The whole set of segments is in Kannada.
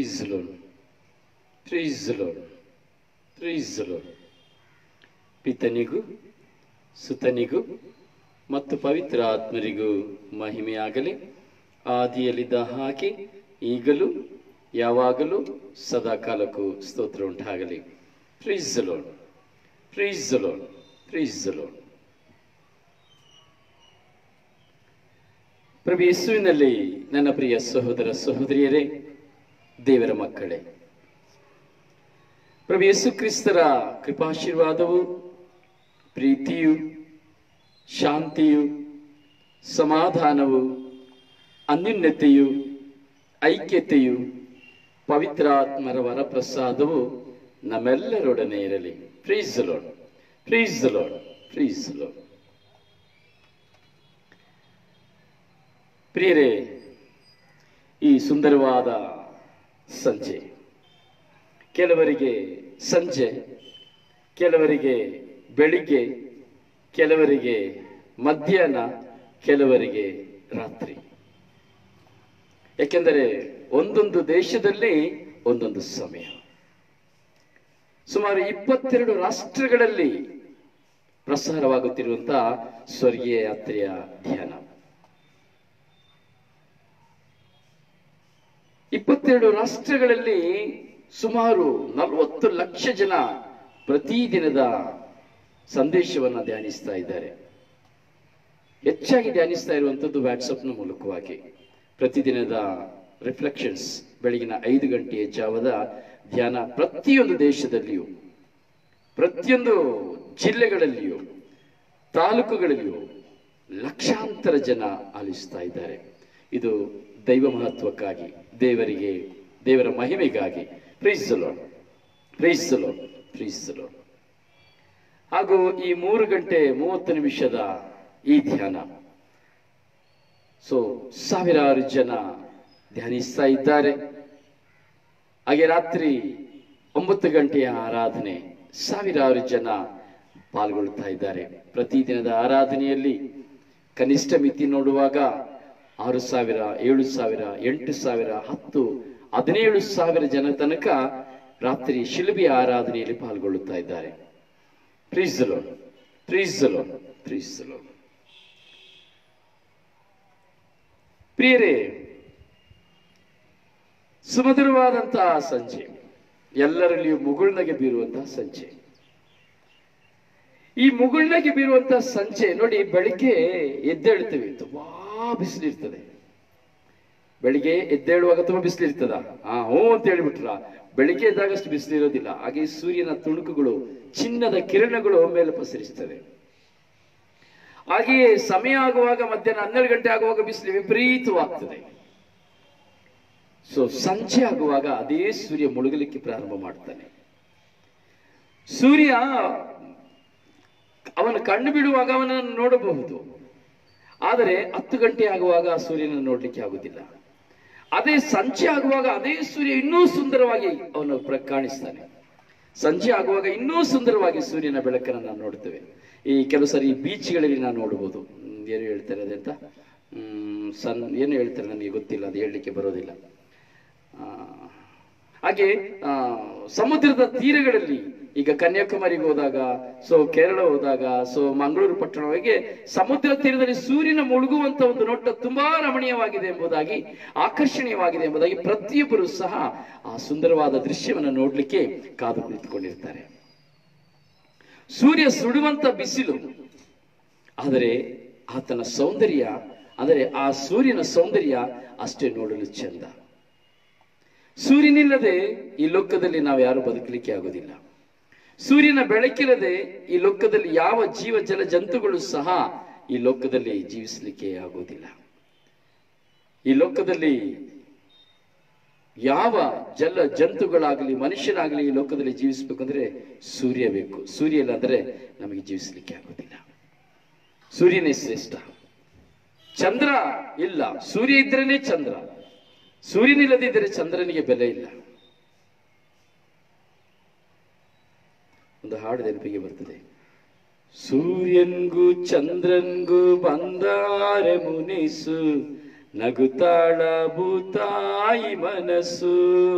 ಪ್ರೀಸ್ Lord praise Lord praise Lord ಪಿತನಿಗೂ ಸುತನಿಗೂ ಮತ್ತು ಪವಿತ್ರ ಆತ್ಮರಿಗೂ ಮಹಿಮೆಯಾಗಲಿ ಆದಿಯಲ್ಲಿದ್ದ ಹಾಗೆ ಈಗಲೂ ಯಾವಾಗಲೂ ಸದಾಕಾಲಕ್ಕೂ ಸ್ತೋತ್ರ ಉಂಟಾಗಲಿ praise Lord praise Lord praise Lord ಪ್ರಭು ಯೇಸುವಿನಲ್ಲಿ ನನ್ನ ಪ್ರಿಯ ಸಹೋದರ ಸಹೋದರಿಯರೇ ದೇವರ ಮಕ್ಕಳೇ ಪ್ರಭು ಯೇಸು ಕ್ರಿಸ್ತರ ಕೃಪಾಶೀರ್ವಾದವು ಪ್ರೀತಿಯು ಶಾಂತಿಯು ಸಮಾಧಾನವು ಅನ್ಯೂನ್ಯತೆಯು ಐಕ್ಯತೆಯು ಪವಿತ್ರಾತ್ಮರ ವರಪ್ರಸಾದವು ನಮ್ಮೆಲ್ಲರೊಡನೆ ಇರಲಿ praise Lord praise Lord praise Lord ಪ್ರಿಯರೇ ಈ ಸುಂದರವಾದ ಸಂಜೆ ಕೆಲವರಿಗೆ ಸಂಜೆ ಕೆಲವರಿಗೆ ಬೆಳಿಗ್ಗೆ ಕೆಲವರಿಗೆ ಮಧ್ಯಾಹ್ನ ಕೆಲವರಿಗೆ ರಾತ್ರಿ ಯಾಕೆಂದರೆ ಒಂದೊಂದು ದೇಶದಲ್ಲಿ ಒಂದೊಂದು ಸಮಯ ಸುಮಾರು ಇಪ್ಪತ್ತೆರಡು ರಾಷ್ಟ್ರಗಳಲ್ಲಿ ಪ್ರಸಾರವಾಗುತ್ತಿರುವಂತಹ ಸ್ವರ್ಗೀಯ ಯಾತ್ರೆಯ ಧ್ಯಾನ ಇಪ್ಪತ್ತೆರಡು ರಾಷ್ಟ್ರಗಳಲ್ಲಿ ಸುಮಾರು ನಲವತ್ತು ಲಕ್ಷ ಜನ ಪ್ರತಿದಿನದ ಸಂದೇಶವನ್ನು ಧ್ಯಾನಿಸ್ತಾ ಇದ್ದಾರೆ ಹೆಚ್ಚಾಗಿ ಧ್ಯಾನಿಸ್ತಾ ಇರುವಂಥದ್ದು ವಾಟ್ಸಪ್ನ ಮೂಲಕವಾಗಿ ಪ್ರತಿದಿನದ ರಿಫ್ಲೆಕ್ಷನ್ಸ್ ಬೆಳಗಿನ ಐದು ಗಂಟೆಯ ಜಾವದ ಧ್ಯಾನ ಪ್ರತಿಯೊಂದು ದೇಶದಲ್ಲಿಯೂ ಪ್ರತಿಯೊಂದು ಜಿಲ್ಲೆಗಳಲ್ಲಿಯೂ ತಾಲೂಕುಗಳಲ್ಲಿಯೂ ಲಕ್ಷಾಂತರ ಜನ ಆಲಿಸ್ತಾ ಇದ್ದಾರೆ ಇದು ದೈವ ಮಹತ್ವಕ್ಕಾಗಿ ದೇವರಿಗೆ ದೇವರ ಮಹಿಮೆಗಾಗಿ ಪ್ರೀಸಲೋ ಪ್ರೀಸಲೋ ಪ್ರೀಸಲೋ ಹಾಗೂ ಈ ಮೂರು ಗಂಟೆ ಮೂವತ್ತು ನಿಮಿಷದ ಈ ಧ್ಯಾನ ಸೊ ಸಾವಿರಾರು ಜನ ಧ್ಯಾನಿಸ್ತಾ ಇದ್ದಾರೆ ಹಾಗೆ ರಾತ್ರಿ ಒಂಬತ್ತು ಗಂಟೆಯ ಆರಾಧನೆ ಸಾವಿರಾರು ಜನ ಪಾಲ್ಗೊಳ್ತಾ ಇದ್ದಾರೆ ಪ್ರತಿದಿನದ ಆರಾಧನೆಯಲ್ಲಿ ಕನಿಷ್ಠ ಮಿತಿ ನೋಡುವಾಗ ಆರು ಸಾವಿರ ಏಳು ಸಾವಿರ ಎಂಟು ಸಾವಿರ ಹತ್ತು ಹದಿನೇಳು ಸಾವಿರ ಜನ ತನಕ ರಾತ್ರಿ ಶಿಲ್ಬಿ ಆರಾಧನೆಯಲ್ಲಿ ಪಾಲ್ಗೊಳ್ಳುತ್ತಾ ಇದ್ದಾರೆ ಪ್ರೀಸಲೋ ಪ್ರೀಸಲೋ ಪ್ರೀಸಲೋ ಪ್ರಿಯರೇ ಸುಮಧುರವಾದಂತಹ ಸಂಜೆ ಎಲ್ಲರಲ್ಲಿಯೂ ಮುಗುಳ್ನಗೆ ಬೀರುವಂತಹ ಸಂಜೆ ಈ ಮುಗುಳ್ನಗೆ ಬೀರುವಂತಹ ಸಂಜೆ ನೋಡಿ ಬೆಳಿಗ್ಗೆ ಎದ್ದೇಳ್ತೇವೆ ತುಂಬಾ ಬಿಸಿಲಿರ್ತದೆ ಬೆಳಿಗ್ಗೆ ಎದ್ದೇಳುವಾಗ ತುಂಬಾ ಬಿಸಿಲಿರ್ತದ ಆ ಹ್ಞೂ ಅಂತ ಹೇಳಿಬಿಟ್ರ ಬೆಳಿಗ್ಗೆ ಎದ್ದಾಗಷ್ಟು ಬಿಸಿಲಿರೋದಿಲ್ಲ ಹಾಗೆ ಸೂರ್ಯನ ತುಣುಕುಗಳು ಚಿನ್ನದ ಕಿರಣಗಳು ಮೇಲೆ ಪಸರಿಸ್ತವೆ ಹಾಗೆಯೇ ಸಮಯ ಆಗುವಾಗ ಮಧ್ಯಾಹ್ನ ಹನ್ನೆರಡು ಗಂಟೆ ಆಗುವಾಗ ಬಿಸಿಲು ವಿಪರೀತವಾಗ್ತದೆ ಸೊ ಸಂಜೆ ಆಗುವಾಗ ಅದೇ ಸೂರ್ಯ ಮುಳುಗಲಿಕ್ಕೆ ಪ್ರಾರಂಭ ಮಾಡ್ತಾನೆ ಸೂರ್ಯ ಅವನ ಕಣ್ಣು ಬಿಡುವಾಗ ಅವನನ್ನು ನೋಡಬಹುದು ಆದರೆ ಹತ್ತು ಗಂಟೆ ಆಗುವಾಗ ಆ ಸೂರ್ಯನ ನೋಡ್ಲಿಕ್ಕೆ ಆಗುದಿಲ್ಲ ಅದೇ ಸಂಜೆ ಆಗುವಾಗ ಅದೇ ಸೂರ್ಯ ಇನ್ನೂ ಸುಂದರವಾಗಿ ಅವನು ಪ್ರ ಕಾಣಿಸ್ತಾನೆ ಸಂಜೆ ಆಗುವಾಗ ಇನ್ನೂ ಸುಂದರವಾಗಿ ಸೂರ್ಯನ ಬೆಳಕನ್ನು ನಾವು ನೋಡ್ತೇವೆ ಈ ಕೆಲವು ಸರಿ ಬೀಚ್ಗಳಲ್ಲಿ ನಾವು ನೋಡಬಹುದು ಹ್ಮ್, ಏನು ಹೇಳ್ತಾರೆ ಅದೆಂತ ಹ್ಮ್, ಸನ್ ಏನು ಹೇಳ್ತಾರೆ ನನಗೆ ಗೊತ್ತಿಲ್ಲ ಅದು ಹೇಳಲಿಕ್ಕೆ ಬರೋದಿಲ್ಲ ಆ, ಹಾಗೆ ಆ, ಸಮುದ್ರದ ತೀರಗಳಲ್ಲಿ ಈಗ ಕನ್ಯಾಕುಮಾರಿಗೆ ಹೋದಾಗ ಸೊ ಕೇರಳ ಹೋದಾಗ ಸೊ ಮಂಗಳೂರು ಪಟ್ಟಣವಾಗಿ ಸಮುದ್ರ ತೀರದಲ್ಲಿ ಸೂರ್ಯನ ಮುಳುಗುವಂತ ಒಂದು ನೋಟ ತುಂಬಾ ರಮಣೀಯವಾಗಿದೆ ಎಂಬುದಾಗಿ ಆಕರ್ಷಣೀಯವಾಗಿದೆ ಎಂಬುದಾಗಿ ಪ್ರತಿಯೊಬ್ಬರು ಸಹ ಆ ಸುಂದರವಾದ ದೃಶ್ಯವನ್ನು ನೋಡ್ಲಿಕ್ಕೆ ಕಾದು ಕುಳಿತುಕೊಂಡಿರ್ತಾರೆ ಸೂರ್ಯ ಸುಡುವಂತ ಬಿಸಿಲು ಆದರೆ ಆತನ ಸೌಂದರ್ಯ ಅಂದರೆ ಆ ಸೂರ್ಯನ ಸೌಂದರ್ಯ ಅಷ್ಟೇ ನೋಡಲು ಚಂದ ಸೂರ್ಯನಿಲ್ಲದೆ ಈ ಲೋಕದಲ್ಲಿ ನಾವು ಯಾರು ಬದುಕಲಿಕ್ಕೆ ಆಗುವುದಿಲ್ಲ ಸೂರ್ಯನ ಬೆಳಕಿಲ್ಲದೆ ಈ ಲೋಕದಲ್ಲಿ ಯಾವ ಜೀವ ಜಲ ಜಂತುಗಳು ಸಹ ಈ ಲೋಕದಲ್ಲಿ ಜೀವಿಸಲಿಕ್ಕೆ ಆಗುವುದಿಲ್ಲ ಈ ಲೋಕದಲ್ಲಿ ಯಾವ ಜಲ ಜಂತುಗಳಾಗಲಿ ಮನುಷ್ಯನಾಗಲಿ ಈ ಲೋಕದಲ್ಲಿ ಜೀವಿಸಬೇಕಂದ್ರೆ ಸೂರ್ಯ ಬೇಕು ಸೂರ್ಯ ಇಲ್ಲ ಅಂದ್ರೆ ನಮಗೆ ಜೀವಿಸಲಿಕ್ಕೆ ಆಗುವುದಿಲ್ಲ ಸೂರ್ಯನೇ ಶ್ರೇಷ್ಠ ಚಂದ್ರ ಇಲ್ಲ ಸೂರ್ಯ ಇದ್ರೇನೆ ಚಂದ್ರ ಸೂರ್ಯನಿಲ್ಲದಿದ್ದರೆ ಚಂದ್ರನಿಗೆ ಬೆಲೆ ಇಲ್ಲ ಒಂದು ಹಾಡು ನೆನಪಿಗೆ ಬರ್ತದೆ ಸೂರ್ಯನ್ಗೂ ಚಂದ್ರನ್ಗೂ ಬಂದಾರೆ ಮುನಿಸು ನಗುತ್ತಾಳ ಭೂತಾಯಿ ಮನಸ್ಸು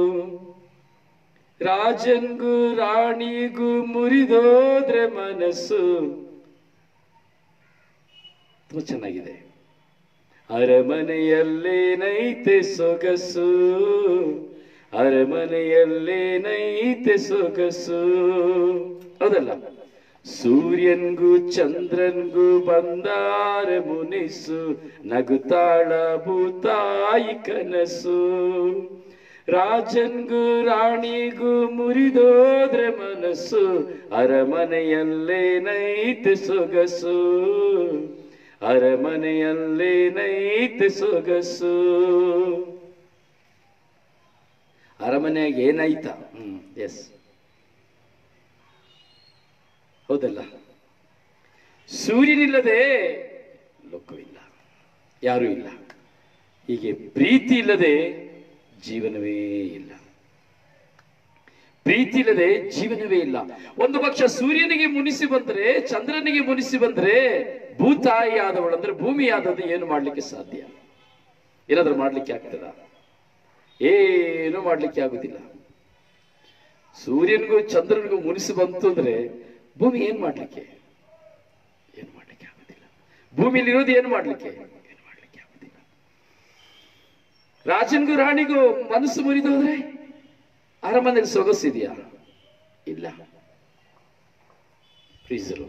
ರಾಜನ್ಗೂ ರಾಣಿಗೂ ಮುರಿದೋದ್ರೆ ಮನಸ್ಸು ತುಂಬಾ ಚೆನ್ನಾಗಿದೆ ಅರಮನೆಯಲ್ಲೇನೈತೆ ಸೊಗಸು ಅರಮನೆಯಲ್ಲೇನೈತೆ ಸೊಗಸು ಹೌದಲ್ಲ ಸೂರ್ಯನ್ಗೂ ಚಂದ್ರನ್ಗೂ ಬಂದಾರ ಮುನಿಸು ನಗುತ್ತಾಳ ಭೂತಾಯಿ ಕನಸು ರಾಜನ್ಗೂ ರಾಣಿಗೂ ಮುರಿದೋದ್ರೆ ಮನಸ್ಸು ಅರಮನೆಯಲ್ಲೇನೈತೆ ಸೊಗಸು ಅರಮನೆಯಲ್ಲೇನೈತೆ ಸೊಗಸು ಅರಮನೆಯಾಗ ಏನಾಯ್ತಾ ಹ್ಮ್ ಎಸ್ ಹೌದಲ್ಲ ಸೂರ್ಯನಿಲ್ಲದೆ ಲೋಕವಿಲ್ಲ ಯಾರೂ ಇಲ್ಲ ಹೀಗೆ ಪ್ರೀತಿ ಇಲ್ಲದೆ ಜೀವನವೇ ಇಲ್ಲ ಪ್ರೀತಿ ಇಲ್ಲದೆ ಜೀವನವೇ ಇಲ್ಲ ಒಂದು ಪಕ್ಷ ಸೂರ್ಯನಿಗೆ ಮುನಿಸಿ ಬಂದ್ರೆ ಚಂದ್ರನಿಗೆ ಮುನಿಸಿ ಬಂದ್ರೆ ಭೂತಾಯಿ ಆದವಳು ಅಂದ್ರೆ ಭೂಮಿ ಆದದ್ದು ಏನು ಮಾಡ್ಲಿಕ್ಕೆ ಸಾಧ್ಯ ಏನಾದ್ರೂ ಮಾಡ್ಲಿಕ್ಕೆ ಆಗ್ತದ ಏನು ಮಾಡ್ಲಿಕ್ಕೆ ಆಗುದಿಲ್ಲ ಸೂರ್ಯನಿಗೂ ಚಂದ್ರನಿಗೂ ಮುನಿಸಿ ಬಂತು ಅಂದ್ರೆ ಭೂಮಿ ಏನ್ ಮಾಡ್ಲಿಕ್ಕೆ ಏನು ಮಾಡ್ಲಿಕ್ಕೆ ಆಗುದಿಲ್ಲ ಭೂಮಿಲಿರೋದು ಏನು ಮಾಡ್ಲಿಕ್ಕೆ ಏನು ಮಾಡ್ಲಿಕ್ಕೆ ಆಗುದಿಲ್ಲ ರಾಜನ್ಗೂ ರಾಣಿಗೂ ಮನಸ್ಸು ಮುರಿದು ಹೋದ್ರೆ ಅರಮನೆಯಲ್ಲಿ ಸೊಗಸಿದೆಯಾ ಇಲ್ಲ ಪ್ರೀಸರು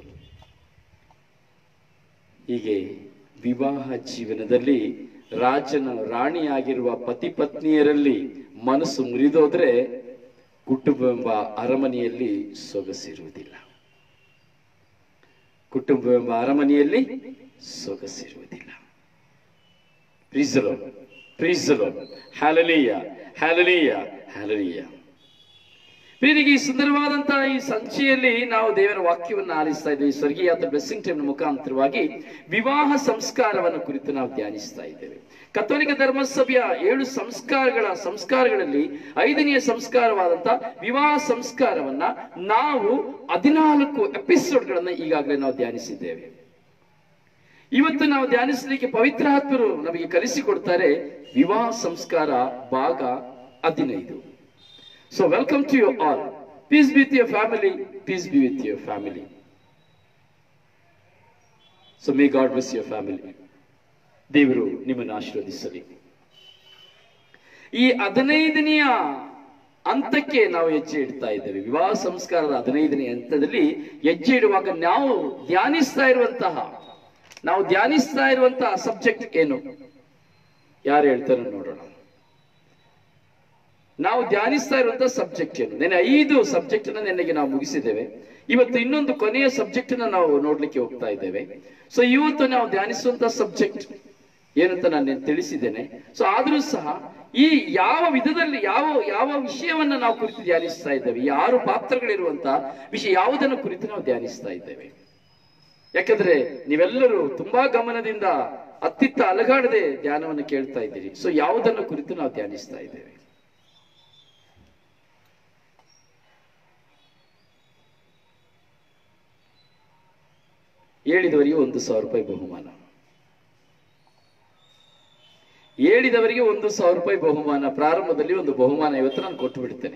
ಹೀಗೆ ವಿವಾಹ ಜೀವನದಲ್ಲಿ ರಾಜನ ರಾಣಿಯಾಗಿರುವ ಪತಿ ಪತ್ನಿಯರಲ್ಲಿ ಮನಸ್ಸು ಮುರಿದೋದ್ರೆ ಕುಟುಂಬವೆಂಬ ಅರಮನೆಯಲ್ಲಿ ಸೊಗಸಿರುವುದಿಲ್ಲ ಕುಟುಂಬವೆಂಬ ಅರಮನೆಯಲ್ಲಿ ಸೊಗಸಿರುವುದಿಲ್ಲ ಪ್ರೀಸಲು ಪ್ರೀಸಲು ಹ್ಯಾಲಲೀಯ ಹ್ಯಾಲಲೀಯ ಹ್ಯಾಲಲೀಯ ಪ್ರೀತಿಗೆ ಈ ಸುಂದರವಾದಂತಹ ಈ ಸಂಚಿಯಲ್ಲಿ ನಾವು ದೇವರ ವಾಕ್ಯವನ್ನು ಆಲಿಸ್ತಾ ಇದ್ದೇವೆ ಸ್ವರ್ಗೀಯ ಬ್ಲೆಸ್ಸಿಂಗ್ ಟೈಮ್ ಮುಖಾಂತರವಾಗಿ ವಿವಾಹ ಸಂಸ್ಕಾರವನ್ನು ಕುರಿತು ನಾವು ಧ್ಯಾನಿಸ್ತಾ ಇದ್ದೇವೆ ಕಥೋಲಿಕ ಧರ್ಮಸಭೆಯ ಏಳು ಸಂಸ್ಕಾರಗಳ ಸಂಸ್ಕಾರಗಳಲ್ಲಿ ಐದನೆಯ ಸಂಸ್ಕಾರವಾದಂತಹ ವಿವಾಹ ಸಂಸ್ಕಾರವನ್ನ ನಾವು ಹದಿನಾಲ್ಕು ಎಪಿಸೋಡ್ಗಳನ್ನ ಈಗಾಗಲೇ ನಾವು ಧ್ಯಾನಿಸಿದ್ದೇವೆ ಇವತ್ತು ನಾವು ಧ್ಯಾನಿಸಲಿಕ್ಕೆ ಪವಿತ್ರಾತ್ಮರು ನಮಗೆ ಕಲಿಸಿಕೊಡ್ತಾರೆ ವಿವಾಹ ಸಂಸ್ಕಾರ ಭಾಗ ಹದಿನೈದು so welcome to you all peace be with your family peace be with your family so may God bless your family ದೇವರು ನಿಮ್ಮನ್ನು ಆಶೀರ್ವದಿಸಲಿ ಈ ಹದಿನೈದನೆಯ ಹಂತಕ್ಕೆ ನಾವು ಹೆಜ್ಜೆ ಇಡ್ತಾ ಇದ್ದೇವೆ ವಿವಾಹ ಸಂಸ್ಕಾರದ ಹದಿನೈದನೇ ಹಂತದಲ್ಲಿ ಹೆಜ್ಜೆ ಇಡುವಾಗ ನಾವು ಧ್ಯಾನಿಸ್ತಾ ಇರುವಂತಹ ನಾವು ಧ್ಯಾನಿಸ್ತಾ ಇರುವಂತಹ ಸಬ್ಜೆಕ್ಟ್ ಏನು ಯಾರು ಹೇಳ್ತಾರೆ ನೋಡೋಣ ನಾವು ಧ್ಯಾನಿಸ್ತಾ ಇರುವಂತಹ ಸಬ್ಜೆಕ್ಟ್ ಏನು ನೆನೆ ಐದು ಸಬ್ಜೆಕ್ಟ್ ಅನ್ನ ನೆನೆಗೆ ನಾವು ಮುಗಿಸಿದ್ದೇವೆ ಇವತ್ತು ಇನ್ನೊಂದು ಕೊನೆಯ ಸಬ್ಜೆಕ್ಟ್ ಅನ್ನ ನಾವು ನೋಡ್ಲಿಕ್ಕೆ ಹೋಗ್ತಾ ಇದ್ದೇವೆ ಸೊ ಇವತ್ತು ನಾವು ಧ್ಯಾನಿಸುವಂತಹ ಸಬ್ಜೆಕ್ಟ್ ಏನಂತ ನಾನು ನಿನ್ನೆ ತಿಳಿಸಿದ್ದೇನೆ ಸೊ ಆದ್ರೂ ಸಹ ಈ ಯಾವ ವಿಧದಲ್ಲಿ ಯಾವ ಯಾವ ವಿಷಯವನ್ನ ನಾವು ಕುರಿತು ಧ್ಯಾನಿಸ್ತಾ ಇದ್ದೇವೆ ಈ ಆರು ಪಾತ್ರಗಳಿರುವಂತಹ ವಿಷಯ ಯಾವುದನ್ನು ಕುರಿತು ನಾವು ಧ್ಯಾನಿಸ್ತಾ ಇದ್ದೇವೆ ಯಾಕಂದ್ರೆ ನೀವೆಲ್ಲರೂ ತುಂಬಾ ಗಮನದಿಂದ ಅತ್ತಿತ್ತ ಅಲಗಾಡದೆ ಧ್ಯಾನವನ್ನು ಕೇಳ್ತಾ ಇದ್ದೀರಿ ಸೊ ಯಾವುದನ್ನು ಕುರಿತು ನಾವು ಧ್ಯಾನಿಸ್ತಾ ಇದ್ದೇವೆ ಹೇಳಿದವರಿಗೆ ಒಂದು ಸಾವಿರ ರೂಪಾಯಿ ಬಹುಮಾನ ಹೇಳಿದವರಿಗೆ ಒಂದು ಸಾವಿರ ರೂಪಾಯಿ ಬಹುಮಾನ ಪ್ರಾರಂಭದಲ್ಲಿ ಒಂದು ಬಹುಮಾನ ಇವತ್ತು ನಾನು ಕೊಟ್ಟು ಬಿಡ್ತೇನೆ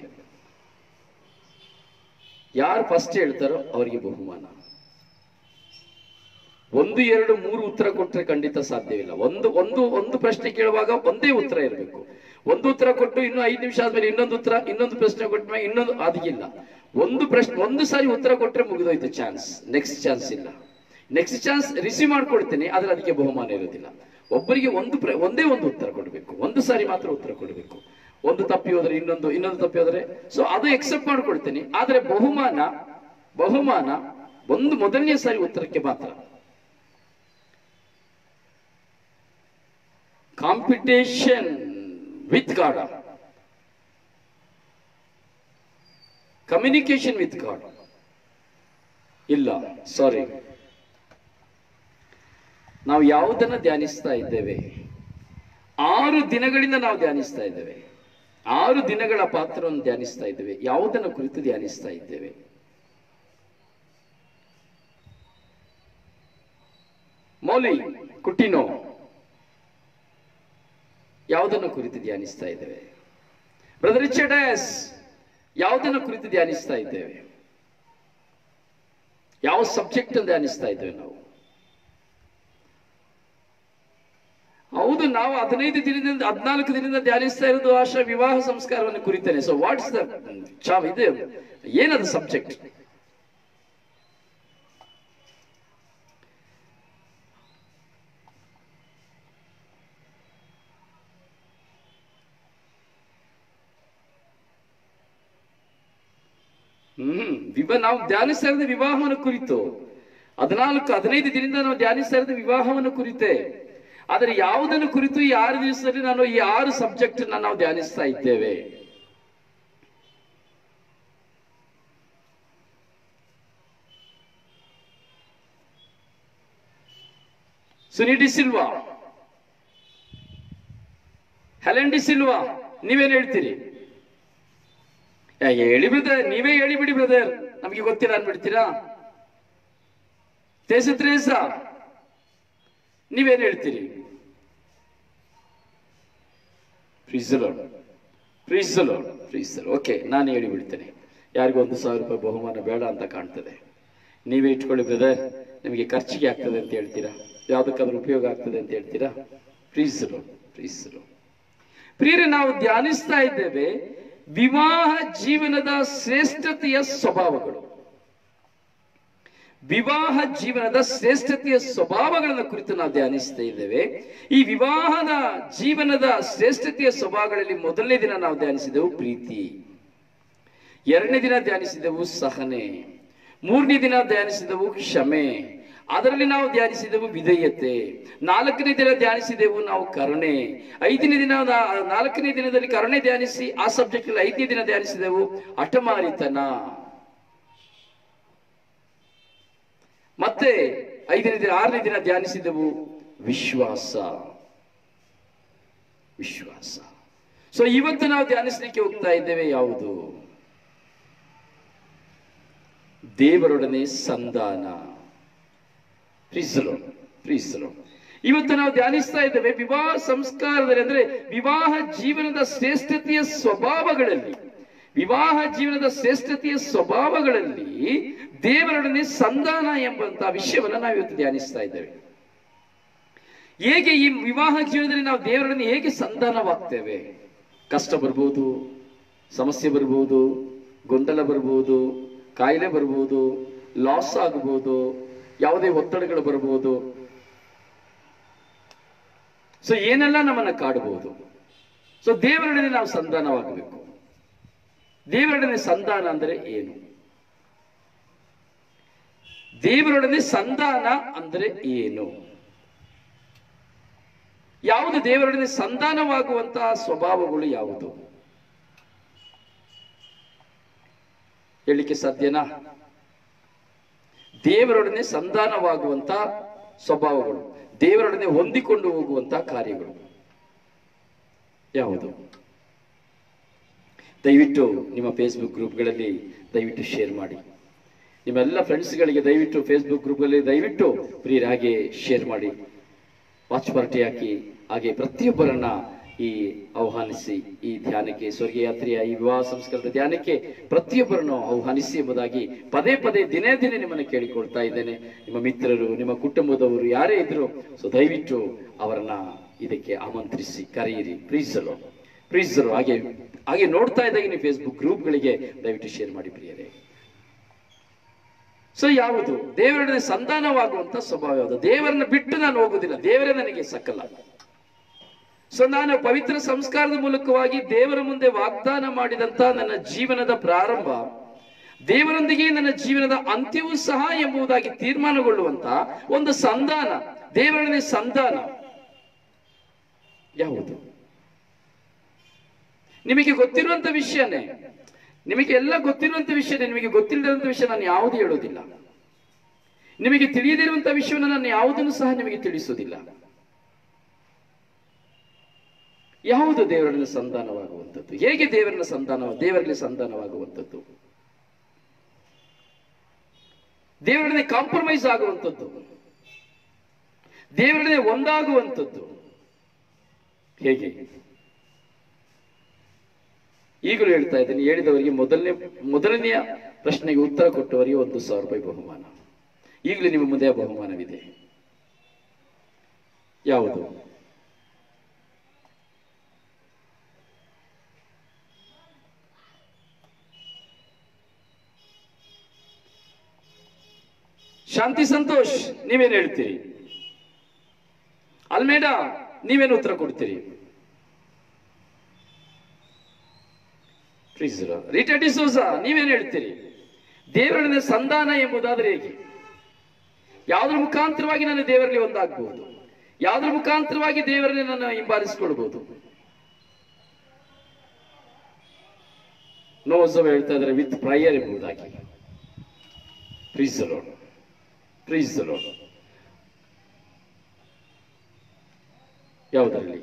ಯಾರು ಫಸ್ಟ್ ಹೇಳ್ತಾರೋ ಅವರಿಗೆ ಬಹುಮಾನ ಒಂದು ಎರಡು ಮೂರು ಉತ್ತರ ಕೊಟ್ಟರೆ ಖಂಡಿತ ಸಾಧ್ಯವಿಲ್ಲ ಒಂದು ಒಂದು ಒಂದು ಪ್ರಶ್ನೆ ಕೇಳುವಾಗ ಒಂದೇ ಉತ್ತರ ಇರಬೇಕು ಒಂದು ಉತ್ತರ ಕೊಟ್ಟು ಇನ್ನು ಐದು ನಿಮಿಷ ಆದ್ಮೇಲೆ ಇನ್ನೊಂದು ಉತ್ತರ ಇನ್ನೊಂದು ಪ್ರಶ್ನೆ ಕೊಟ್ಟ ಮೇಲೆ ಇನ್ನೊಂದು ಅದಿಲ್ಲ ಒಂದು ಪ್ರಶ್ನೆ ಒಂದು ಸಾರಿ ಉತ್ತರ ಕೊಟ್ಟರೆ ಮುಗಿದೋಯ್ತು ಚಾನ್ಸ್ ನೆಕ್ಸ್ಟ್ ಚಾನ್ಸ್ ಇಲ್ಲ ನೆಕ್ಸ್ಟ್ ಚಾನ್ಸ್ ರಿಸೀವ್ ಮಾಡ್ಕೊಡ್ತೇನೆ ಆದ್ರೆ ಅದಕ್ಕೆ ಬಹುಮಾನ ಇರೋದಿಲ್ಲ ಒಬ್ಬರಿಗೆ ಒಂದು ಪ್ರ ಒಂದೇ ಒಂದು ಉತ್ತರ ಕೊಡಬೇಕು ಒಂದು ಸಾರಿ ಮಾತ್ರ ಉತ್ತರ ಕೊಡಬೇಕು ಒಂದು ತಪ್ಪಿ ಹೋದ್ರೆ ಇನ್ನೊಂದು ಇನ್ನೊಂದು ತಪ್ಪಿ ಹೋದ್ರೆ ಸೊ ಅದು ಎಕ್ಸೆಪ್ಟ್ ಮಾಡ್ಕೊಳ್ತೇನೆ ಆದ್ರೆ ಬಹುಮಾನ ಬಹುಮಾನ ಒಂದು ಮೊದಲನೇ ಸಾರಿ ಉತ್ತರಕ್ಕೆ ಮಾತ್ರ competition with God communication with God ಇಲ್ಲ ಸಾರಿ ನಾವು ಯಾವುದನ್ನ ಧ್ಯಾನಿಸ್ತಾ ಇದ್ದೇವೆ ಆರು ದಿನಗಳಿಂದ ನಾವು ಧ್ಯಾನಿಸ್ತಾ ಇದ್ದೇವೆ ಆರು ದಿನಗಳ ಪಾತ್ರವನ್ನು ಧ್ಯಾನಿಸ್ತಾ ಇದ್ದೇವೆ ಯಾವುದನ್ನು ಕುರಿತು ಧ್ಯಾನಿಸ್ತಾ ಇದ್ದೇವೆ ಮೌಲಿ ಕುಟ್ಟಿನೋ ಯಾವುದನ್ನು ಕುರಿತು ಧ್ಯಾನಿಸ್ತಾ ಇದ್ದೇವೆ ಬ್ರದರ್ ರಿಚರ್ಡಸ್ ಯಾವುದನ್ನು ಕುರಿತು ಧ್ಯಾನಿಸ್ತಾ ಇದ್ದೇವೆ ಯಾವ ಸಬ್ಜೆಕ್ಟ್ ಧ್ಯಾನಿಸ್ತಾ ಇದ್ದೇವೆ ನಾವು ಹೌದು ನಾವು ಹದಿನೈದು ದಿನದಿಂದ ಹದಿನಾಲ್ಕು ದಿನದಿಂದ ಧ್ಯಾನಿಸ್ತಾ ಇರೋದು ಆಶಾ ವಿವಾಹ ಸಂಸ್ಕಾರವನ್ನು ಕುರಿತೇನೆ ಸೊ ವಾಟ್ಸ್ ದ ಚಾವ್ ಇದೆ ಏನದು ಸಬ್ಜೆಕ್ಟ್ ಹ್ಮ್ ವಿವ ನಾವು ಧ್ಯಾನಿಸ್ತಾ ಇರೋದು ವಿವಾಹವನ್ನು ಕುರಿತು ಹದಿನಾಲ್ಕು ಹದಿನೈದು ದಿನದಿಂದ ನಾವು ಧ್ಯಾನಿಸ್ತಾ ಇರೋದು ವಿವಾಹವನ್ನು ಕುರಿತೆ ಆದರೆ ಯಾವುದನ್ನು ಕುರಿತು ಈ ಆರು ದಿವಸದಲ್ಲಿ ನಾನು ಈ ಆರು ಸಬ್ಜೆಕ್ಟ್ ನಾವು ಧ್ಯಾನಿಸ್ತಾ ಇದ್ದೇವೆ ಸುನಿಡಿ ಸಿಲ್ವಾ ಹೆಲೆಂಡಿ ಸಿಲ್ವಾ ನೀವೇನ್ ಹೇಳ್ತೀರಿ ಏ, ಹೇಳಿ ಬ್ರದರ್ ನೀವೇ ಹೇಳಿ ಬಿಡಿ ಬ್ರದರ್ ನಮಗೆ ಗೊತ್ತಿಲ್ಲ ಅನ್ಬಿಡ್ತೀರಾ ತೇಸ ತ್ರೇಸ ನೀವೇನ್ ಹೇಳ್ತೀರಿ ಫ್ರೀಸಲೋ ಫ್ರೀಸಲೋ ಫ್ರೀಸಲ್ ಓಕೆ ನಾನು ಹೇಳಿ ಬಿಡ್ತೇನೆ ಯಾರಿಗೂ ಒಂದು ಸಾವಿರ ರೂಪಾಯಿ ಬಹುಮಾನ ಬೇಡ ಅಂತ ಕಾಣ್ತದೆ ನೀವೇ ಇಟ್ಕೊಳ್ಳಿ ಬ್ರದರ್ ನಿಮಗೆ ಖರ್ಚಿಗೆ ಆಗ್ತದೆ ಅಂತ ಹೇಳ್ತೀರಾ ಯಾವುದಕ್ಕಾದ್ರೂ ಉಪಯೋಗ ಆಗ್ತದೆ ಅಂತ ಹೇಳ್ತೀರಾ ಫ್ರೀಸಲು ಫ್ರೀಸಲು ಪ್ರಿಯರೇ ನಾವು ಧ್ಯಾನಿಸ್ತಾ ಇದ್ದೇವೆ ವಿವಾಹ ಜೀವನದ ಶ್ರೇಷ್ಠತೆಯ ಸ್ವಭಾವಗಳು ವಿವಾಹ ಜೀವನದ ಶ್ರೇಷ್ಠತೆಯ ಸ್ವಭಾವಗಳನ್ನು ಕುರಿತು ನಾವು ಧ್ಯಾನಿಸ್ತಾ ಇದ್ದೇವೆ ಈ ವಿವಾಹದ ಜೀವನದ ಶ್ರೇಷ್ಠತೆಯ ಸ್ವಭಾವಗಳಲ್ಲಿ ಮೊದಲನೇ ದಿನ ನಾವು ಧ್ಯಾನಿಸಿದೆವು ಪ್ರೀತಿ ಎರಡನೇ ದಿನ ಧ್ಯಾನಿಸಿದೆವು ಸಹನೆ ಮೂರನೇ ದಿನ ಧ್ಯಾನಿಸಿದೆವು ಕ್ಷಮೆ ಅದರಲ್ಲಿ ನಾವು ಧ್ಯಾನಿಸಿದೆವು ವಿಧೇಯತೆ ನಾಲ್ಕನೇ ದಿನ ಧ್ಯಾನಿಸಿದೆವು ನಾವು ಕರುಣೆ ಐದನೇ ದಿನ ನಾ- ನಾಲ್ಕನೇ ದಿನದಲ್ಲಿ ಕರುಣೆ ಧ್ಯಾನಿಸಿ ಆ ಸಬ್ಜೆಕ್ಟ್ ಅಲ್ಲಿ ಐದನೇ ದಿನ ಧ್ಯಾನಿಸಿದೆವು ಹಠಮಾರಿತನ ಮತ್ತೆ ಐದನೇ ದಿನ ಆರನೇ ದಿನ ಧ್ಯಾನಿಸಿದೆವು ವಿಶ್ವಾಸ ವಿಶ್ವಾಸ ಸೊ ಇವತ್ತು ನಾವು ಧ್ಯಾನಿಸಲಿಕ್ಕೆ ಹೋಗ್ತಾ ಇದ್ದೇವೆ ಯಾವುದು ದೇವರೊಡನೆ ಸಂಧಾನ ಪ್ರೀಸಲು ಪ್ರೀಸಲು ಇವತ್ತು ನಾವು ಧ್ಯಾನಿಸ್ತಾ ಇದ್ದೇವೆ ವಿವಾಹ ಸಂಸ್ಕಾರದಲ್ಲಿ ಅಂದ್ರೆ ವಿವಾಹ ಜೀವನದ ಶ್ರೇಷ್ಠತೆಯ ಸ್ವಭಾವಗಳಲ್ಲಿ ವಿವಾಹ ಜೀವನದ ಶ್ರೇಷ್ಠತೆಯ ಸ್ವಭಾವಗಳಲ್ಲಿ ದೇವರೊಡನೆ ಸಂಧಾನ ಎಂಬಂತಹ ವಿಷಯವನ್ನ ನಾವು ಇವತ್ತು ಧ್ಯಾನಿಸ್ತಾ ಇದ್ದೇವೆ ಹೇಗೆ ಈ ವಿವಾಹ ಜೀವನದಲ್ಲಿ ನಾವು ದೇವರೊಡನೆ ಹೇಗೆ ಸಂಧಾನವಾಗ್ತೇವೆ ಕಷ್ಟ ಬರ್ಬೋದು ಸಮಸ್ಯೆ ಬರ್ಬೋದು ಗೊಂದಲ ಬರ್ಬೋದು ಕಾಯಿಲೆ ಬರ್ಬೋದು ಲಾಸ್ ಆಗ್ಬೋದು ಯಾವುದೇ ಒತ್ತಡಗಳು ಬರ್ಬೋದು ಸೊ ಏನೆಲ್ಲ ನಮ್ಮನ್ನ ಕಾಡಬಹುದು ಸೊ ದೇವರೊಡನೆ ನಾವು ಸಂಧಾನವಾಗಬೇಕು ದೇವರೊಡನೆ ಸಂಧಾನ ಅಂದರೆ ಏನು ದೇವರೊಡನೆ ಸಂಧಾನ ಅಂದರೆ ಏನು ಯಾವುದು ದೇವರೊಡನೆ ಸಂಧಾನವಾಗುವಂತಹ ಸ್ವಭಾವಗಳು ಯಾವುದು ಹೇಳಲಿಕ್ಕೆ ಸಾಧ್ಯನಾ ದೇವರೊಡನೆ ಸಂಧಾನವಾಗುವಂತ ಸ್ವಭಾವಗಳು ದೇವರೊಡನೆ ಹೊಂದಿಕೊಂಡು ಹೋಗುವಂತಹ ಕಾರ್ಯಗಳು ಯಾವುದು ದಯವಿಟ್ಟು ನಿಮ್ಮ ಫೇಸ್ಬುಕ್ ಗ್ರೂಪ್ಗಳಲ್ಲಿ ದಯವಿಟ್ಟು ಶೇರ್ ಮಾಡಿ ನಿಮ್ಮೆಲ್ಲ ಫ್ರೆಂಡ್ಸ್ಗಳಿಗೆ ದಯವಿಟ್ಟು ಫೇಸ್ಬುಕ್ ಗ್ರೂಪ್ಗಳಲ್ಲಿ ದಯವಿಟ್ಟು ಪ್ರಿಯರ ಹಾಗೆ ಶೇರ್ ಮಾಡಿ ವಾಚ್ ಪಾರ್ಟಿ ಹಾಕಿ ಹಾಗೆ ಪ್ರತಿಯೊಬ್ಬರನ್ನ ಈ ಆಹ್ವಾನಿಸಿ ಈ ಧ್ಯಾನಕ್ಕೆ ಸ್ವರ್ಗ ಯಾತ್ರೆಯ ಈ ವಿವಾಹ ಸಂಸ್ಕಾರದ ಧ್ಯಾನಕ್ಕೆ ಪ್ರತಿಯೊಬ್ಬರನ್ನು ಆಹ್ವಾನಿಸಿ ಎಂಬುದಾಗಿ ಪದೇ ಪದೇ ದಿನೇ ದಿನೇ ನಿಮ್ಮನ್ನು ಕೇಳಿಕೊಳ್ತಾ ಇದ್ದೇನೆ ನಿಮ್ಮ ಮಿತ್ರರು ನಿಮ್ಮ ಕುಟುಂಬದವರು ಯಾರೇ ಇದ್ರು ಸೊ ದಯವಿಟ್ಟು ಅವರನ್ನ ಇದಕ್ಕೆ ಆಮಂತ್ರಿಸಿ ಕರೆಯಿರಿ ಪ್ರೀಸಲು ಪ್ರೀಸಲು ಹಾಗೆ ಹಾಗೆ ನೋಡ್ತಾ ಇದ್ದಾಗ ನೀವು ಫೇಸ್ಬುಕ್ ಗ್ರೂಪ್ಗಳಿಗೆ ದಯವಿಟ್ಟು ಶೇರ್ ಮಾಡಿ ಪ್ರಿಯರೇ ಸೊ ಯಾವುದು ದೇವರೊಡನೆ ಸಂಧಾನವಾಗುವಂತ ಸ್ವಭಾವ ಯಾವುದು ದೇವರನ್ನ ಬಿಟ್ಟು ನಾನು ಹೋಗುದಿಲ್ಲ ದೇವರೇ ನನಗೆ ಸಕಲ ಸೊ ನಾನು ಪವಿತ್ರ ಸಂಸ್ಕಾರದ ಮೂಲಕವಾಗಿ ದೇವರ ಮುಂದೆ ವಾಗ್ದಾನ ಮಾಡಿದಂತ ನನ್ನ ಜೀವನದ ಪ್ರಾರಂಭ ದೇವರೊಂದಿಗೆ ನನ್ನ ಜೀವನದ ಅಂತ್ಯವೂ ಸಹ ಎಂಬುದಾಗಿ ತೀರ್ಮಾನಗೊಳ್ಳುವಂತ ಒಂದು ಸಂಧಾನ ದೇವರೊಡನೆ ಸಂಧಾನ ಯಾವುದು ನಿಮಗೆ ಗೊತ್ತಿರುವಂತ ವಿಷಯನೇ ನಿಮಗೆ ಎಲ್ಲ ಗೊತ್ತಿರುವಂತ ವಿಷಯನೇ ನಿಮಗೆ ಗೊತ್ತಿಲ್ಲದಂತ ವಿಷಯ ನಾನು ಯಾವುದು ಹೇಳೋದಿಲ್ಲ ನಿಮಗೆ ತಿಳಿಯದಿರುವಂತ ವಿಷಯವನ್ನು ನಾನು ಯಾವುದನ್ನು ಸಹ ನಿಮಗೆ ತಿಳಿಸುವುದಿಲ್ಲ ಯಾವುದು ದೇವರನ್ನ ಸಂಧಾನವಾಗುವಂಥದ್ದು ಹೇಗೆ ದೇವರನ್ನ ಸಂಧಾನ ದೇವರಲ್ಲಿ ಸಂಧಾನವಾಗುವಂಥದ್ದು ದೇವರೊಡನೆ ಕಾಂಪ್ರಮೈಸ್ ಆಗುವಂಥದ್ದು ದೇವರೊಡನೆ ಒಂದಾಗುವಂಥದ್ದು ಹೇಗೆ ಈಗಲೂ ಹೇಳ್ತಾ ಇದ್ದೀನಿ ಹೇಳಿದವರಿಗೆ ಮೊದಲನೇ ಮೊದಲನೆಯ ಪ್ರಶ್ನೆಗೆ ಉತ್ತರ ಕೊಟ್ಟವರಿಗೆ ಒಂದು ಸಾವಿರ ರೂಪಾಯಿ ಬಹುಮಾನ ಈಗಲೂ ನಿಮ್ಮ ಮುಂದೆ ಆ ಬಹುಮಾನವಿದೆ ಯಾವುದು ಶಾಂತಿ ಸಂತೋಷ್ ನೀವೇನು ಹೇಳ್ತೀರಿ ಅಲ್ಮೇಡ ನೀವೇನು ಉತ್ತರ ಕೊಡ್ತೀರಿ ರೀಟಾ ಡಿಸೋಸ ನೀವೇನು ಹೇಳ್ತೀರಿ ದೇವರನ್ನ ಸಂಧಾನ ಎಂಬುದಾದ್ರೆ ಹೇಗೆ ಯಾವುದ್ರ ಮುಖಾಂತರವಾಗಿ ನಾನು ದೇವರಲ್ಲಿ ಒಂದಾಗಬಹುದು ಯಾವುದ್ರ ಮುಖಾಂತರವಾಗಿ ದೇವರನ್ನೇ ನಾನು ಹಿಂಬಾಲಿಸಿಕೊಳ್ಬಹುದು ನೋಸವ ಹೇಳ್ತಾ ಇದ್ದಾರೆ ವಿತ್ ಪ್ರಯರ್ ಎಂಬುದಾಗಿ ಪ್ರೀಸ್ ಲೋಡ್ ಪ್ರೀಸ್ ಲೋಡ್ ಯಾವುದರಲ್ಲಿ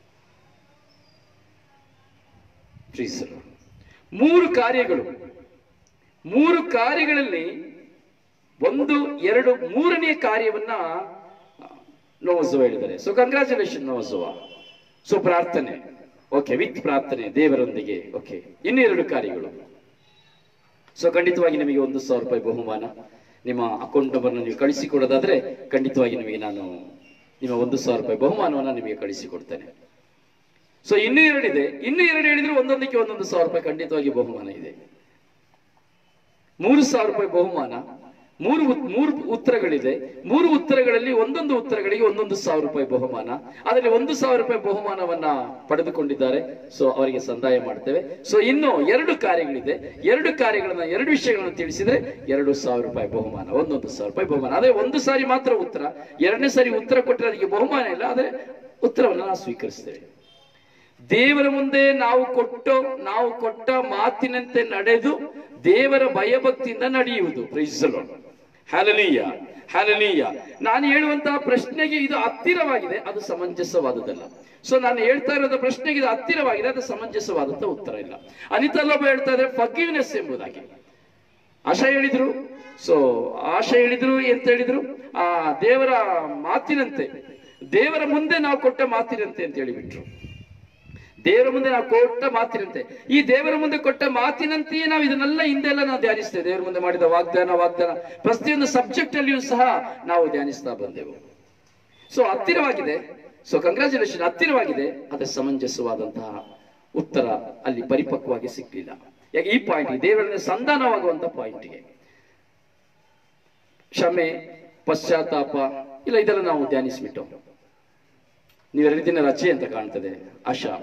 ಪ್ರೀಸ್ ಲೋಡ್ ಮೂರು ಕಾರ್ಯಗಳು ಮೂರು ಕಾರ್ಯಗಳಲ್ಲಿ ಒಂದು ಎರಡು ಮೂರನೇ ಕಾರ್ಯವನ್ನ ನೋವಸವ ಹೇಳಿದ್ದಾರೆ ಸೊ ಕಂಗ್ರಾಚುಲೇಷನ್ ನೋವಸವ ಸೊ ಪ್ರಾರ್ಥನೆ ಓಕೆ ವಿತ್ ಪ್ರಾರ್ಥನೆ ದೇವರೊಂದಿಗೆ ಓಕೆ ಇನ್ನೆರಡು ಕಾರ್ಯಗಳು ಸೊ ಖಂಡಿತವಾಗಿ ನಿಮಗೆ ಒಂದು ಸಾವಿರ ರೂಪಾಯಿ ಬಹುಮಾನ ನಿಮ್ಮ ಅಕೌಂಟ್ ನಂಬರ್ನ ನೀವು ಕಳಿಸಿಕೊಡೋದಾದ್ರೆ ಖಂಡಿತವಾಗಿ ನಿಮಗೆ ನಾನು ನಿಮ್ಮ ಒಂದು ಸಾವಿರ ರೂಪಾಯಿ ಬಹುಮಾನವನ್ನ ನಿಮಗೆ ಕಳಿಸಿಕೊಡ್ತೇನೆ ಸೊ ಇನ್ನೂ ಎರಡಿದೆ ಇನ್ನೂ ಎರಡು ಹೇಳಿದ್ರೆ ಒಂದೊಂದಕ್ಕೆ ಒಂದೊಂದು ಸಾವಿರ ರೂಪಾಯಿ ಖಂಡಿತವಾಗಿ ಬಹುಮಾನ ಇದೆ ಮೂರು ಸಾವಿರ ರೂಪಾಯಿ ಬಹುಮಾನ ಮೂರು ಉತ್- ಮೂರು ಉತ್ತರಗಳಿದೆ ಮೂರು ಉತ್ತರಗಳಲ್ಲಿ ಒಂದೊಂದು ಉತ್ತರಗಳಿಗೆ ಒಂದೊಂದು ಸಾವಿರ ರೂಪಾಯಿ ಬಹುಮಾನ ಅದರಲ್ಲಿ ಒಂದು ಸಾವಿರ ರೂಪಾಯಿ ಬಹುಮಾನವನ್ನ ಪಡೆದುಕೊಂಡಿದ್ದಾರೆ ಸೊ ಅವರಿಗೆ ಸಂದಾಯ ಮಾಡ್ತೇವೆ ಸೊ ಇನ್ನು ಎರಡು ಕಾರ್ಯಗಳಿದೆ ಎರಡು ಕಾರ್ಯಗಳನ್ನ ಎರಡು ವಿಷಯಗಳನ್ನ ತಿಳಿಸಿದ್ರೆ ಎರಡು ಸಾವಿರ ರೂಪಾಯಿ ಬಹುಮಾನ ಒಂದೊಂದು ಸಾವಿರ ರೂಪಾಯಿ ಬಹುಮಾನ ಅದೇ ಒಂದು ಸಾರಿ ಮಾತ್ರ ಉತ್ತರ ಎರಡನೇ ಸಾರಿ ಉತ್ತರ ಕೊಟ್ಟರೆ ಅದಕ್ಕೆ ಬಹುಮಾನ ಇಲ್ಲ ಆದ್ರೆ ಉತ್ತರವನ್ನು ನಾವು ಸ್ವೀಕರಿಸ್ತೇವೆ ದೇವರ ಮುಂದೆ ನಾವು ಕೊಟ್ಟು ನಾವು ಕೊಟ್ಟ ಮಾತಿನಂತೆ ನಡೆದು ದೇವರ ಭಯಭಕ್ತಿಯಿಂದ ನಡೆಯುವುದು ಹ್ಯಾಲನೀಯ ಹ್ಯಾಲನೀಯ ನಾನು ಹೇಳುವಂತಹ ಪ್ರಶ್ನೆಗೆ ಇದು ಹತ್ತಿರವಾಗಿದೆ ಅದು ಸಮಂಜಸವಾದದಲ್ಲ ಸೊ ನಾನು ಹೇಳ್ತಾ ಇರೋದ ಪ್ರಶ್ನೆಗೆ ಇದು ಹತ್ತಿರವಾಗಿದೆ ಅದು ಸಮಂಜಸವಾದಂತ ಉತ್ತರ ಇಲ್ಲ ಅನಿತಲ್ಲೊಬ್ಬ ಹೇಳ್ತಾ ಇದ್ರೆ ಫರ್ಗಿವ್ನೆಸ್ ಎಂಬುದಾಗಿ ಆಶಾ ಹೇಳಿದ್ರು ಸೊ ಆಶಾ ಹೇಳಿದ್ರು ಎಂತ ಹೇಳಿದ್ರು ಆ ದೇವರ ಮಾತಿನಂತೆ ದೇವರ ಮುಂದೆ ನಾವು ಕೊಟ್ಟ ಮಾತಿನಂತೆ ಅಂತ ಹೇಳಿಬಿಟ್ರು ದೇವರ ಮುಂದೆ ನಾವು ಕೊಟ್ಟ ಮಾತಿನಂತೆ ಈ ದೇವರ ಮುಂದೆ ಕೊಟ್ಟ ಮಾತಿನಂತೆಯೇ ನಾವು ಇದನ್ನೆಲ್ಲ ಹಿಂದೆಲ್ಲ ನಾವು ಧ್ಯಾನಿಸ್ತೇವೆ ದೇವರ ಮುಂದೆ ಮಾಡಿದ ವಾಗ್ದಾನ ವಾಗ್ದಾನ ಪ್ರತಿಯೊಂದು ಸಬ್ಜೆಕ್ಟ್ ಅಲ್ಲಿಯೂ ಸಹ ನಾವು ಧ್ಯಾನಿಸ್ತಾ ಬಂದೆವು ಸೊ ಹತ್ತಿರವಾಗಿದೆ ಸೊ ಕಂಗ್ರಾಚುಲೇಷನ್ ಹತ್ತಿರವಾಗಿದೆ ಅದೇ ಸಮಂಜಸವಾದಂತಹ ಉತ್ತರ ಅಲ್ಲಿ ಪರಿಪಕ್ವವಾಗಿ ಸಿಗ್ಲಿಲ್ಲ ಯಾಕೆ ಈ ಪಾಯಿಂಟ್ ದೇವರನ್ನ ಸಂಧಾನವಾಗುವಂತ ಪಾಯಿಂಟ್ಗೆ ಕ್ಷಮೆ ಪಶ್ಚಾತ್ತಾಪ ಇಲ್ಲ ಇದೆಲ್ಲ ನಾವು ಧ್ಯಾನಿಸ್ಬಿಟ್ಟು ನೀವು ಎರಡು ದಿನ ರಜೆ ಅಂತ ಕಾಣ್ತದೆ ಆಶಾ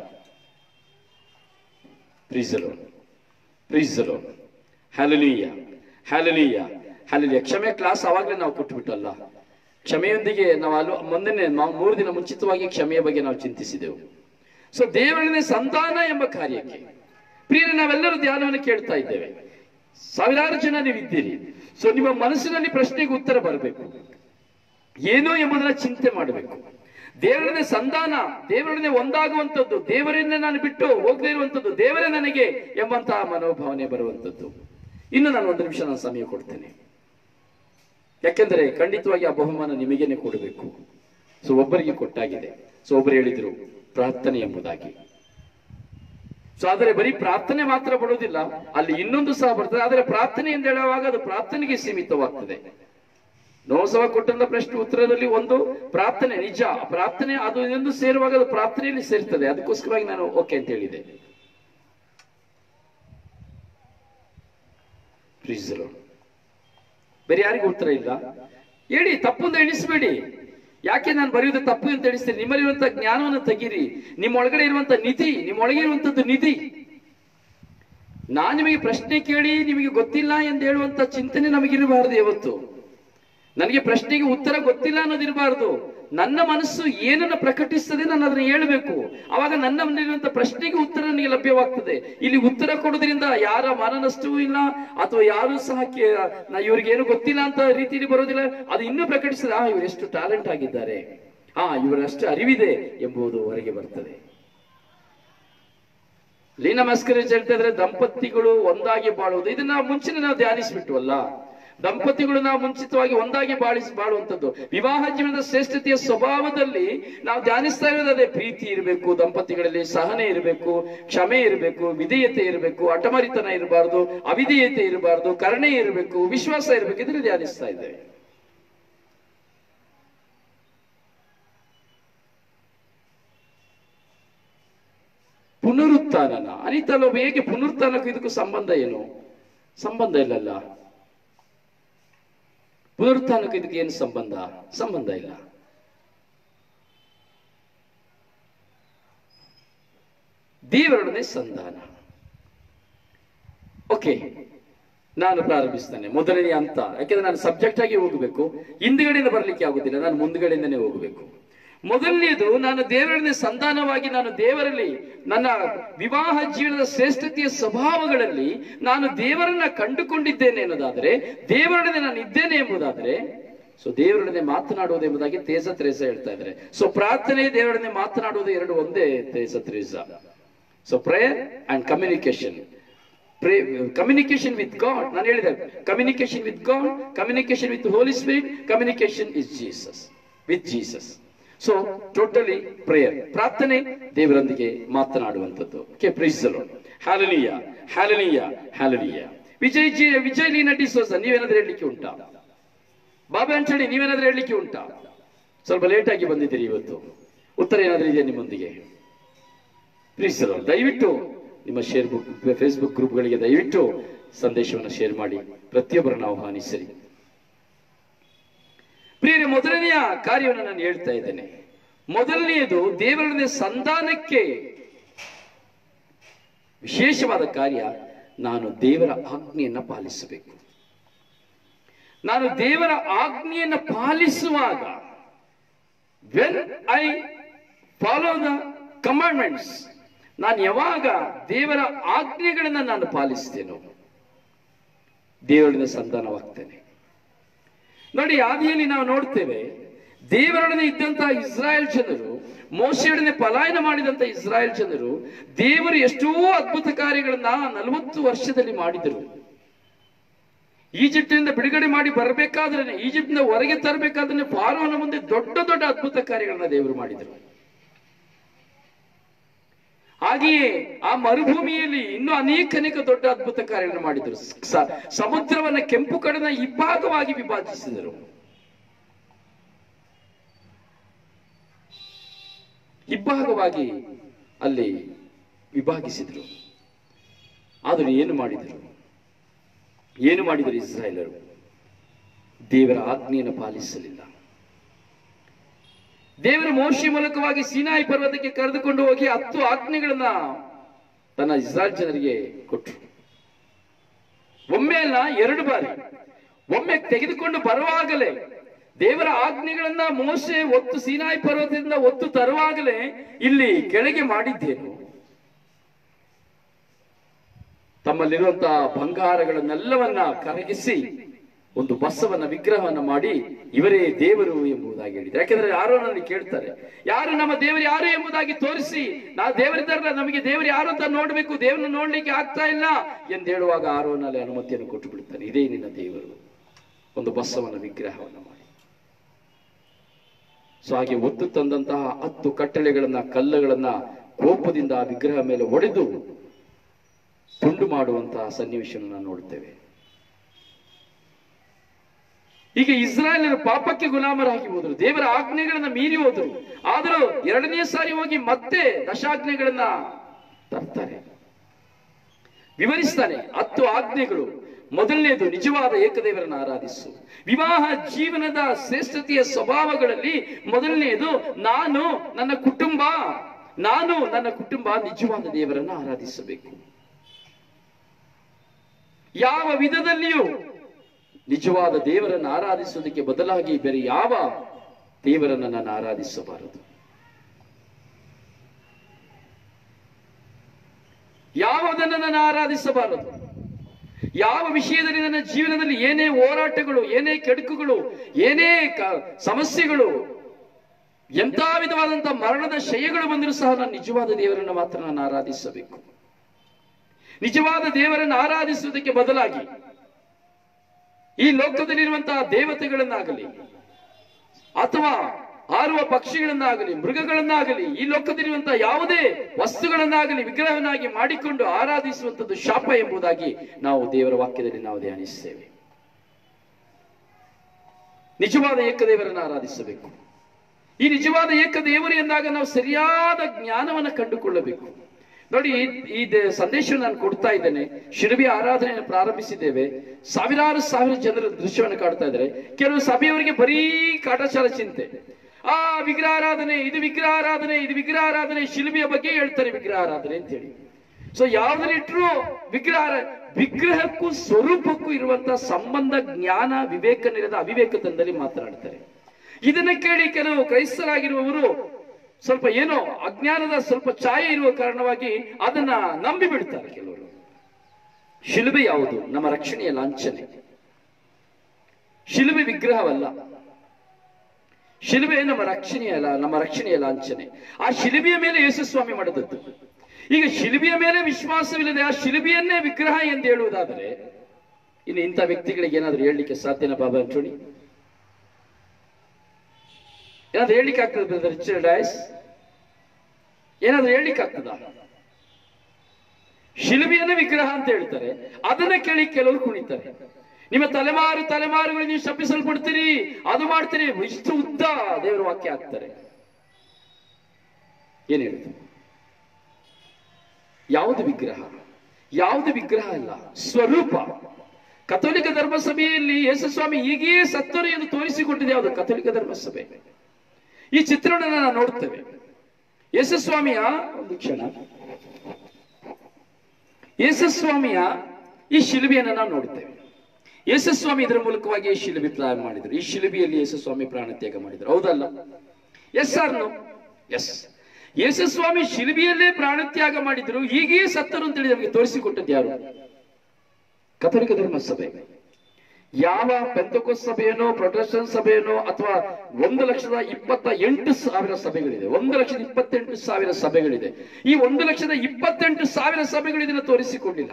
ಪ್ರೀಸಲು ಪ್ರೀಸಲು ಹ್ಯಾಲನೀಯ ಹ್ಯಾಲನೀಯ ಹ್ಯಾಲನೀಯ ಕ್ಷಮೆ ಕ್ಲಾಸ್ ಅವಾಗಲೇ ನಾವು ಕೊಟ್ಬಿಟ್ಟಲ್ಲ ಕ್ಷಮೆಯೊಂದಿಗೆ ನಾವು ಅಲ್ಲೂ ಮುಂದಿನ ನಾವು ಮೂರು ದಿನ ಮುಂಚಿತವಾಗಿ ಕ್ಷಮೆಯ ಬಗ್ಗೆ ನಾವು ಚಿಂತಿಸಿದೆವು ಸೊ ದೇವರನ್ನೇ ಸಂತಾನ ಎಂಬ ಕಾರ್ಯಕ್ಕೆ ಪ್ರಿಯರೇ ನಾವೆಲ್ಲರೂ ಧ್ಯಾನವನ್ನು ಕೇಳ್ತಾ ಇದ್ದೇವೆ ಸಾವಿರಾರು ಜನ ನೀವಿದ್ದೀರಿ ಸೊ ನಿಮ್ಮ ಮನಸ್ಸಿನಲ್ಲಿ ಪ್ರಶ್ನೆಗೆ ಉತ್ತರ ಬರಬೇಕು ಏನು ಎಂಬುದನ್ನ ಚಿಂತೆ ಮಾಡಬೇಕು ದೇವರನ್ನೇ ಸಂಧಾನ ದೇವರನ್ನೇ ಒಂದಾಗುವಂಥದ್ದು ದೇವರನ್ನೇ ನಾನು ಬಿಟ್ಟು ಹೋಗದೇ ಇರುವಂಥದ್ದು ದೇವರೇ ನನಗೆ ಎಂಬಂತಹ ಮನೋಭಾವನೆ ಬರುವಂಥದ್ದು ಇನ್ನು ನಾನು ಒಂದು ನಿಮಿಷ ನಾನು ಸಮಯ ಕೊಡ್ತೇನೆ ಯಾಕೆಂದ್ರೆ ಖಂಡಿತವಾಗಿ ಆ ಬಹುಮಾನ ನಿಮಗೇನೆ ಕೊಡಬೇಕು ಸೊ ಒಬ್ಬರಿಗೆ ಕೊಟ್ಟಾಗಿದೆ ಸೊ ಒಬ್ಬರು ಹೇಳಿದ್ರು ಪ್ರಾರ್ಥನೆ ಎಂಬುದಾಗಿ ಸೊ ಆದರೆ ಬರೀ ಪ್ರಾರ್ಥನೆ ಮಾತ್ರ ಬರುವುದಿಲ್ಲ ಅಲ್ಲಿ ಇನ್ನೊಂದು ಸಹ ಬರ್ತದೆ ಆದರೆ ಪ್ರಾರ್ಥನೆ ಎಂದು ಹೇಳುವಾಗ ಅದು ಪ್ರಾರ್ಥನೆಗೆ ಸೀಮಿತವಾಗ್ತದೆ ನೋಸವ ಕೊಟ್ಟಂತ ಪ್ರಶ್ನೆ ಉತ್ತರದಲ್ಲಿ ಒಂದು ಪ್ರಾರ್ಥನೆ ನಿಜ ಪ್ರಾರ್ಥನೆ ಅದು ಇನ್ನೊಂದು ಸೇರುವಾಗ ಅದು ಪ್ರಾರ್ಥನೆಯಲ್ಲಿ ಸೇರ್ತದೆ ಅದಕ್ಕೋಸ್ಕರವಾಗಿ ನಾನು ಓಕೆ ಅಂತ ಹೇಳಿದೆ Praise the Lord. ಬೇರೆ ಯಾರಿಗೂ ಉತ್ತರ ಇಲ್ಲ ಹೇಳಿ ತಪ್ಪು ಅಂತ ಎಣಿಸ್ಬೇಡಿ ಯಾಕೆ ನಾನು ಬರೆಯುವುದು ತಪ್ಪು ಅಂತ ಎಣಿಸ್ತೀನಿ ನಿಮ್ಮಲ್ಲಿರುವಂತ ಜ್ಞಾನವನ್ನು ತೆಗೀರಿ ನಿಮ್ಮೊಳಗಡೆ ಇರುವಂತ ನಿಧಿ ನಿಮ್ಮೊಳಗೆ ಇರುವಂತದ್ದು ನಿಧಿ ನಾನು ನಿಮಗೆ ಪ್ರಶ್ನೆ ಕೇಳಿ ನಿಮಗೆ ಗೊತ್ತಿಲ್ಲ ಎಂದು ಹೇಳುವಂತ ಚಿಂತನೆ ನಮಗಿರಬಾರದು ಯಾವತ್ತು ನನಗೆ ಪ್ರಶ್ನೆಗೆ ಉತ್ತರ ಗೊತ್ತಿಲ್ಲ ಅನ್ನೋದಿರಬಾರದು ನನ್ನ ಮನಸ್ಸು ಏನನ್ನ ಪ್ರಕಟಿಸ್ತದೆ ನಾನು ಅದನ್ನ ಹೇಳಬೇಕು ಅವಾಗ ನನ್ನ ಮನೆಯಲ್ಲಿರುವಂತ ಪ್ರಶ್ನೆಗೆ ಉತ್ತರ ನನಗೆ ಲಭ್ಯವಾಗ್ತದೆ ಇಲ್ಲಿ ಉತ್ತರ ಕೊಡೋದ್ರಿಂದ ಯಾರ ಮಾನನಷ್ಟವೂ ಇಲ್ಲ ಅಥವಾ ಯಾರು ಸಹ ಕೇ- ನಾ ಇವ್ರಿಗೇನು ಗೊತ್ತಿಲ್ಲ ಅಂತ ರೀತಿಯಲ್ಲಿ ಬರೋದಿಲ್ಲ ಅದು ಇನ್ನೂ ಪ್ರಕಟಿಸ್ತದೆ ಆ ಇವರು ಎಷ್ಟು ಟ್ಯಾಲೆಂಟ್ ಆಗಿದ್ದಾರೆ ಆ ಇವರಷ್ಟು ಅರಿವಿದೆ ಎಂಬುದು ಹೊರಗೆ ಬರ್ತದೆ ಲೀನಾ ಮಸ್ಕರೇಜ್ ಹೇಳ್ತಾ ಇದ್ರೆ ದಂಪತಿಗಳು ಒಂದಾಗಿ ಬಾಳುವುದು ಇದನ್ನ ಮುಂಚೆನೆ ನಾವು ಧ್ಯಾನಿಸ್ಬಿಟ್ವಲ್ಲ ದಂಪತಿಗಳು ನಾವು ಮುಂಚಿತವಾಗಿ ಒಂದಾಗಿ ಬಾಳಿಸಿ ಬಾಳುವಂಥದ್ದು ವಿವಾಹ ಜೀವನದ ಶ್ರೇಷ್ಠತೆಯ ಸ್ವಭಾವದಲ್ಲಿ ನಾವು ಧ್ಯಾನಿಸ್ತಾ ಇರೋದು ಅದೇ ಪ್ರೀತಿ ಇರಬೇಕು ದಂಪತಿಗಳಲ್ಲಿ ಸಹನೆ ಇರಬೇಕು ಕ್ಷಮೆ ಇರಬೇಕು ವಿಧೇಯತೆ ಇರಬೇಕು ಅಟಮರಿತನ ಇರಬಾರ್ದು ಅವಿಧೇಯತೆ ಇರಬಾರ್ದು ಕರುಣೆ ಇರಬೇಕು ವಿಶ್ವಾಸ ಇರಬೇಕು ಇದನ್ನು ಧ್ಯಾನಿಸ್ತಾ ಇದ್ದೇವೆ ಪುನರುತ್ಥಾನನ ಅನಿತಲ್ಲ ಹೇಗೆ ಪುನರುತ್ಥಾನಕ್ಕೂ ಇದಕ್ಕೂ ಸಂಬಂಧ ಏನು ಸಂಬಂಧ ಇಲ್ಲಲ್ಲ ಪುನರುತ್ಥಾನಕ್ಕೂ ಇದಕ್ಕೆ ಏನು ಸಂಬಂಧ ಸಂಬಂಧ ಇಲ್ಲ ದೇವರೊಡನೆ ಸಂಧಾನ ಓಕೆ ನಾನು ಪ್ರಾರಂಭಿಸ್ತೇನೆ ಮೊದಲನೇ ಹಂತ ಯಾಕೆಂದ್ರೆ ನಾನು ಸಬ್ಜೆಕ್ಟ್ ಆಗಿ ಹೋಗಬೇಕು ಹಿಂದ್ಗಡೆಯಿಂದ ಬರ್ಲಿಕ್ಕೆ ಆಗುದಿಲ್ಲ ನಾನು ಮುಂದ್ಗಡೆಯಿಂದನೇ ಹೋಗಬೇಕು ಮೊದಲನೇದು ನಾನು ದೇವರೊಡನೆ ಸಂಧಾನವಾಗಿ ನಾನು ದೇವರಲ್ಲಿ ನನ್ನ ವಿವಾಹ ಜೀವನದ ಶ್ರೇಷ್ಠತೆಯ ಸ್ವಭಾವಗಳಲ್ಲಿ ನಾನು ದೇವರನ್ನ ಕಂಡುಕೊಂಡಿದ್ದೇನೆ ಅನ್ನೋದಾದ್ರೆ ದೇವರೊಡನೆ ನಾನು ಇದ್ದೇನೆ ಎಂಬುದಾದ್ರೆ ಸೊ ದೇವರೊಡನೆ ಮಾತನಾಡುವುದು ಎಂಬುದಾಗಿ ತೇಜ ತ್ರೇಸ ಹೇಳ್ತಾ ಇದ್ದಾರೆ ಸೊ ಪ್ರಾರ್ಥನೆ ದೇವರೊಡನೆ ಮಾತನಾಡುವುದು ಎರಡು ಒಂದೇ ತೇಜ ತ್ರೇಸ so prayer and communication communication with God ನಾನು ಹೇಳಿದೆ communication with God communication with Holy Spirit communication is Jesus with Jesus so totally prayer ಪ್ರಾರ್ಥನೆ ದೇವರೊಂದಿಗೆ ಮಾತನಾಡುವಂಥದ್ದು ಕೆ ಪ್ರೀಸಲು hallelujah hallelujah hallelujah Vijay ji Vijay Leena D'Souza ನೀವೇನಾದ್ರೂ ಹೇಳಲಿಕ್ಕೆ ಉಂಟಾ ಬಾಬಾ ಅಂತೇಳಿ ನೀವೇನಾದ್ರೂ ಹೇಳಲಿಕ್ಕೆ ಉಂಟಾ ಸ್ವಲ್ಪ ಲೇಟ್ ಆಗಿ ಬಂದಿದ್ದೀರಿ ಇವತ್ತು ಉತ್ತರ ಏನಾದ್ರೂ ಇದೆಯಾ ನಿಮ್ಮೊಂದಿಗೆ ಪ್ಲೀಸ್ ಸರ್ ದಯವಿಟ್ಟು ನಿಮ್ಮ ಶೇರ್ ಬುಕ್ ಫೇಸ್ಬುಕ್ ಗ್ರೂಪ್ಗಳಿಗೆ ದಯವಿಟ್ಟು ಸಂದೇಶವನ್ನು ಶೇರ್ ಮಾಡಿ ಪ್ರತಿಯೊಬ್ಬರನ್ನು ಆಹ್ವಾನಿಸಿರಿ ಪ್ರಿಯರೇ ಮೊದಲನೆಯ ಕಾರ್ಯವನ್ನು ನಾನು ಹೇಳ್ತಾ ಇದ್ದೇನೆ ಮೊದಲನೆಯದು ದೇವರೊಡನೆ ಸಂಧಾನಕ್ಕೆ ವಿಶೇಷವಾದ ಕಾರ್ಯ ನಾನು ದೇವರ ಆಜ್ಞೆಯನ್ನ ಪಾಲಿಸಬೇಕು ನಾನು ದೇವರ ಆಜ್ಞೆಯನ್ನು ಪಾಲಿಸುವಾಗ when I follow the commandments ನಾನು ಯಾವಾಗ ದೇವರ ಆಜ್ಞೆಗಳನ್ನ ನಾನು ಪಾಲಿಸ್ತೇನೋ ದೇವರೊಡನೆ ಸಂಧಾನವಾಗ್ತೇನೆ ನೋಡಿ ಆದಿಯಲ್ಲಿ ನಾವು ನೋಡ್ತೇವೆ ದೇವರೊಡನೆ ಇದ್ದಂತಹ ಇಸ್ರಾಯೇಲ್ ಜನರು ಮೋಶೆಯೊಡನೆ ಪಲಾಯನ ಮಾಡಿದಂತ ಇಸ್ರಾಯೇಲ್ ಜನರು ದೇವರು ಎಷ್ಟೋ ಅದ್ಭುತ ಕಾರ್ಯಗಳನ್ನ ನಲವತ್ತು ವರ್ಷದಲ್ಲಿ ಮಾಡಿದರು ಈಜಿಪ್ಟಿನಿಂದ ಬಿಡುಗಡೆ ಮಾಡಿ ಬರಬೇಕಾದ್ರೆ ಈಜಿಪ್ಟಿಂದ ಹೊರಗೆ ತರಬೇಕಾದ್ರೆ ಫಾರೋನ ಮುಂದೆ ದೊಡ್ಡ ದೊಡ್ಡ ಅದ್ಭುತ ಕಾರ್ಯಗಳನ್ನ ದೇವರು ಮಾಡಿದರು ಹಾಗೆಯೇ ಆ ಮರುಭೂಮಿಯಲ್ಲಿ ಇನ್ನೂ ಅನೇಕ ಅನೇಕ ದೊಡ್ಡ ಅದ್ಭುತ ಕಾರ್ಯಗಳನ್ನು ಮಾಡಿದರು ಸ- ಸಮುದ್ರವನ್ನ ಕೆಂಪು ಕಡನ ಇಬ್ಬಾಗವಾಗಿ ವಿಭಾಗಿಸಿದರು ಇಬ್ಬಾಗವಾಗಿ ಅಲ್ಲಿ ವಿಭಾಗಿಸಿದರು ಆದರೂ ಏನು ಮಾಡಿದರು ಏನು ಮಾಡಿದರು ಇಸ್ರಾಯೇಲರು ದೇವರ ಆಜ್ಞೆಯನ್ನು ಪಾಲಿಸಲಿಲ್ಲ ದೇವರು ಮೋಶಿ ಮೂಲಕವಾಗಿ ಸೀನಾಯಿ ಪರ್ವತಕ್ಕೆ ಕರೆದುಕೊಂಡು ಹೋಗಿ ಹತ್ತು ಆಜ್ಞೆಗಳನ್ನ ತನ್ನ ಇಸ್ರಾಯೇಲ್ ಜನರಿಗೆ ಕೊಟ್ಟರು ಒಮ್ಮೆ ಅಲ್ಲ ಎರಡು ಬಾರಿ ಒಮ್ಮೆ ತೆಗೆದುಕೊಂಡು ಬರುವಾಗಲೇ ದೇವರ ಆಜ್ಞೆಗಳನ್ನ ಮೋಸೆ ಒತ್ತು ಸೀನಾಯಿ ಪರ್ವತದಿಂದ ಒತ್ತು ತರುವಾಗಲೇ ಇಲ್ಲಿ ಕೆಳಗೆ ಮಾಡಿದ್ದೇನು ತಮ್ಮಲ್ಲಿರುವಂತಹ ಬಂಗಾರಗಳನ್ನೆಲ್ಲವನ್ನ ಕರಗಿಸಿ ಒಂದು ಬಸವನ ವಿಗ್ರಹವನ್ನ ಮಾಡಿ ಇವರೇ ದೇವರು ಎಂಬುದಾಗಿ ಹೇಳಿದ್ರು ಯಾಕೆಂದ್ರೆ ಯಾರೋ ನನಗೆ ಕೇಳ್ತಾರೆ ಯಾರು ನಮ್ಮ ದೇವರು ಯಾರು ಎಂಬುದಾಗಿ ತೋರಿಸಿ ನಾ ದೇವರಿದ್ದಾರಲ್ಲ ನಮಗೆ ದೇವರು ಯಾರು ಅಂತ ನೋಡ್ಬೇಕು ದೇವರನ್ನ ನೋಡ್ಲಿಕ್ಕೆ ಆಗ್ತಾ ಇಲ್ಲ ಎಂದು ಹೇಳುವಾಗ ಆರೋನಲ್ಲಿ ಅನುಮತಿಯನ್ನು ಕೊಟ್ಟು ಬಿಡ್ತಾನೆ ಇದೇ ನಿನ್ನ ದೇವರು ಒಂದು ಬಸವನ ವಿಗ್ರಹವನ್ನು ಮಾಡಿ ಸೊ ಹಾಗೆ ಒತ್ತು ತಂದಂತಹ ಹತ್ತು ಕಟ್ಟಳೆಗಳನ್ನ ಕಲ್ಲುಗಳನ್ನ ಕೋಪದಿಂದ ಆ ವಿಗ್ರಹ ಮೇಲೆ ಒಡೆದು ತುಂಡು ಮಾಡುವಂತಹ ಸನ್ನಿವೇಶವನ್ನು ನಾವು ನೋಡ್ತೇವೆ ಹೀಗೆ ಇಸ್ರಾಯೇಲರು ಪಾಪಕ್ಕೆ ಗುಲಾಮರಾಗಿ ಹೋದರು ದೇವರ ಆಜ್ಞೆಗಳನ್ನ ಮೀರಿ ಹೋದರು ಆದರೂ ಎರಡನೇ ಸಾರಿ ಹೋಗಿ ಮತ್ತೆ ದಶಾಜ್ಞೆಗಳನ್ನ ತರ್ತಾರೆ ವಿವರಿಸ್ತಾನೆ ಹತ್ತು ಆಜ್ಞೆಗಳು ಮೊದಲನೇದು ನಿಜವಾದ ಏಕದೇವರನ್ನು ಆರಾಧಿಸು ವಿವಾಹ ಜೀವನದ ಶ್ರೇಷ್ಠತೆಯ ಸ್ವಭಾವಗಳಲ್ಲಿ ಮೊದಲನೆಯದು ನಾನು ನನ್ನ ಕುಟುಂಬ ನಾನು ನನ್ನ ಕುಟುಂಬ ನಿಜವಾದ ದೇವರನ್ನು ಆರಾಧಿಸಬೇಕು ಯಾವ ವಿಧದಲ್ಲಿಯೂ ನಿಜವಾದ ದೇವರನ್ನು ಆರಾಧಿಸುವುದಕ್ಕೆ ಬದಲಾಗಿ ಬೇರೆ ಯಾವ ದೇವರನ್ನು ನಾನು ಆರಾಧಿಸಬಾರದು ಯಾವುದನ್ನು ನಾನು ಆರಾಧಿಸಬಾರದು ಯಾವ ವಿಷಯದಲ್ಲಿ ನನ್ನ ಜೀವನದಲ್ಲಿ ಏನೇ ಹೋರಾಟಗಳು ಏನೇ ಕೆಡುಕುಗಳು ಏನೇ ಕ- ಸಮಸ್ಯೆಗಳು ಎಂಥ ವಿಧವಾದಂತಹ ಮರಣದ ಶಯಗಳು ಬಂದರೂ ಸಹ ನಾನು ನಿಜವಾದ ದೇವರನ್ನು ಮಾತ್ರ ನಾನು ಆರಾಧಿಸಬೇಕು ನಿಜವಾದ ದೇವರನ್ನು ಆರಾಧಿಸುವುದಕ್ಕೆ ಬದಲಾಗಿ ಈ ಲೋಕದಲ್ಲಿರುವಂತಹ ದೇವತೆಗಳನ್ನಾಗಲಿ ಅಥವಾ ಹಾರುವ ಪಕ್ಷಿಗಳನ್ನಾಗಲಿ ಮೃಗಗಳನ್ನಾಗಲಿ ಈ ಲೋಕದಲ್ಲಿರುವಂತಹ ಯಾವುದೇ ವಸ್ತುಗಳನ್ನಾಗಲಿ ವಿಗ್ರಹವನ್ನಾಗಿ ಮಾಡಿಕೊಂಡು ಆರಾಧಿಸುವಂಥದ್ದು ಶಾಪ ಎಂಬುದಾಗಿ ನಾವು ದೇವರ ವಾಕ್ಯದಲ್ಲಿ ನಾವು ಧ್ಯಾನಿಸ್ತೇವೆ ನಿಜವಾದ ಏಕದೇವರನ್ನು ಆರಾಧಿಸಬೇಕು ಈ ನಿಜವಾದ ಏಕದೇವರು ಎಂದಾಗ ನಾವು ಸರಿಯಾದ ಜ್ಞಾನವನ್ನು ಕಂಡುಕೊಳ್ಳಬೇಕು ನೋಡಿ ಈ- ಈ ದ- ಸಂದೇಶವನ್ನು ನಾನು ಕೊಡ್ತಾ ಇದ್ದೇನೆ ಶಿರಬಿ ಆರಾಧನೆಯನ್ನು ಪ್ರಾರಂಭಿಸಿದ್ದೇವೆ ಸಾವಿರಾರು ಸಾವಿರ ಜನರು ದೃಶ್ಯವನ್ನು ಕಾಡ್ತಾ ಇದ್ದಾರೆ ಕೆಲವು ಸಭೆಯವರಿಗೆ ಬರೀ ಕಾಟಾಚಾರ ಚಿಂತೆ ಆ ವಿಗ್ರಹ ಆರಾಧನೆ ಇದು ವಿಗ್ರಹ ಆರಾಧನೆ ಇದು ವಿಗ್ರಹ ಆರಾಧನೆ ಶಿಲ್ಬಿಯ ಬಗ್ಗೆ ಹೇಳ್ತಾರೆ ವಿಗ್ರಹ ಆರಾಧನೆ ಅಂತ ಹೇಳಿ ಸೊ ಯಾವ್ದ್ರಿಟ್ರು ವಿಗ್ರಹ ಆರಾ- ವಿಗ್ರಹಕ್ಕೂ ಸ್ವರೂಪಕ್ಕೂ ಇರುವಂತಹ ಸಂಬಂಧ ಜ್ಞಾನ ವಿವೇಕ ನಿರದ ಅವಿವೇಕತನದಲ್ಲಿ ಮಾತನಾಡ್ತಾರೆ ಇದನ್ನ ಕೇಳಿ ಕೆಲವು ಕ್ರೈಸ್ತರಾಗಿರುವವರು ಸ್ವಲ್ಪ ಏನೋ ಅಜ್ಞಾನದ ಸ್ವಲ್ಪ ಛಾಯೆ ಇರುವ ಕಾರಣವಾಗಿ ಅದನ್ನ ನಂಬಿ ಬಿಡ್ತಾರೆ ಕೆಲವರು ಶಿಲುಬೆ ಯಾವುದು ನಮ್ಮ ರಕ್ಷಣೆಯ ಲಾಂಛನೆ ಶಿಲುಬೆ ವಿಗ್ರಹವಲ್ಲ ಶಿಲುಬೆ ನಮ್ಮ ರಕ್ಷಣೆಯ ಲ- ನಮ್ಮ ರಕ್ಷಣೆಯ ಲಾಂಛನೆ ಆ ಶಿಲುಬೆಯ ಮೇಲೆ ಯೇಸು ಸ್ವಾಮಿ ಮಾಡಿದದ್ದು ಈಗ ಶಿಲುಬೆಯ ಮೇಲೆ ವಿಶ್ವಾಸವಿಲ್ಲದೆ ಆ ಶಿಲುಬೆಯನ್ನೇ ವಿಗ್ರಹ ಎಂದು ಹೇಳುವುದಾದರೆ ಇನ್ನು ಇಂಥ ವ್ಯಕ್ತಿಗಳಿಗೆ ಏನಾದರೂ ಹೇಳಲಿಕ್ಕೆ ಸಾಧ್ಯನಾ ಬಾಬಾ ಅಂಚೋಣಿ ಏನಾದ್ರು ಹೇಳಲಿಕ್ಕೆ ಆಗ್ತದೆ ಬ್ರದರ್ ರಿಚರ್ಡ್ ಡೈಸ್ ಏನಾದ್ರು ಹೇಳಲಿಕ್ಕೆ ಆಗ್ತದ ಶಿಲ್ಬಿಯನ್ನ ವಿಗ್ರಹ ಅಂತ ಹೇಳ್ತಾರೆ ಅದನ್ನ ಕೇಳಿ ಕೆಲವರು ಕುಣಿತಾರೆ ನಿಮ್ಮ ತಲೆಮಾರು ತಲೆಮಾರುಗಳು ನೀವು ಶಪಿಸಲ್ಪಡ್ತೀರಿ ಅದು ಮಾಡ್ತೀರಿ ಇಷ್ಟು ಉದ್ದ ದೇವರ ವಾಕ್ಯ ಹಾಕ್ತಾರೆ ಏನ್ ಹೇಳುದು ಯಾವುದು ವಿಗ್ರಹ ಯಾವುದು ವಿಗ್ರಹ ಅಲ್ಲ ಸ್ವರೂಪ ಕಥೋಲಿಕ ಧರ್ಮಸಭೆಯಲ್ಲಿ ಯೇಸುಸ್ವಾಮಿ ಹೀಗೇ ಸತ್ತರು ಎಂದು ತೋರಿಸಿಕೊಟ್ಟಿದೆ ಯಾವುದು ಕಥೋಲಿಕ ಧರ್ಮಸಭೆ ಈ ಚಿತ್ರಣವನ್ನು ನಾವು ನೋಡ್ತೇವೆ ಯೇಸುಸ್ವಾಮಿಯ ಒಂದು ಕ್ಷಣ ಯೇಸುಸ್ವಾಮಿಯ ಈ ಶಿಲುಬೆಯನ್ನು ನಾವು ನೋಡ್ತೇವೆ ಯೇಸುಸ್ವಾಮಿ ಇದರ ಮೂಲಕವಾಗಿ ಈ ಶಿಲುಬೆ ಪ್ರಾರಂಭ ಮಾಡಿದರು ಈ ಶಿಲುಬೆಯಲ್ಲಿ ಯೇಸುಸ್ವಾಮಿ ಪ್ರಾಣತ್ಯಾಗ ಮಾಡಿದರು ಹೌದಲ್ಲ ಎಸ್ ಆರ್ ನೋ ಎಸ್ ಯೇಸುಸ್ವಾಮಿ ಶಿಲುಬೆಯಲ್ಲೇ ಪ್ರಾಣತ್ಯಾಗ ಮಾಡಿದ್ರು ಹೀಗೆ ಸತ್ತರು ಅಂತೇಳಿ ನಮಗೆ ತೋರಿಸಿಕೊಟ್ಟದ್ದು ಯಾರು ಕಥೋಲಿಕ ಧರ್ಮ ಸಭೆ ಯಾವ ಪೆಂತಕೋಸ್ ಸಭೆಯೇನೋ ಪ್ರೊಟೆಸ್ಟೆಂಟ್ ಸಭೆಯೇನೋ ಅಥವಾ ಒಂದು ಲಕ್ಷದ ಇಪ್ಪತ್ತ ಎಂಟು ಸಾವಿರ ಸಭೆಗಳಿದೆ ಒಂದು ಲಕ್ಷದ ಇಪ್ಪತ್ತೆಂಟು ಸಾವಿರ ಸಭೆಗಳಿದೆ ಈ ಒಂದು ಲಕ್ಷದ ಇಪ್ಪತ್ತೆಂಟು ಸಾವಿರ ಸಭೆಗಳು ಇದನ್ನು ತೋರಿಸಿಕೊಂಡಿಲ್ಲ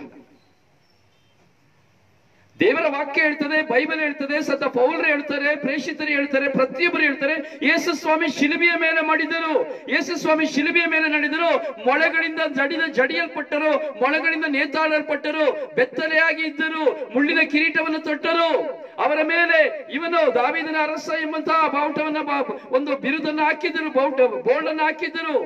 ದೇವರ ವಾಕ್ಯ ಹೇಳ್ತದೆ ಬೈಬಲ್ ಹೇಳ್ತದೆ ಸತ ಪೌಲರು ಹೇಳ್ತಾರೆ ಪ್ರೇಷಿತರು ಹೇಳ್ತಾರೆ ಪ್ರತಿಯೊಬ್ಬರು ಹೇಳ್ತಾರೆ ಯೇಸು ಸ್ವಾಮಿ ಶಿಲುಬೆಯ ಮೇಲೆ ಮಾಡಿದರು ಯೇಸು ಸ್ವಾಮಿ ಶಿಲುಬೆಯ ಮೇಲೆ ನಡೆದರು ಮೊಳೆಗಳಿಂದ ಜಡಿದ ಜಡಿಯಲ್ಪಟ್ಟರು ಮೊಳೆಗಳಿಂದ ನೇತಾಡಲ್ಪಟ್ಟರು ಬೆತ್ತಲೆಯಾಗಿ ಇದ್ದರು ಮುಳ್ಳಿನ ಕಿರೀಟವನ್ನು ತೊಟ್ಟರು ಅವರ ಮೇಲೆ ಇವನು ದಾವಿದನ ಅರಸ ಎಂಬಂತಹ ಬಾವುಟವನ್ನ ಬಾ- ಒಂದು ಬಿರುದನ್ನು ಹಾಕಿದರು ಬಾವುಟ ಬೋರ್ಡ್ ಅನ್ನು ಹಾಕಿದ್ದರು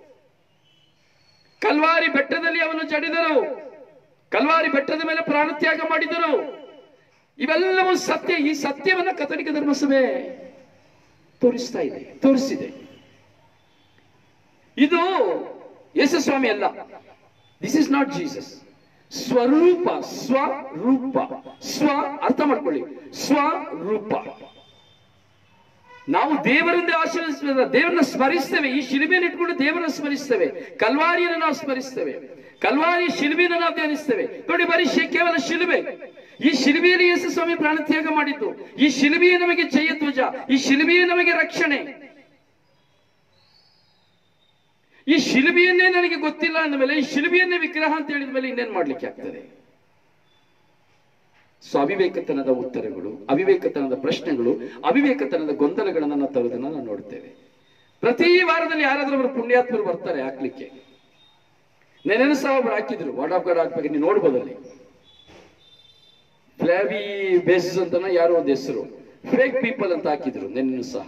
ಕಲ್ವಾರಿ ಬೆಟ್ಟದಲ್ಲಿ ಅವನು ಜಡಿದರು ಕಲ್ವಾರಿ ಬೆಟ್ಟದ ಮೇಲೆ ಪ್ರಾಣತ್ಯಾಗ ಮಾಡಿದರು ಇವೆಲ್ಲವೂ ಸತ್ಯ ಈ ಸತ್ಯವನ್ನ ಕಥೋಲಿಕ ಧರ್ಮಸಭೆ ತೋರಿಸ್ತಾ ಇದೆ ತೋರಿಸಿದೆ ಇದು ಯೇಸುಸ್ವಾಮಿ ಅಲ್ಲ ದಿಸ್ ಇಸ್ ನಾಟ್ ಜೀಸಸ್ ಸ್ವರೂಪ ಸ್ವರೂಪ ಸ್ವ ಅರ್ಥ ಮಾಡ್ಕೊಳ್ಳಿ ಸ್ವರೂಪ ನಾವು ದೇವರಿಂದ ಆಶೀರ್ವದಿಸಿದ ದೇವರನ್ನ ಸ್ಮರಿಸ್ತೇವೆ ಈ ಶಿಲುಬೆಯನ್ನು ಇಟ್ಕೊಂಡು ದೇವರನ್ನ ಸ್ಮರಿಸ್ತೇವೆ ಕಲ್ವಾರಿಯನ್ನು ನಾವು ಸ್ಮರಿಸ್ತೇವೆ ಕಲ್ವಾರಿ ಶಿಲುಬೆಯನ್ನು ನಾವು ಧ್ಯಾನಿಸ್ತೇವೆ ನೋಡಿ ಬರೀ ಶಿ- ಕೇವಲ ಶಿಲುಬೆ ಈ ಶಿಲುಬೆಯಲ್ಲಿ ಯೇಸು ಸ್ವಾಮಿ ಪ್ರಾಣತ್ಯಾಗ ಮಾಡಿದ್ದು ಈ ಶಿಲುಬೆಯೇ ನಮಗೆ ಜಯಧ್ವಜ ಈ ಶಿಲುಬೆಯೇ ನಮಗೆ ರಕ್ಷಣೆ ಈ ಶಿಲುಬೆಯನ್ನೇ ನನಗೆ ಗೊತ್ತಿಲ್ಲ ಅಂದ ಮೇಲೆ ಈ ಶಿಲುಬೆಯನ್ನೇ ವಿಗ್ರಹ ಅಂತ ಹೇಳಿದ ಮೇಲೆ ಇನ್ನೇನ್ ಮಾಡ್ಲಿಕ್ಕೆ ಆಗ್ತದೆ ಸೊ ಅವಿವೇಕತನದ ಉತ್ತರಗಳು ಅವಿವೇಕತನದ ಪ್ರಶ್ನೆಗಳು ಅವಿವೇಕತನದ ಗೊಂದಲಗಳನ್ನು ನಾವು ತರುವುದನ್ನು ನಾವು ನೋಡ್ತೇವೆ ಪ್ರತಿ ವಾರದಲ್ಲಿ ಯಾರಾದ್ರೂ ಒಬ್ರು ಪುಣ್ಯಾತ್ಮರು ಬರ್ತಾರೆ ಹಾಕ್ಲಿಕ್ಕೆ ನೆನೆನು ಸಹ ಒಬ್ರು ಹಾಕಿದ್ರು ವಾರ್ಡ್ ಆಫ್ ಗಾಡ್ ಹಾಕ್ಬೇಕು ನೀವು ನೋಡ್ಬೋದಲ್ಲಿ ಫ್ಲಾವಿ ಬೇಸಿಸ್ ಅಂತ ಯಾರೋ ಒಂದು ಹೆಸರು ಫೇಕ್ ಪೀಪಲ್ ಅಂತ ಹಾಕಿದ್ರು ನೆನ್ನೆನು ಸಹ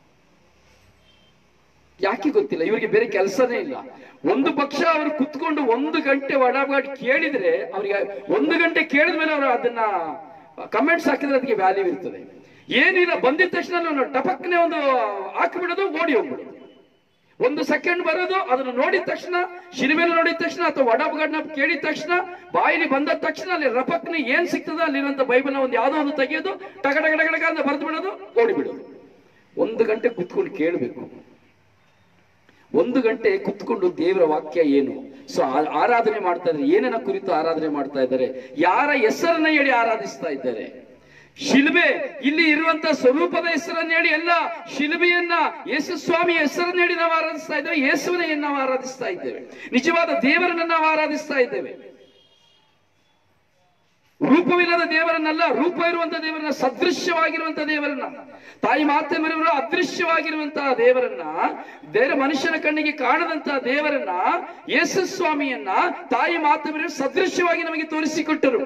ಯಾಕೆ ಗೊತ್ತಿಲ್ಲ ಇವರಿಗೆ ಬೇರೆ ಕೆಲಸನೇ ಇಲ್ಲ ಒಂದು ಪಕ್ಷ ಅವರು ಕುತ್ಕೊಂಡು ಒಂದು ಗಂಟೆ ಒಡಾಬಾಟ್ ಕೇಳಿದ್ರೆ ಅವರಿಗೆ ಒಂದು ಗಂಟೆ ಕೇಳಿದ ಮೇಲೆ ಅವರು ಅದನ್ನ ಕಮೆಂಟ್ಸ್ ಹಾಕಿದ್ರೆ ಅದಕ್ಕೆ ವ್ಯಾಲ್ಯೂ ಇರ್ತದೆ ಏನಿಲ್ಲ ಬಂದಿದ ತಕ್ಷಣ ನಾವು ಟಪಕ್ನೆ ಒಂದು ಹಾಕಿಬಿಡೋದು ಓಡಿ ಹೋಗ್ಬಿಡೋದು ಒಂದು ಸೆಕೆಂಡ್ ಬರೋದು ಅದನ್ನು ನೋಡಿದ ತಕ್ಷಣ ಶಿಲ್ಮೆನ ನೋಡಿದ ತಕ್ಷಣ ಅಥವಾ ಒಡಬಗಡ್ನ ಕೇಳಿದ ತಕ್ಷಣ ಬಾಯಿಲಿ ಬಂದ ತಕ್ಷಣ ಅಲ್ಲಿ ರಪಕ್ನೆ ಏನ್ ಸಿಗ್ತದ ಅಲ್ಲಿರುವಂತ ಬೈಬಲ್ನ ಒಂದು ಯಾವ್ದೋ ಒಂದು ತೆಗೆಯೋದು ಟಗ ಟಗ ಟಗ ಟಗ ಅಂತ ಬರೆದು ಬಿಡೋದು ಓಡಿಬಿಡೋದು ಒಂದು ಗಂಟೆ ಕುತ್ಕೊಂಡು ಕೇಳಬೇಕು ಒಂದು ಗಂಟೆ ಕುತ್ಕೊಂಡು ದೇವರ ವಾಕ್ಯ ಏನು ಸೊ ಆರಾಧನೆ ಮಾಡ್ತಾ ಇದ್ದಾರೆ ಏನನ್ನ ಕುರಿತು ಆರಾಧನೆ ಮಾಡ್ತಾ ಇದ್ದಾರೆ ಯಾರ ಹೆಸರನ್ನ ಹೇಳಿ ಆರಾಧಿಸ್ತಾ ಇದ್ದಾರೆ ಶಿಲ್ಬೆ ಇಲ್ಲಿ ಇರುವಂತ ಸ್ವರೂಪದ ಹೆಸರನ್ನ ಹೇಳಿ ಎಲ್ಲ ಶಿಲ್ಬೆಯನ್ನ ಯೇಸು ಸ್ವಾಮಿಯ ಹೆಸರನ್ನ ಹೇಳಿ ನಾವು ಆರಾಧಿಸ್ತಾ ಇದ್ದೇವೆ ಯೇಸುವನ್ನ ನಾವು ಆರಾಧಿಸ್ತಾ ಇದ್ದೇವೆ ನಿಜವಾದ ದೇವರನ್ನ ನಾವು ಆರಾಧಿಸ್ತಾ ಇದ್ದೇವೆ ರೂಪವಿಲ್ಲದ ದೇವರನ್ನಲ್ಲ ರೂಪ ಇರುವಂತ ದೇವರನ್ನ ಸದೃಶ್ಯವಾಗಿರುವಂತ ದೇವರನ್ನ ತಾಯಿ ಮಾತೆ ಮರೆಯವರು ಅದೃಶ್ಯವಾಗಿರುವಂತಹ ದೇವರನ್ನ ಬೇರೆ ಮನುಷ್ಯನ ಕಣ್ಣಿಗೆ ಕಾಣದಂತಹ ದೇವರನ್ನ ಯೇಸು ಸ್ವಾಮಿಯನ್ನ ತಾಯಿ ಮಾತೆ ಮರೆಯವರು ಸದೃಶ್ಯವಾಗಿ ನಮಗೆ ತೋರಿಸಿಕೊಟ್ಟರು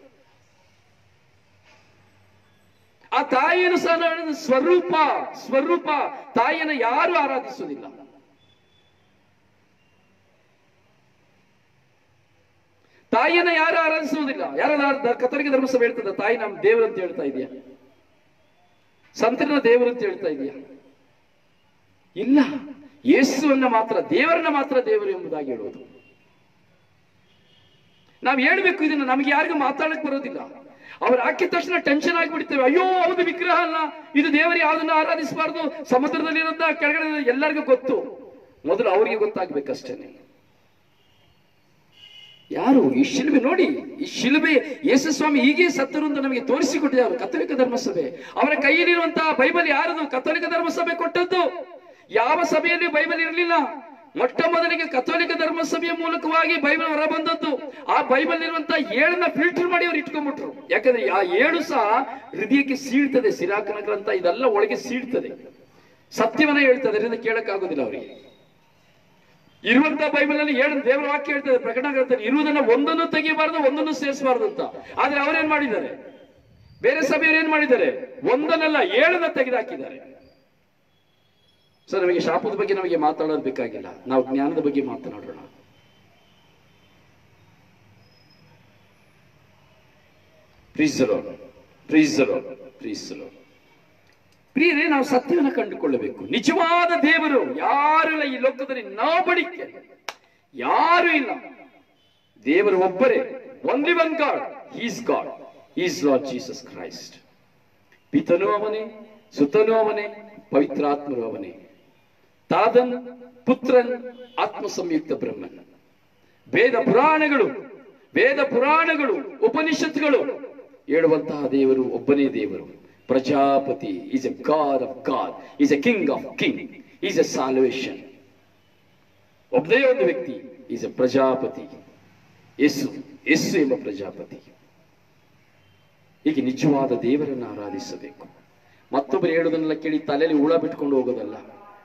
ಆ ತಾಯಿಯನ್ನು ಸಹ ನಾವು ಸ್ವರೂಪ ಸ್ವರೂಪ ತಾಯಿಯನ್ನು ಯಾರು ಆರಾಧಿಸುವುದಿಲ್ಲ ತಾಯಿಯನ್ನ ಯಾರು ಆರಾಧಿಸುವುದಿಲ್ಲ ಯಾರಾದ್ರೂ ಕತ್ತಲಿಗೆ ಧರ್ಮಸಭೆ ಹೇಳ್ತದ ತಾಯಿ ನಮ್ಮ ದೇವರು ಅಂತ ಹೇಳ್ತಾ ಇದೆಯಾ ಸಂತನ ದೇವರು ಅಂತ ಹೇಳ್ತಾ ಇದೆಯಾ ಇಲ್ಲ ಯೇಸುವನ್ನ ಮಾತ್ರ ದೇವರನ್ನ ಮಾತ್ರ ದೇವರು ಎಂಬುದಾಗಿ ಹೇಳುವುದು ನಾವು ಹೇಳ್ಬೇಕು ಇದನ್ನ ನಮಗೆ ಯಾರಿಗೂ ಮಾತಾಡಕ್ ಬರೋದಿಲ್ಲ ಅವ್ರು ಹಾಕಿದ ತಕ್ಷಣ ಟೆನ್ಷನ್ ಆಗಿಬಿಡ್ತೇವೆ ಅಯ್ಯೋ ಹೌದು ವಿಗ್ರಹ ಅಲ್ಲ ಇದು ದೇವರು ಯಾವ್ದನ್ನ ಆರಾಧಿಸಬಾರ್ದು ಸಮುದ್ರದಲ್ಲಿ ಇರೋದ ಕೆಳಗಡೆ ಇರೋದು ಎಲ್ಲರಿಗೂ ಗೊತ್ತು ಮೊದಲು ಅವರಿಗೆ ಗೊತ್ತಾಗ್ಬೇಕಷ್ಟೇನೆ ಯಾರು ಈ ಶಿಲ್ಬೆ ನೋಡಿ ಈ ಶಿಲ್ಬೆ ಯೇಸು ಸ್ವಾಮಿ ಹೀಗೆ ಸತ್ತರು ಅಂತ ನಮಗೆ ತೋರಿಸಿಕೊಟ್ಟಿದ್ದಾರೆ ಕಥೋಲಿಕ ಧರ್ಮಸಭೆ ಅವರ ಕೈಯಲ್ಲಿರುವಂತಹ ಬೈಬಲ್ ಯಾರದು ಕಥೋಲಿಕ ಧರ್ಮಸಭೆ ಕೊಟ್ಟದ್ದು ಯಾವ ಸಭೆಯಲ್ಲಿ ಬೈಬಲ್ ಇರಲಿಲ್ಲ ಮೊಟ್ಟ ಮೊದಲಿಗೆ ಕಥೋಲಿಕ ಧರ್ಮಸಭೆಯ ಮೂಲಕವಾಗಿ ಬೈಬಲ್ ಹೊರ ಬಂದದ್ದು ಆ ಬೈಬಲ್ ಇರುವಂತಹ ಏಳನ್ನ ಫಿಲ್ಟರ್ ಮಾಡಿ ಅವ್ರು ಇಟ್ಕೊಂಡ್ಬಿಟ್ರು ಯಾಕಂದ್ರೆ ಆ ಏಳು ಸಹ ಹೃದಯಕ್ಕೆ ಸೀಳ್ತದೆ ಸಿರಾಕನ ಗ್ರಂಥ ಇದೆಲ್ಲ ಒಳಗೆ ಸೀಳ್ತದೆ ಸತ್ಯವನ್ನ ಹೇಳ್ತದೆ ಅದರಿಂದ ಕೇಳಕ್ಕಾಗೋದಿಲ್ಲ ಅವರಿಗೆ ಇರುವಂತ ಬೈಬಲ್ ಅಲ್ಲಿ ಏಳು ದೇವರ ವಾಕ್ಯ ಹೇಳ್ತದೆ ಪ್ರಕಟಣೆ ಗ್ರಂಥದಲ್ಲಿ ಇರುವುದನ್ನ ಒಂದನ್ನು ತೆಗಿಬಾರ್ದು ಒಂದನ್ನು ಸೇರಿಸಬಾರ್ದು ಅಂತ ಆದ್ರೆ ಅವರೇನ್ ಮಾಡಿದ್ದಾರೆ ಬೇರೆ ಸಭೆಯವರು ಏನ್ ಮಾಡಿದ್ದಾರೆ ಒಂದನ್ನೆಲ್ಲ ಏಳನ್ನ ತೆಗೆದುಹಾಕಿದ್ದಾರೆ ಸೊ ನಮಗೆ ಶಾಪದ ಬಗ್ಗೆ ನಮಗೆ ಮಾತಾಡೋದು ಬೇಕಾಗಿಲ್ಲ ನಾವು ಜ್ಞಾನದ ಬಗ್ಗೆ ಮಾತನಾಡೋಣ ಪ್ರೀಸಲೋ ಪ್ರೀಸಲೋ ಪ್ರೀಸಲೋ ಪ್ರಿಯರೇ ನಾವು ಸತ್ಯವನ್ನು ಕಂಡುಕೊಳ್ಳಬೇಕು ನಿಜವಾದ ದೇವರು ಯಾರು ಇಲ್ಲ ಈ ಲೋಕದಲ್ಲಿ ನಾವು ಬಳಿಕೆ ಯಾರು ಇಲ್ಲ ದೇವರು ಒಬ್ಬರೇ only one God is God is Lord Jesus Christ ಪಿತನು ಅವನೇ ಸುತನು ಅವನೇ ಪವಿತ್ರಾತ್ಮರು ಅವನೇ ತಾದನ್ ಪುತ್ರನ್ ಆತ್ಮ ಸಂಯುಕ್ತ ಬ್ರಹ್ಮನ್ ವೇದ ಪುರಾಣಗಳು ವೇದ ಪುರಾಣಗಳು ಉಪನಿಷತ್ಗಳು ಹೇಳುವಂತಹ ದೇವರು ಒಬ್ಬನೇ ದೇವರು ಪ್ರಜಾಪತಿ is a God of God is a king of king is a salvation ಒಬ್ಬನೇ ಒಂದು ವ್ಯಕ್ತಿ ಈಸ್ ಎ ಪ್ರಜಾಪತಿ ಯೇಸು ಯೇಸು ಎಂಬ ಪ್ರಜಾಪತಿ ಹೀಗೆ ನಿಜವಾದ ದೇವರನ್ನು ಆರಾಧಿಸಬೇಕು ಮತ್ತೊಬ್ಬರು ಹೇಳುವುದನ್ನೆಲ್ಲ ಕೇಳಿ ತಲೆಯಲ್ಲಿ ಹುಳ ಬಿಟ್ಕೊಂಡು ಹೋಗೋದಲ್ಲ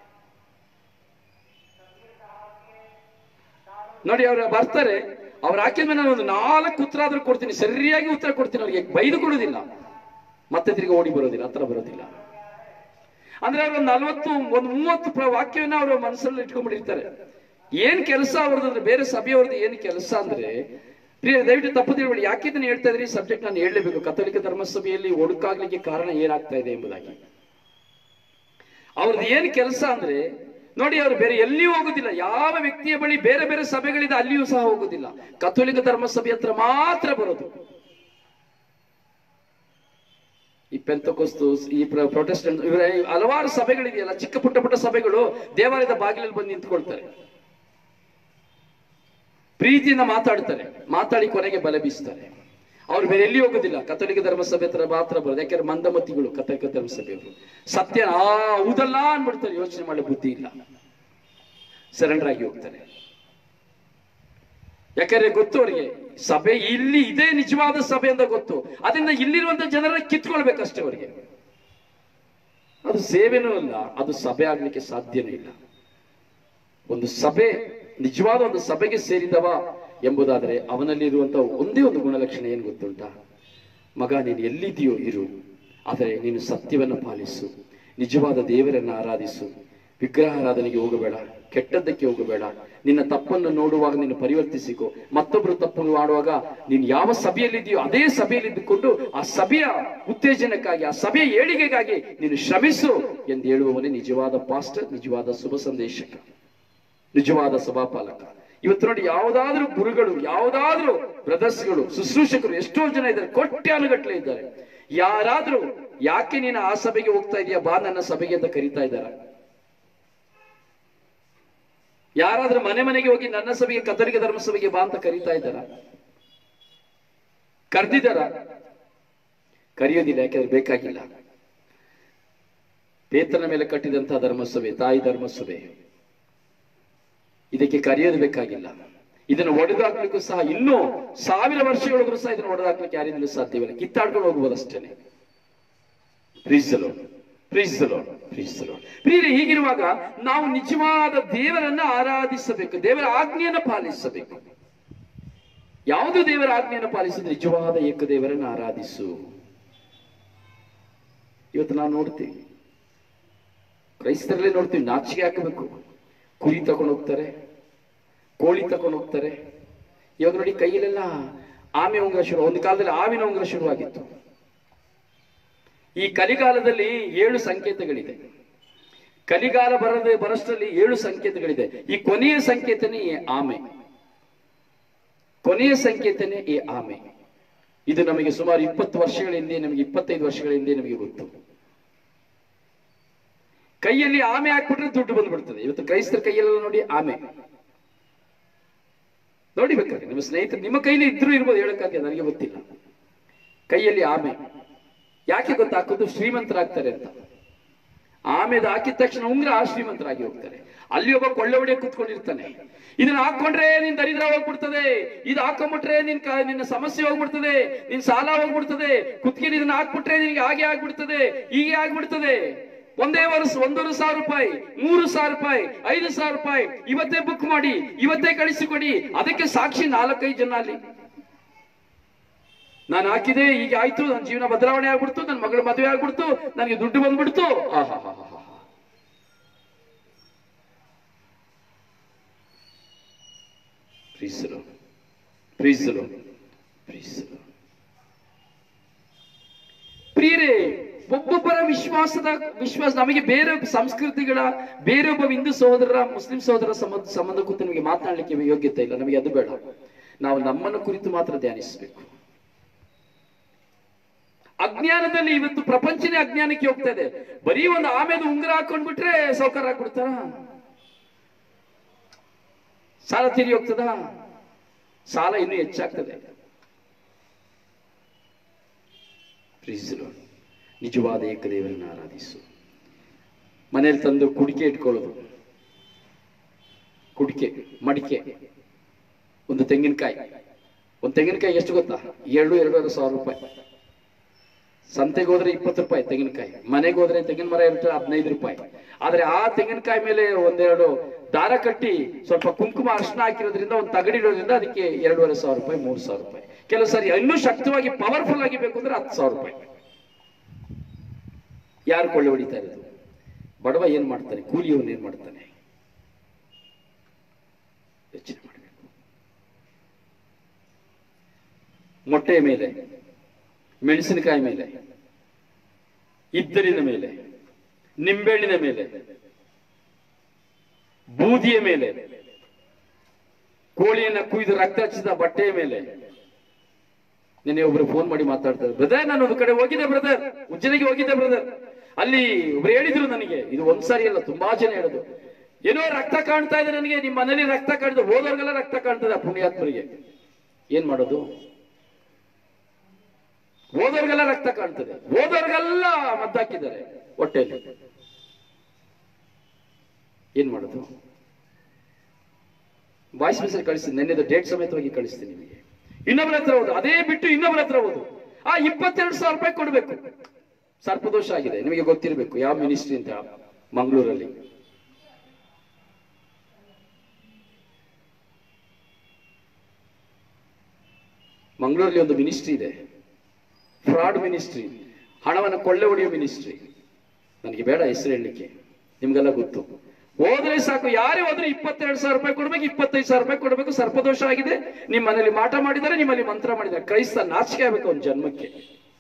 ನೋಡಿ ಅವ್ರು ಬರ್ತಾರೆ ಅವ್ರು ಹಾಕಿದ ಮೇಲೆ ನಾನು ಒಂದು ನಾಲ್ಕು ಉತ್ತರ ಆದ್ರೂ ಕೊಡ್ತೀನಿ ಸರಿಯಾಗಿ ಉತ್ತರ ಕೊಡ್ತೀನಿ ಅವ್ರಿಗೆ ಬೈದು ಕೊಡೋದಿಲ್ಲ ಮತ್ತೆ ತಿರುಗಿ ಓಡಿ ಬರೋದಿಲ್ಲ ಹತ್ರ ಬರೋದಿಲ್ಲ ಅಂದ್ರೆ ಅವ್ರು ಒಂದು ನಲ್ವತ್ತು ಒಂದು ಮೂವತ್ತು ಪ್ರ- ವಾಕ್ಯವನ್ನ ಅವರು ಮನಸ್ಸಲ್ಲಿ ಇಟ್ಕೊಂಡ್ಬಿಟ್ಟಿರ್ತಾರೆ ಏನ್ ಕೆಲಸ ಅವ್ರದ್ದು ಅಂದ್ರೆ ಬೇರೆ ಸಭೆಯವ್ರದ್ದು ಏನ್ ಕೆಲಸ ಅಂದ್ರೆ ಪ್ರಿಯ ದಯವಿಟ್ಟು ತಪ್ಪು ತಿಳ್ಬೇಡಿ ಯಾಕೆ ಇದನ್ನ ಹೇಳ್ತಾ ಇದ್ರಿ ಸಬ್ಜೆಕ್ಟ್ ನಾನು ಹೇಳಲೇಬೇಕು ಕಥೋಲಿಕ ಧರ್ಮಸಭೆಯಲ್ಲಿ ಒಡುಕಾಗ್ಲಿಕ್ಕೆ ಕಾರಣ ಏನಾಗ್ತಾ ಇದೆ ಎಂಬುದಾಗಿ ಅವ್ರದ್ದು ಏನ್ ಕೆಲಸ ಅಂದ್ರೆ ನೋಡಿ ಅವರು ಬೇರೆ ಎಲ್ಲಿಯೂ ಹೋಗುದಿಲ್ಲ ಯಾವ ವ್ಯಕ್ತಿಯ ಬಳಿ ಬೇರೆ ಬೇರೆ ಸಭೆಗಳಿದೆ ಅಲ್ಲಿಯೂ ಸಹ ಹೋಗುದಿಲ್ಲ ಕಥೋಲಿಕ ಧರ್ಮಸಭೆ ಹತ್ರ ಮಾತ್ರ ಬರೋದು ಈ ಪೆಂತಕೋಸ್ತು ಈ ಪ್ರ- ಪ್ರೊಟೆಸ್ಟೆಂಟ್ ಇವರ ಈ ಹಲವಾರು ಸಭೆಗಳಿದೆಯಲ್ಲ ಚಿಕ್ಕ ಪುಟ್ಟ ಪುಟ್ಟ ಸಭೆಗಳು ದೇವಾಲಯದ ಬಾಗಿಲಲ್ಲಿ ಬಂದು ನಿಂತ್ಕೊಳ್ತಾರೆ ಪ್ರೀತಿಯಿಂದ ಮಾತಾಡ್ತಾರೆ ಮಾತಾಡಿ ಕೊನೆಗೆ ಬಲ ಬೀಸ್ತಾರೆ ಅವ್ರು ಬೇರೆ ಎಲ್ಲಿ ಹೋಗುದಿಲ್ಲ ಕಥೋಲಿಕ ಧರ್ಮಸಭೆ ಹತ್ರ ಮಾತ್ರ ಬರೋದು ಯಾಕಂದ್ರೆ ಮಂದಮತಿಗಳು ಕಥೋಲಿಕ ಧರ್ಮಸಭೆಯವರು ಸತ್ಯ ಆ ಹೌದಲ್ಲ ಅನ್ಬಿಡ್ತಾರೆ ಯೋಚನೆ ಮಾಡೋ ಬುದ್ಧಿ ಇಲ್ಲ ಸರೆಂಡರ್ ಆಗಿ ಹೋಗ್ತಾರೆ ಯಾಕಂದ್ರೆ ಗೊತ್ತು ಅವರಿಗೆ ಸಭೆ ಇಲ್ಲಿ ಇದೇ ನಿಜವಾದ ಸಭೆ ಅಂತ ಗೊತ್ತು ಅದರಿಂದ ಇಲ್ಲಿರುವಂತ ಜನರ ಕಿತ್ಕೊಳ್ಬೇಕಷ್ಟೇ ಅವರಿಗೆ ಅದು ಸೇವೆನೂ ಇಲ್ಲ ಅದು ಸಭೆ ಆಗ್ಲಿಕ್ಕೆ ಸಾಧ್ಯನೂ ಇಲ್ಲ ಒಂದು ಸಭೆ ನಿಜವಾದ ಒಂದು ಸಭೆಗೆ ಸೇರಿದವ ಎಂಬುದಾದರೆ ಅವನಲ್ಲಿರುವಂತಹ ಒಂದೇ ಒಂದು ಗುಣಲಕ್ಷಣ ಏನು ಗೊತ್ತುಂಟಾ ಮಗ ನೀನು ಎಲ್ಲಿದೆಯೋ ಇರು ಆದರೆ ನೀನು ಸತ್ಯವನ್ನು ಪಾಲಿಸು ನಿಜವಾದ ದೇವರನ್ನು ಆರಾಧಿಸು ವಿಗ್ರಹ ಆರಾಧನೆಗೆ ಹೋಗಬೇಡ ಕೆಟ್ಟದ್ದಕ್ಕೆ ಹೋಗಬೇಡ ನಿನ್ನ ತಪ್ಪನ್ನು ನೋಡುವಾಗ ನೀನು ಪರಿವರ್ತಿಸಿಕೊ ಮತ್ತೊಬ್ಬರು ತಪ್ಪನ್ನು ಮಾಡುವಾಗ ನೀನು ಯಾವ ಸಭೆಯಲ್ಲಿದೆಯೋ ಅದೇ ಸಭೆಯಲ್ಲಿ ಇದ್ದುಕೊಂಡು ಆ ಸಭೆಯ ಉತ್ತೇಜನಕ್ಕಾಗಿ ಆ ಸಭೆಯ ಏಳಿಗೆಗಾಗಿ ನೀನು ಶ್ರಮಿಸು ಎಂದು ಹೇಳುವವನೇ ನಿಜವಾದ ಪಾಸ್ಟರ್ ನಿಜವಾದ ಶುಭ ಸಂದೇಶಕ ನಿಜವಾದ ಸಭಾಪಾಲಕ ಇವತ್ತು ನೋಡಿ ಯಾವುದಾದ್ರೂ ಗುರುಗಳು ಯಾವುದಾದ್ರೂ ಬ್ರದರ್ಸ್ಗಳು ಶುಶ್ರೂಷಕರು ಎಷ್ಟೋ ಜನ ಇದ್ದಾರೆ ಕೊಟ್ಯಾನುಗಟ್ಲೆ ಇದ್ದಾರೆ ಯಾರಾದ್ರೂ ಯಾಕೆ ನೀನು ಆ ಸಭೆಗೆ ಹೋಗ್ತಾ ಇದೀಯಾ ಬಾ ನನ್ನ ಸಭೆಗೆ ಅಂತ ಕರೀತಾ ಇದ್ದಾರ ಯಾರಾದ್ರೂ ಮನೆ ಮನೆಗೆ ಹೋಗಿ ನನ್ನ ಸಭೆಗೆ ಕತ್ತಲಿಕ ಧರ್ಮ ಸಭೆಗೆ ಬಾ ಅಂತ ಕರೀತಾ ಇದ್ದಾರ ಕರೆದಿದ್ದಾರ ಕರೆಯೋದಿಲ್ಲ ಯಾಕಂದ್ರೆ ಬೇಕಾಗಿಲ್ಲ ಪೇತನ ಮೇಲೆ ಕಟ್ಟಿದಂತಹ ಧರ್ಮಸಭೆ ತಾಯಿ ಧರ್ಮಸಭೆ ಇದಕ್ಕೆ ಕರೆಯೋದು ಬೇಕಾಗಿಲ್ಲ ಇದನ್ನು ಒಡೆದಾಕ್ಲಿಕ್ಕೂ ಸಹ ಇನ್ನೂ ಸಾವಿರ ವರ್ಷಗಳಿಗೂ ಸಹ ಇದನ್ನು ಒಡೆದಾಕ್ಲಿಕ್ಕೆ ಯಾರಿಂದಲೂ ಸಾಧ್ಯವಿಲ್ಲ ಕಿತ್ತಾಡ್ಕೊಂಡು ಹೋಗ್ಬೋದು ಅಷ್ಟೇನೆ ಪ್ರೀಸಲು ಪ್ರೀಸಲು ಪ್ರೀಸಲು ಪ್ರಿಯರೇ ಹೀಗಿರುವಾಗ ನಾವು ನಿಜವಾದ ದೇವರನ್ನ ಆರಾಧಿಸಬೇಕು ದೇವರ ಆಜ್ಞೆಯನ್ನು ಪಾಲಿಸಬೇಕು ಯಾವುದು ದೇವರ ಆಜ್ಞೆಯನ್ನು ಪಾಲಿಸಿದ್ರೆ ನಿಜವಾದ ಏಕದೇವರನ್ನು ಆರಾಧಿಸು ಇವತ್ತು ನಾವು ನೋಡ್ತೀವಿ ಕ್ರೈಸ್ತರಲ್ಲೇ ನೋಡ್ತೀವಿ ನಾಚಿಕೆ ಹಾಕಬೇಕು ಕುರಿ ತಗೊಂಡು ಹೋಗ್ತಾರೆ ಕೋಳಿ ತಗೊಂಡು ಹೋಗ್ತಾರೆ ಇವಾಗ ನೋಡಿ ಕೈಯಲ್ಲೆಲ್ಲ ಆಮೆ ಉಂಗುರ ಶುರು ಒಂದು ಕಾಲದಲ್ಲಿ ಆವಿನ ಉಂಗುರ ಶುರುವಾಗಿತ್ತು ಈ ಕಲಿಗಾಲದಲ್ಲಿ ಏಳು ಸಂಕೇತಗಳಿದೆ ಕಲಿಗಾಲ ಬರದ ಬರಷ್ಟರಲ್ಲಿ ಏಳು ಸಂಕೇತಗಳಿದೆ ಈ ಕೊನೆಯ ಸಂಕೇತನೇ ಈ ಆಮೆ ಕೊನೆಯ ಸಂಕೇತನೇ ಈ ಆಮೆ ಇದು ನಮಗೆ ಸುಮಾರು ಇಪ್ಪತ್ತು ವರ್ಷಗಳ ಹಿಂದೆ ನಮಗೆ ಇಪ್ಪತ್ತೈದು ವರ್ಷಗಳ ಹಿಂದೆ ನಮಗೆ ಗೊತ್ತು ಕೈಯಲ್ಲಿ ಆಮೆ ಹಾಕ್ಬಿಟ್ರೆ ದುಡ್ಡು ಬಂದ್ಬಿಡ್ತದೆ ಇವತ್ತು ಕ್ರೈಸ್ತರ ಕೈಯಲ್ಲೆಲ್ಲ ನೋಡಿ ಆಮೆ ನೋಡಿ ಬೇಕಾದ್ರೆ ನಿಮ್ಮ ಸ್ನೇಹಿತರು ನಿಮ್ಮ ಕೈಲಿ ಇದ್ರೂ ಇರ್ಬೋದು ಹೇಳಕ್ಕಾಗ್ತದೆ ನನಗೆ ಗೊತ್ತಿಲ್ಲ ಕೈಯಲ್ಲಿ ಆಮೆ ಯಾಕೆ ಗೊತ್ತಾಕೋದು ಶ್ರೀಮಂತರಾಗ್ತಾರೆ ಅಂತ ಆಮೇಲೆ ಹಾಕಿದ ತಕ್ಷಣ ಉಂಗ್ರ ಆ ಶ್ರೀಮಂತರಾಗಿ ಹೋಗ್ತಾರೆ ಅಲ್ಲಿ ಒಬ್ಬ ಕೊಳ್ಳೆ ಹೊಡೆಯ ಕೂತ್ಕೊಂಡಿರ್ತಾನೆ ಇದನ್ನ ಹಾಕೊಂಡ್ರೆ ನಿನ್ ದರಿದ್ರ ಹೋಗ್ಬಿಡ್ತದೆ ಇದು ಹಾಕೊಂಡ್ಬಿಟ್ರೆ ನಿನ್ ಕ- ನಿನ್ನ ಸಮಸ್ಯೆ ಹೋಗ್ಬಿಡ್ತದೆ ನಿನ್ ಸಾಲ ಹೋಗ್ಬಿಡ್ತದೆ ಕುತ್ತಿಗೆ ಇದನ್ನ ಹಾಕ್ಬಿಟ್ರೆ ನಿನ್ಗೆ ಹಾಗೆ ಆಗ್ಬಿಡ್ತದೆ ಹೀಗೆ ಆಗ್ಬಿಡ್ತದೆ ಒಂದೇ ವರ್ಷ ಒಂದೂವರೆ ಸಾವಿರ ರೂಪಾಯಿ ಮೂರು ಸಾವಿರ ರೂಪಾಯಿ ಐದು ಸಾವಿರ ರೂಪಾಯಿ ಇವತ್ತೇ ಬುಕ್ ಮಾಡಿ ಇವತ್ತೇ ಕಳಿಸಿಕೊಡಿ ಅದಕ್ಕೆ ಸಾಕ್ಷಿ ನಾಲ್ಕೈದು ಜನ ಅಲ್ಲಿ ನಾನು ಹಾಕಿದೆ ಈಗ ಆಯ್ತು ನನ್ನ ಜೀವನ ಬದಲಾವಣೆ ಆಗ್ಬಿಡ್ತು ನನ್ನ ಮಗಳ ಮದುವೆ ಆಗ್ಬಿಡ್ತು ನನಗೆ ದುಡ್ಡು ಬಂದ್ಬಿಡ್ತು ಆಹಾಹಾಹಾಹಾ. Praise the Lord. Praise the Lord. Praise the Lord. ಪ್ರಿಯರೇ ಒಬ್ಬೊಬ್ಬರ ವಿಶ್ವಾಸದ ವಿಶ್ವಾಸ ನಮಗೆ ಬೇರೆ ಸಂಸ್ಕೃತಿಗಳ ಬೇರೆ ಒಬ್ಬ ಹಿಂದೂ ಸಹೋದರರ ಮುಸ್ಲಿಂ ಸಹೋದರ ಸಂಬಂಧ ಸಂಬಂಧ ಕುರಿತು ನಮಗೆ ಮಾತನಾಡಲಿಕ್ಕೆ ಯೋಗ್ಯತೆ ಇಲ್ಲ ನಮಗೆ ಅದು ಬೇಡ ನಾವು ನಮ್ಮನ್ನು ಕುರಿತು ಮಾತ್ರ ಧ್ಯಾನಿಸಬೇಕು ಅಜ್ಞಾನದಲ್ಲಿ ಇವತ್ತು ಪ್ರಪಂಚನೇ ಅಜ್ಞಾನಕ್ಕೆ ಹೋಗ್ತಾ ಇದೆ ಬರೀ ಒಂದು ಆಮೇಲೆ ಉಂಗುರ ಹಾಕೊಂಡ್ಬಿಟ್ರೆ ಸೌಕರ್ಯ ಆಗ್ಬಿಡ್ತಾರ ಸಾಲ ತೀರಿ ಹೋಗ್ತದ ಸಾಲ ಇನ್ನೂ ಹೆಚ್ಚಾಗ್ತದೆ Praise the Lord. ನಿಜವಾದ ಏಕದೇವರನ್ನು ಆರಾಧಿಸು ಮನೇಲಿ ತಂದು ಕುಡಿಕೆ ಇಟ್ಕೊಳ್ಳೋದು ಕುಡಿಕೆ ಮಡಿಕೆ ಒಂದು ತೆಂಗಿನಕಾಯಿ ಒಂದು ತೆಂಗಿನಕಾಯಿ ಎಷ್ಟು ಗೊತ್ತಾ ಎರಡು ಎರಡೂವರೆ ಸಾವಿರ ರೂಪಾಯಿ ಸಂತೆಗೆ ಹೋದ್ರೆ ಇಪ್ಪತ್ತು ರೂಪಾಯಿ ತೆಂಗಿನಕಾಯಿ ಮನೆಗೆ ಹೋದ್ರೆ ತೆಂಗಿನ ಮರ ಇರುತ್ತೆ ಹದಿನೈದು ರೂಪಾಯಿ ಆದ್ರೆ ಆ ತೆಂಗಿನಕಾಯಿ ಮೇಲೆ ಒಂದೆರಡು ದಾರ ಕಟ್ಟಿ ಸ್ವಲ್ಪ ಕುಂಕುಮ ಅರ್ಶನ ಹಾಕಿರೋದ್ರಿಂದ ಒಂದು ತಗಡಿರೋದ್ರಿಂದ ಅದಕ್ಕೆ ಎರಡೂವರೆ ಸಾವಿರ ರೂಪಾಯಿ ಮೂರು ಸಾವಿರ ರೂಪಾಯಿ ಕೆಲವು ಸಾರಿ ಇನ್ನೂ ಶಕ್ತವಾಗಿ ಪವರ್ಫುಲ್ ಆಗಿ ಬೇಕು ಅಂದ್ರೆ ಹತ್ತು ಸಾವಿರ ರೂಪಾಯಿ ಯಾರು ಕೊಳ್ಳೆ ಹೊಡಿತಾ ಇರೋದು ಬಡವ ಏನ್ ಮಾಡ್ತಾನೆ ಕೂಲಿಯವನು ಏನ್ ಮಾಡ್ತಾನೆ ಯೋಚನೆ ಮಾಡಬೇಕು ಮೊಟ್ಟೆಯ ಮೇಲೆ ಮೆಣಸಿನಕಾಯಿ ಮೇಲೆ ಇದ್ದರಿನ ಮೇಲೆ ನಿಂಬೆಹಣ್ಣಿನ ಮೇಲೆ ಬೂದಿಯ ಮೇಲೆ ಕೋಳಿಯನ್ನ ಕುಯ್ದು ರಕ್ತ ಹಚ್ಚಿದ ಬಟ್ಟೆಯ ಮೇಲೆ ನಿನ್ನೆ ಒಬ್ರು ಫೋನ್ ಮಾಡಿ ಮಾತಾಡ್ತಾರೆ ಬ್ರದರ್ ನಾನು ಒಂದು ಕಡೆ ಹೋಗಿದ್ದೆ ಬ್ರದರ್ ಉಜ್ಜನಿಗೆ ಹೋಗಿದ್ದೆ ಬ್ರದರ್ ಅಲ್ಲಿ ಒಬ್ರು ಹೇಳಿದ್ರು ನನಗೆ ಇದು ಒಂದ್ಸಾರಿ ಅಲ್ಲ ತುಂಬಾ ಜನ ಹೇಳುದು ಏನೋ ರಕ್ತ ಕಾಣ್ತಾ ಇದೆ ನನಗೆ ನಿಮ್ಮ ಮನೇಲಿ ರಕ್ತ ಕಾಣ್ತದೆ ಹೋದವ್ರಿಗೆಲ್ಲ ರಕ್ತ ಕಾಣ್ತದೆ ಆ ಪುಣ್ಯಾತ್ಮರಿಗೆ ಏನ್ ಮಾಡೋದು ಹೋದವ್ರಿಗೆಲ್ಲ ರಕ್ತ ಕಾಣ್ತದೆ ಹೋದವ್ರಿಗೆಲ್ಲ ಮದ್ದಾಕಿದ್ದಾರೆ ಹೊಟ್ಟೆಯಲ್ಲಿ ಏನ್ ಮಾಡೋದು ವಾಯ್ಸ್ ಮೆಸೇಜ್ ಕಳಿಸ್ತೀನಿ ನೆನ್ನೆದು ಡೇಟ್ ಸಮೇತವಾಗಿ ಕಳಿಸ್ತೀನಿ ನಿಮಗೆ ಇನ್ನೊಬ್ಬರ ಹತ್ರ ಹೋದು ಅದೇ ಬಿಟ್ಟು ಇನ್ನೊಬ್ಬರ ಹತ್ರ ಹೋದು ಆ ಇಪ್ಪತ್ತೆರಡು ಸಾವಿರ ರೂಪಾಯಿ ಕೊಡ್ಬೇಕು ಸರ್ಪದೋಷ ಆಗಿದೆ ನಿಮಗೆ ಗೊತ್ತಿರಬೇಕು ಯಾವ ಮಿನಿಸ್ಟ್ರಿ ಅಂತ ಮಂಗಳೂರಲ್ಲಿ ಮಂಗಳೂರಲ್ಲಿ ಒಂದು ಮಿನಿಸ್ಟ್ರಿ ಇದೆ ಫ್ರಾಡ್ ಮಿನಿಸ್ಟ್ರಿ ಹಣವನ್ನು ಕೊಳ್ಳೆ ಹೊಡೆಯೋ ಮಿನಿಸ್ಟ್ರಿ ನನಗೆ ಬೇಡ ಹೆಸರು ಹೇಳಲಿಕ್ಕೆ ನಿಮ್ಗೆಲ್ಲ ಗೊತ್ತು ಹೋದ್ರೆ ಸಾಕು ಯಾರೇ ಹೋದ್ರೆ ಇಪ್ಪತ್ತೆರಡು ಸಾವಿರ ರೂಪಾಯಿ ಕೊಡ್ಬೇಕು ಇಪ್ಪತ್ತೈದು ಸಾವಿರ ರೂಪಾಯಿ ಕೊಡ್ಬೇಕು ಸರ್ಪದೋಷ ಆಗಿದೆ ನಿಮ್ಮ ಮನೇಲಿ ಮಾಟ ಮಾಡಿದ್ದಾರೆ ನಿಮ್ಮಲ್ಲಿ ಮಂತ್ರ ಮಾಡಿದ್ದಾರೆ ಕ್ರೈಸ್ತ ನಾಚಿಕೆ ಆಗ್ಬೇಕು ಅವನ ಜನ್ಮಕ್ಕೆ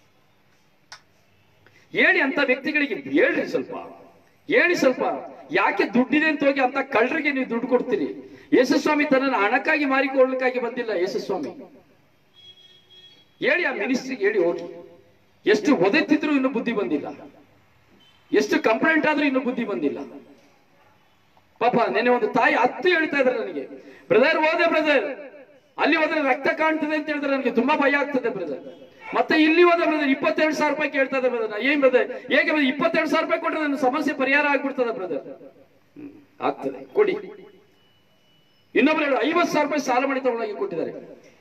ಹೇಳಿ ಅಂತ ವ್ಯಕ್ತಿಗಳಿಗೆ ಹೇಳ್ರಿ ಸ್ವಲ್ಪ ಹೇಳಿ ಸ್ವಲ್ಪ ಯಾಕೆ ದುಡ್ಡಿದೆ ಅಂತ ಹೋಗಿ ಅಂತ ಕಳ್ಳರಿಗೆ ನೀವು ದುಡ್ಡು ಕೊಡ್ತೀರಿ ಯೇಸುಸ್ವಾಮಿ ತನ್ನನ್ನು ಹಣಕ್ಕಾಗಿ ಮಾರಿಕೊಳ್ಳಲಿಕ್ಕಾಗಿ ಬಂದಿಲ್ಲ ಯೇಸುಸ್ವಾಮಿ ಹೇಳಿ ಆ ಮಿನಿಸ್ಟ್ರಿಗೆ ಹೇಳಿ ಹೋಗಿ ಎಷ್ಟು ಒದೆತ್ತಿದ್ರು ಇನ್ನು ಬುದ್ಧಿ ಬಂದಿಲ್ಲ ಎಷ್ಟು ಕಂಪ್ಲೇಂಟ್ ಆದ್ರೂ ಇನ್ನು ಬುದ್ಧಿ ಬಂದಿಲ್ಲ ಪಾಪ ನೆನೆ ಒಂದು ತಾಯಿ ಹತ್ತು ಹೇಳ್ತಾ ಇದ್ದಾರೆ ನನಗೆ ಬ್ರದರ್ ಹೋದೆ ಬ್ರದರ್ ಅಲ್ಲಿ ಹೋದ್ರೆ ರಕ್ತ ಕಾಣ್ತದೆ ಅಂತ ಹೇಳಿದ್ರೆ ನನಗೆ ತುಂಬಾ ಭಯ ಆಗ್ತದೆ ಬ್ರದರ್ ಮತ್ತೆ ಇಲ್ಲಿ ಹೋದ ಬ್ರದರ್ ಇಪ್ಪತ್ತೆರಡು ಸಾವಿರ ರೂಪಾಯಿ ಕೇಳ್ತಾ ಇದೆ ಬ್ರದರ್ ಏನ್ ಬ್ರದರ್ ಹೇಗೆ ಬ್ರದರ್ ಇಪ್ಪತ್ತೆರಡು ಸಾವಿರ ರೂಪಾಯಿ ಕೊಟ್ಟರೆ ನನ್ನ ಸಮಸ್ಯೆ ಪರಿಹಾರ ಆಗ್ಬಿಡ್ತದ ಬ್ರದರ್ ಆಗ್ತದೆ ಕೊಡಿ ಇನ್ನೊಬ್ರು ಹೇಳು ಐವತ್ತು ಸಾವಿರ ರೂಪಾಯಿ ಸಾಲ ಮಾಡಿ ತಗೊಂಡೋಗಿ ಕೊಟ್ಟಿದ್ದಾರೆ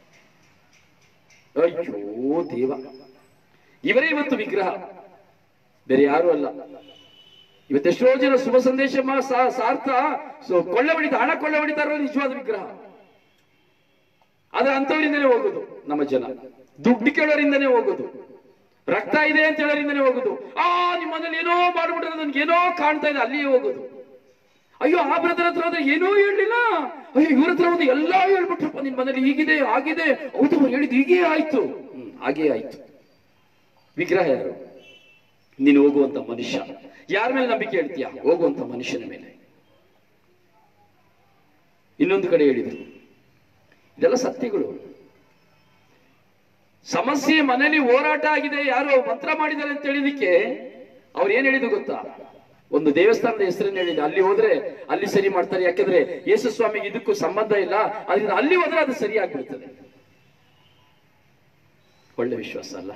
ಅಯ್ಯೋ ದೇವ ಇವರೇ ಇವತ್ತು ವಿಗ್ರಹ ಬೇರೆ ಯಾರು ಅಲ್ಲ ಇವತ್ತೆಷ್ಟೋ ಜನ ಶುಭ ಸಂದೇಶ ಮಾ- ಸಾ- ಸಾರ್ಥ ಸೊ- ಕೊಳ್ಳೆ ಹೊಡಿತ ಹಣ ಕೊಳ್ಳೆ ಹೊಡಿತಾ ಇರೋ ನಿಜವಾದ ವಿಗ್ರಹ ಆದ್ರೆ ಅಂತವರಿಂದನೇ ಹೋಗೋದು ನಮ್ಮ ಜನ ದುಡ್ಡು ಕೇಳೋರಿಂದನೇ ಹೋಗೋದು ರಕ್ತ ಇದೆ ಅಂತ ಹೇಳೋರಿಂದನೇ ಹೋಗೋದು ಆ ನಿಮ್ಮ ಮನೇಲಿ ಏನೋ ಮಾಡ್ಬಿಟ್ರೆ ನನ್ಗೆ ಏನೋ ಕಾಣ್ತಾ ಇದೆ ಅಲ್ಲಿಯೇ ಹೋಗೋದು ಅಯ್ಯೋ ಆ ಬ್ರದರ್ ಹತ್ರ ಹೋದ್ರೆ ಏನೋ ಹೇಳಲಿಲ್ಲ ಅಯ್ಯೋ ಇವ್ರ ಹತ್ರ ಹೋದ್ರೆ ಎಲ್ಲಾ ಹೇಳ್ಬಿಟ್ರಪ್ಪ ನಿನ್ ಮನೇಲಿ ಹೀಗಿದೆ ಆಗಿದೆ ಹೌದು ಅವ್ರು ಹೇಳಿದ್ ಹೀಗೆ ಆಯ್ತು ಹ್ಮ್ ಹಾಗೇ ಆಯ್ತು ವಿಗ್ರಹ ಯಾರು ನೀನು ಹೋಗುವಂತ ಮನುಷ್ಯ ಯಾರ ಮೇಲೆ ನಂಬಿಕೆ ಹೇಳ್ತೀಯ ಹೋಗುವಂತ ಮನುಷ್ಯನ ಮೇಲೆ ಇನ್ನೊಂದು ಕಡೆ ಹೇಳಿದ್ರು ಇದೆಲ್ಲ ಸತ್ಯಗಳು ಸಮಸ್ಯೆ ಮನೆಯಲ್ಲಿ ಹೋರಾಟ ಆಗಿದೆ ಯಾರೋ ಮಂತ್ರ ಮಾಡಿದ್ದಾರೆ ಅಂತ ಹೇಳಿದಕ್ಕೆ ಅವ್ರು ಏನ್ ಹೇಳಿದ್ರು ಗೊತ್ತಾ ಒಂದು ದೇವಸ್ಥಾನದ ಹೆಸರನ್ನ ಹೇಳಿದ್ರು ಅಲ್ಲಿ ಹೋದ್ರೆ ಅಲ್ಲಿ ಸರಿ ಮಾಡ್ತಾರೆ ಯಾಕಂದ್ರೆ ಯೇಸು ಸ್ವಾಮಿಗೆ ಇದಕ್ಕೂ ಸಂಬಂಧ ಇಲ್ಲ ಅದರಿಂದ ಅಲ್ಲಿ ಹೋದ್ರೆ ಅದು ಸರಿ ಆಗ್ಬಿಡ್ತದೆ ಒಳ್ಳೆ ವಿಶ್ವಾಸ ಅಲ್ಲ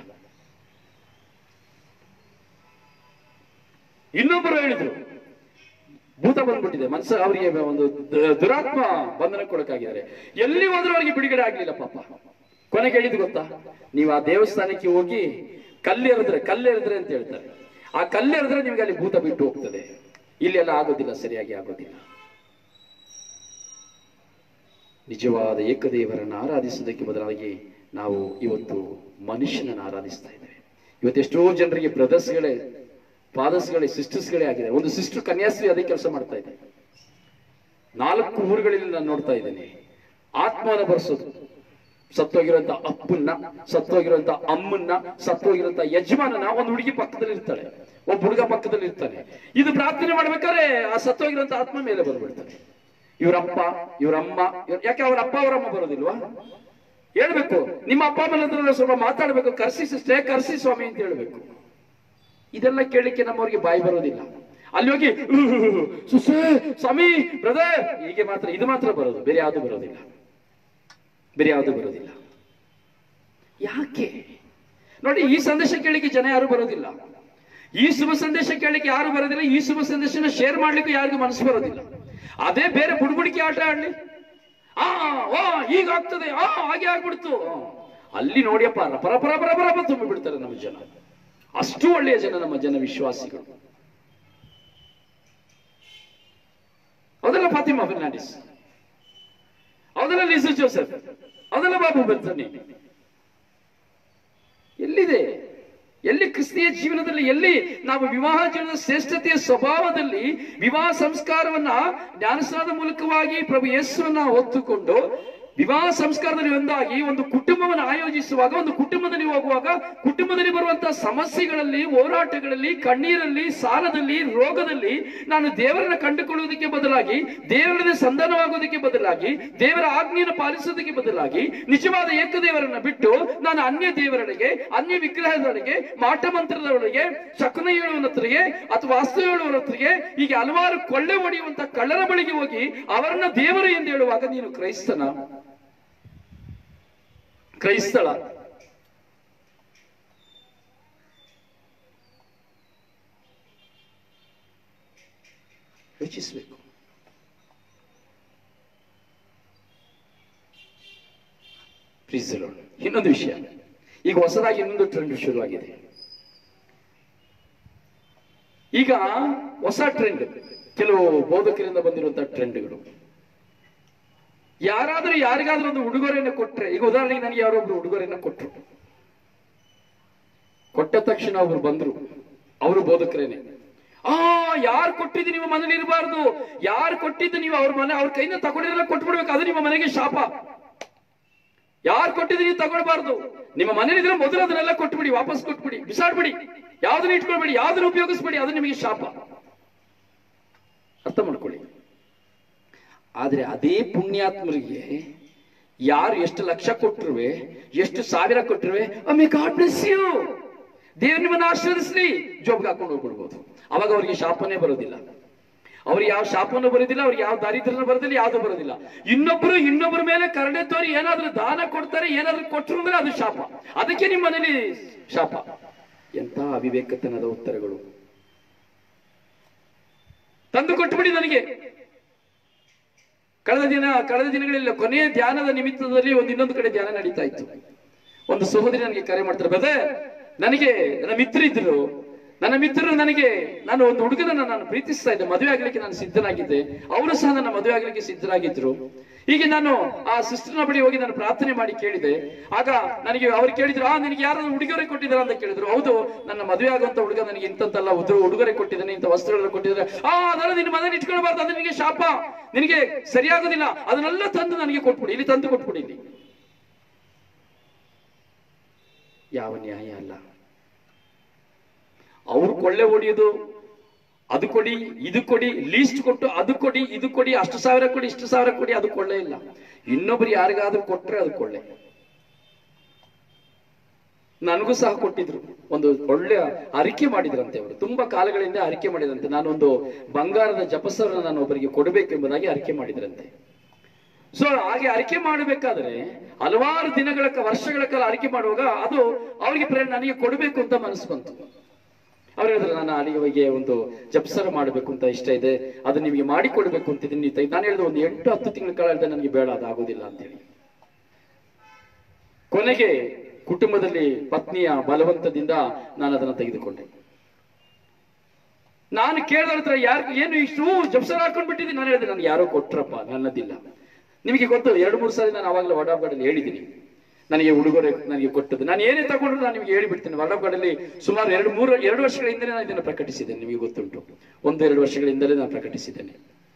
ಇನ್ನೊಬ್ಬರು ಹೇಳಿದ್ರು ಭೂತ ಬಂದ್ಬಿಟ್ಟಿದೆ ಮನಸ್ಸು ಅವರಿಗೆ ಒಂದು ದ- ದುರಾತ್ಮ ಬಂಧನ ಕೊಡಕ್ಕಾಗಿದ್ದಾರೆ ಎಲ್ಲಿ ಹೋದ್ರೂ ಅವರಿಗೆ ಬಿಡುಗಡೆ ಆಗ್ಲಿಲ್ಲ ಪಾಪ ಕೊನೆಗೆ ಹೇಳಿದ್ ಗೊತ್ತಾ ನೀವು ಆ ದೇವಸ್ಥಾನಕ್ಕೆ ಹೋಗಿ ಕಲ್ಲೆರೆದ್ರೆ ಕಲ್ಲೆರೆದ್ರೆ ಅಂತ ಹೇಳ್ತಾರೆ ಆ ಕಲ್ಲೆರೆದ್ರೆ ನಿಮ್ಗೆ ಅಲ್ಲಿ ಭೂತ ಬಿಟ್ಟು ಹೋಗ್ತದೆ ಇಲ್ಲೆಲ್ಲ ಆಗೋದಿಲ್ಲ ಸರಿಯಾಗಿ ಆಗೋದಿಲ್ಲ ನಿಜವಾದ ಏಕದೇವರನ್ನು ಆರಾಧಿಸುವುದಕ್ಕೆ ಬದಲಾಗಿ ನಾವು ಇವತ್ತು ಮನುಷ್ಯನನ್ನು ಆರಾಧಿಸ್ತಾ ಇದ್ದೇವೆ ಇವತ್ತೆಷ್ಟೋ ಜನರಿಗೆ ಬ್ರದರ್ಸ್ಗಳೇ ಫಾದರ್ಸ್ಗಳೇ ಸಿಸ್ಟರ್ಸ್ಗಳೇ ಆಗಿದೆ ಒಂದು ಸಿಸ್ಟರ್ ಕನ್ಯಾಶ್ರೀ ಅದೇ ಕೆಲಸ ಮಾಡ್ತಾ ಇದೆ ನಾಲ್ಕು ಊರುಗಳಲ್ಲಿ ನಾನು ನೋಡ್ತಾ ಇದ್ದೇನೆ ಆತ್ಮನ ಬರ್ಸೋದು ಸತ್ತೋಗಿರುವಂತ ಅಪ್ಪನ್ನ ಸತ್ತೋಗಿರುವಂತ ಅಮ್ಮನ್ನ ಸತ್ತೋಗಿರುವಂತ ಯಜಮಾನನ ಒಂದು ಹುಡುಗಿ ಪಕ್ಕದಲ್ಲಿ ಇರ್ತಾಳೆ ಒಬ್ಬ ಹುಡುಗ ಪಕ್ಕದಲ್ಲಿ ಇರ್ತಾನೆ ಇದು ಪ್ರಾರ್ಥನೆ ಮಾಡ್ಬೇಕಾದ್ರೆ ಆ ಸತ್ತೋಗಿರುವಂತ ಆತ್ಮ ಮೇಲೆ ಬಂದ್ಬಿಡ್ತಾನೆ ಇವರಪ್ಪ ಇವರಮ್ಮ ಇವ್ರ- ಯಾಕೆ ಅವ್ರ ಅಪ್ಪ ಅವರಮ್ಮ ಬರೋದಿಲ್ವಾ ಹೇಳ್ಬೇಕು ನಿಮ್ಮ ಅಪ್ಪ ಅಮ್ಮನ ಹತ್ರ ಸ್ವಲ್ಪ ಮಾತಾಡ್ಬೇಕು ಕರ್ಸಿ ಸಿಸ್ಟೇ ಕರ್ಸಿ ಸ್ವಾಮಿ ಅಂತ ಹೇಳ್ಬೇಕು ಇದೆಲ್ಲ ಕೇಳಲಿಕ್ಕೆ ನಮ್ಮವ್ರಿಗೆ ಬಾಯಿ ಬರೋದಿಲ್ಲ ಅಲ್ಲಿ ಹೋಗಿ "ಉಹ್, ಸುಸೆ ಸ್ವಾಮಿ ಬ್ರದರ್ ಹೀಗೆ ಮಾತ್ರ ಇದು ಮಾತ್ರ ಬರೋದು ಬೇರೆ ಯಾವುದು ಬರೋದಿಲ್ಲ ಬೇರೆ ಯಾವುದು ಬರೋದಿಲ್ಲ ಯಾಕೆ ನೋಡಿ ಈ ಸಂದೇಶ ಕೇಳಲಿಕ್ಕೆ ಜನ ಯಾರು ಬರೋದಿಲ್ಲ ಈ ಶುಭ ಸಂದೇಶ ಕೇಳಲಿಕ್ಕೆ ಯಾರು ಬರೋದಿಲ್ಲ ಈ ಶುಭ ಸಂದೇಶನ ಶೇರ್ ಮಾಡ್ಲಿಕ್ಕೆ ಯಾರಿಗೂ ಮನಸ್ಸು ಬರೋದಿಲ್ಲ ಅದೇ ಬೇರೆ ಬುಡ್ಬುಡಿಕೆ ಆಟ ಆಡ್ಲಿ ಆ ಓ ಹೀಗಾಗ್ತದೆ ಆ ಹಾಗೆ ಆಗ್ಬಿಡ್ತು ಆ, ಅಲ್ಲಿ ನೋಡಿಯಪ್ಪ ರಪರ ಪರ ಪರ ಪರ ಪರ ತುಂಬಿ ಬಿಡ್ತಾರೆ ನಮ್ಮ ಜನ ಅಷ್ಟು ಒಳ್ಳೆಯ ಜನ ನಮ್ಮ ಜನ ವಿಶ್ವಾಸಿಗಳು ಹೌದಲ್ಲ ಫಾತಿಮಾ ಫರ್ನಾಂಡಿಸ್ ಹೌದಲ್ಲ ಲಿಸು ಜೋಸೆಫ್ ಹೌದಲ್ಲ ಬಾಬು ಬೆಲ್ಸನಿ ಎಲ್ಲಿದೆ ಎಲ್ಲಿ ಕ್ರಿಸ್ತಿಯ ಜೀವನದಲ್ಲಿ ಎಲ್ಲಿ ನಾವು ವಿವಾಹ ಜೀವನದ ಶ್ರೇಷ್ಠತೆಯ ಸ್ವಭಾವದಲ್ಲಿ ವಿವಾಹ ಸಂಸ್ಕಾರವನ್ನ ಜ್ಞಾನಸ್ನಾನದ ಮೂಲಕವಾಗಿ ಪ್ರಭು ಯೇಸುವನ್ನ ಹೊತ್ತುಕೊಂಡು ವಿವಾಹ ಸಂಸ್ಕಾರದಲ್ಲಿ ಒಂದಾಗಿ ಒಂದು ಕುಟುಂಬವನ್ನು ಆಯೋಜಿಸುವಾಗ ಒಂದು ಕುಟುಂಬದಲ್ಲಿ ಹೋಗುವಾಗ ಕುಟುಂಬದಲ್ಲಿ ಬರುವಂತಹ ಸಮಸ್ಯೆಗಳಲ್ಲಿ ಹೋರಾಟಗಳಲ್ಲಿ ಕಣ್ಣೀರಲ್ಲಿ ಸಾಲದಲ್ಲಿ ರೋಗದಲ್ಲಿ ನಾನು ದೇವರನ್ನ ಕಂಡುಕೊಳ್ಳುವುದಕ್ಕೆ ಬದಲಾಗಿ ದೇವರನ್ನ ಸಂಧಾನವಾಗುವುದಕ್ಕೆ ಬದಲಾಗಿ ದೇವರ ಆಜ್ಞೆಯನ್ನು ಪಾಲಿಸುವುದಕ್ಕೆ ಬದಲಾಗಿ ನಿಜವಾದ ಏಕದೇವರನ್ನ ಬಿಟ್ಟು ನಾನು ಅನ್ಯ ದೇವರಡೆಗೆ ಅನ್ಯ ವಿಗ್ರಹದೊಳಗೆ ಮಾಟ ಮಂತ್ರದೊಳಗೆ ಶಕುನ ಹೇಳುವನತ್ರಿಗೆ ಅಥವಾ ವಾಸ್ತು ಹೇಳುವನತ್ರಿಗೆ ಹೀಗೆ ಹಲವಾರು ಕೊಳ್ಳೆ ಹೊಡೆಯುವಂತ ಕಳ್ಳರ ಬಳಿಗೆ ಹೋಗಿ ಅವರನ್ನ ದೇವರು ಎಂದು ಹೇಳುವಾಗ ನೀನು ಕ್ರೈಸ್ತನ ಕ್ರೈಸ್ತಳ ಯೋಚಿಸಬೇಕು Praise the Lord. ಇನ್ನೊಂದು ವಿಷಯ ಈಗ ಹೊಸದಾಗಿ ಇನ್ನೊಂದು ಟ್ರೆಂಡ್ ಶುರುವಾಗಿದೆ ಈಗ ಹೊಸ ಟ್ರೆಂಡ್ ಕೆಲವು ಬೋಧಕರಿಂದ ಬಂದಿರುವಂತಹ ಟ್ರೆಂಡ್ಗಳು ಯಾರಾದ್ರೂ ಯಾರಿಗಾದ್ರೂ ಒಂದು ಉಡುಗೊರೆಯನ್ನು ಕೊಟ್ರೆ ಈಗ ಉದಾಹರಣೆಗೆ ನನಗೆ ಯಾರೊಬ್ರು ಉಡುಗೊರೆಯನ್ನು ಕೊಟ್ರು ಕೊಟ್ಟ ತಕ್ಷಣ ಒಬ್ರು ಬಂದ್ರು ಅವರು ಬೋಧಕರೇನೆ ಆ ಯಾರು ಕೊಟ್ಟಿದ್ದು ನಿಮ್ಮ ಮನೇಲಿ ಇರಬಾರ್ದು ಯಾರು ಕೊಟ್ಟಿದ್ದು ನೀವು ಅವ್ರ ಮನೆ ಅವ್ರ ಕೈಯಿಂದ ತಗೊಂಡಿರಲ್ಲ ಕೊಟ್ಬಿಡ್ಬೇಕು ಅದು ನಿಮ್ಮ ಮನೆಗೆ ಶಾಪ ಯಾರು ಕೊಟ್ಟಿದ್ದು ನೀವು ತಗೊಳ್ಬಾರ್ದು ನಿಮ್ಮ ಮನೇಲಿ ಇದ್ರೆ ಮೊದಲು ಅದನ್ನೆಲ್ಲ ಕೊಟ್ಬಿಡಿ ವಾಪಸ್ ಕೊಟ್ಬಿಡಿ ಬಿಸಾಡ್ಬಿಡಿ ಯಾವ್ದನ್ನ ಇಟ್ಕೊಳ್ಬೇಡಿ ಯಾವ್ದನ್ನ ಉಪಯೋಗಿಸ್ಬೇಡಿ ಅದು ನಿಮಗೆ ಶಾಪ ಅರ್ಥ ಮಾಡ್ಕೊಳ್ಳಿ ಆದ್ರೆ ಅದೇ ಪುಣ್ಯಾತ್ಮರಿಗೆ ಯಾರು ಎಷ್ಟು ಲಕ್ಷ ಕೊಟ್ಟರುವೆ ಎಷ್ಟು ಸಾವಿರ ಕೊಟ್ಟರುವೆ ಅಮ್ಮೆ ಗಾಡ್ ಬ್ಲೆಸ್ ಯು ದೇವ್ರು ನಿಮ್ಮನ್ನ ಆಶೀರ್ವದಿಸ್ಲಿ ಜೋಬ್ಗೆ ಹಾಕೊಂಡು ಹೋಗ್ಬಿಡ್ಬೋದು ಅವಾಗ ಅವರಿಗೆ ಶಾಪನೇ ಬರೋದಿಲ್ಲ ಅವ್ರಿಗೆ ಯಾವ ಶಾಪನೂ ಬರೋದಿಲ್ಲ ಅವ್ರಿಗೆ ಯಾವ ದಾರಿದ್ರ್ಯನೂ ಬರೋದಿಲ್ಲ ಯಾವ್ದು ಬರೋದಿಲ್ಲ ಇನ್ನೊಬ್ರು ಇನ್ನೊಬ್ಬರ ಮೇಲೆ ಕರಡೆ ತೋರಿ ಏನಾದ್ರೂ ದಾನ ಕೊಡ್ತಾರೆ ಏನಾದ್ರೂ ಕೊಟ್ಟರು ಅಂದ್ರೆ ಅದು ಶಾಪ ಅದಕ್ಕೆ ನಿಮ್ಮ ಮನೇಲಿ ಶಾಪ ಎಂತ ಅವಿವೇಕತನದ ಉತ್ತರಗಳು ತಂದು ಕೊಟ್ಬಿಡಿ ನನಗೆ ಕಳೆದ ದಿನ ಕಳೆದ ದಿನಗಳಲ್ಲಿ ಕೊನೆಯ ಧ್ಯಾನದ ನಿಮಿತ್ತದಲ್ಲಿ ಒಂದು ಇನ್ನೊಂದು ಕಡೆ ಧ್ಯಾನ ನಡೀತಾ ಇತ್ತು ಒಂದು ಸಹೋದರಿ ನನಗೆ ಕರೆ ಮಾಡ್ತಾರೆ ಬದೇ ನನಗೆ ನನ್ನ ಮಿತ್ರರಿದ್ರು ನನ್ನ ಮಿತ್ರರು ನನಗೆ ನಾನು ಒಂದು ಹುಡುಗನನ್ನ ನಾನು ಪ್ರೀತಿಸ್ತಾ ಇದ್ದೆ ಮದುವೆ ಆಗ್ಲಿಕ್ಕೆ ನಾನು ಸಿದ್ಧನಾಗಿದ್ದೆ ಅವರು ಸಹ ನನ್ನ ಮದುವೆ ಆಗ್ಲಿಕ್ಕೆ ಸಿದ್ಧರಾಗಿದ್ರು ಹೀಗೆ ನಾನು ಆ ಸಿಸ್ಟರ್ನ ಬಳಿ ಹೋಗಿ ನಾನು ಪ್ರಾರ್ಥನೆ ಮಾಡಿ ಕೇಳಿದೆ ಆಗ ನನಗೆ ಅವ್ರು ಕೇಳಿದ್ರು ಆ ನಿನಗೆ ಯಾರಾದ್ರೂ ಉಡುಗೊರೆ ಕೊಟ್ಟಿದ್ದಾರ ಅಂತ ಕೇಳಿದ್ರು ಹೌದು ನನ್ನ ಮದುವೆ ಆಗುವಂತ ಹುಡುಗ ನನಗೆ ಇಂಥದ್ದೆಲ್ಲ ಉದು ಉಡುಗೊರೆ ಕೊಟ್ಟಿದ್ದಾನೆ ಇಂಥ ವಸ್ತ್ರಗಳನ್ನು ಕೊಟ್ಟಿದ್ದಾರೆ ಆ ಅದೆಲ್ಲ ನಿನ್ನ ಮನೇಲಿ ಇಟ್ಕೊಳ್ಬಾರ್ದು ಅದು ನಿನಗೆ ಶಾಪ ನಿನಗೆ ಸರಿಯಾಗೋದಿಲ್ಲ ಅದನ್ನೆಲ್ಲ ತಂದು ನನಗೆ ಕೊಟ್ಬಿಡಿ ಇಲ್ಲಿ ತಂದು ಕೊಟ್ಬಿಡಿ ಇಲ್ಲಿ ಯಾವ ನ್ಯಾಯ ಅಲ್ಲ ಅವರು ಕೊಳ್ಳೆ ಹೊಡೆಯೋದು ಅದು ಕೊಡಿ ಇದು ಕೊಡಿ ಲೀಸ್ಟ್ ಕೊಟ್ಟು ಅದು ಕೊಡಿ ಇದು ಕೊಡಿ ಅಷ್ಟು ಸಾವಿರ ಕೊಡಿ ಇಷ್ಟು ಸಾವಿರ ಕೊಡಿ ಅದು ಕೊಳ್ಳೆ ಇಲ್ಲ ಇನ್ನೊಬ್ರು ಯಾರಿಗಾದ್ರೂ ಕೊಟ್ರೆ ಅದು ಕೊಳ್ಳೆ ನನಗೂ ಸಹ ಕೊಟ್ಟಿದ್ರು ಒಂದು ಒಳ್ಳೆ ಅರಿಕೆ ಮಾಡಿದ್ರಂತೆ ಅವರು ತುಂಬಾ ಕಾಲಗಳಿಂದ ಅರಿಕೆ ಮಾಡಿದ್ರಂತೆ ನಾನೊಂದು ಬಂಗಾರದ ಜಪಸರನ್ನ ನಾನು ಒಬ್ಬರಿಗೆ ಕೊಡಬೇಕೆಂಬುದಾಗಿ ಅರಿಕೆ ಮಾಡಿದ್ರಂತೆ ಸೊ ಹಾಗೆ ಅರಿಕೆ ಮಾಡಬೇಕಾದ್ರೆ ಹಲವಾರು ದಿನಗಳ ಕ- ವರ್ಷಗಳ ಕಾಲ ಅರಿಕೆ ಮಾಡುವಾಗ ಅದು ಅವರಿಗೆ ಪ್ರೇರಣೆ ನನಗೆ ಕೊಡಬೇಕು ಅಂತ ಮನಸ್ಸು ಬಂತು ಅವ್ರು ಹೇಳಿದ್ರು ನಾನು ಅಲ್ಲಿಗೆ ಒಂದು ಜಪ್ಸರ ಮಾಡಬೇಕು ಅಂತ ಇಷ್ಟ ಇದೆ ಅದು ನಿಮಗೆ ಮಾಡಿ ಕೊಡಬೇಕು ಅಂತಿದ್ದೀನಿ ನೀವು ತೆಗ್ದು- ನಾನು ಹೇಳಿದೆ ಒಂದು ಎಂಟು ಹತ್ತು ತಿಂಗಳ ಕಾಲ ಹೇಳಿದೆ ನನಗೆ ಬೇಡ ಅದು ಆಗೋದಿಲ್ಲ ಅಂತೇಳಿ ಕೊನೆಗೆ ಕುಟುಂಬದಲ್ಲಿ ಪತ್ನಿಯ ಬಲವಂತದಿಂದ ನಾನು ಅದನ್ನು ತೆಗೆದುಕೊಂಡೆ ನಾನು ಕೇಳಿದ್ರ ಹತ್ರ ಯಾರು ಏನು ಇಷ್ಟು ಜಪ್ಸರ ಹಾಕೊಂಡ್ ಬಿಟ್ಟಿದ್ದೀನಿ ನಾನು ಹೇಳಿದೆ ನನಗೆ ಯಾರೋ ಕೊಟ್ರಪ್ಪ ನನ್ನದಿಲ್ಲ ನಿಮಗೆ ಗೊತ್ತು ಎರಡು ಮೂರು ಸಾರಿ ನಾನು ಅವಾಗಲೇ ವಡಾಬ್ಗಡಲ್ಲಿ ಹೇಳಿದ್ದೀನಿ ನನಗೆ ಉಡುಗೊರೆ ನನಗೆ ಕೊಟ್ಟದ್ದು ನಾನು ಏನೇ ತಗೊಂಡ್ರು ನಾನು ನಿಮಗೆ ಹೇಳಿಬಿಡ್ತೀನಿ ವಡಾಬ್ಗಡಲ್ಲಿ ಸುಮಾರು ಎರಡು ಮೂರು ಎರಡು ವರ್ಷಗಳ ಹಿಂದೆ ನಾನು ಇದನ್ನು ಪ್ರಕಟಿಸಿದ್ದೇನೆ ನಿಮಗೆ ಗೊತ್ತುಂಟು ಒಂದು ಎರಡು ವರ್ಷಗಳ ಹಿಂದಲೇ ನಾನು ಪ್ರಕಟಿಸಿದ್ದೇನೆ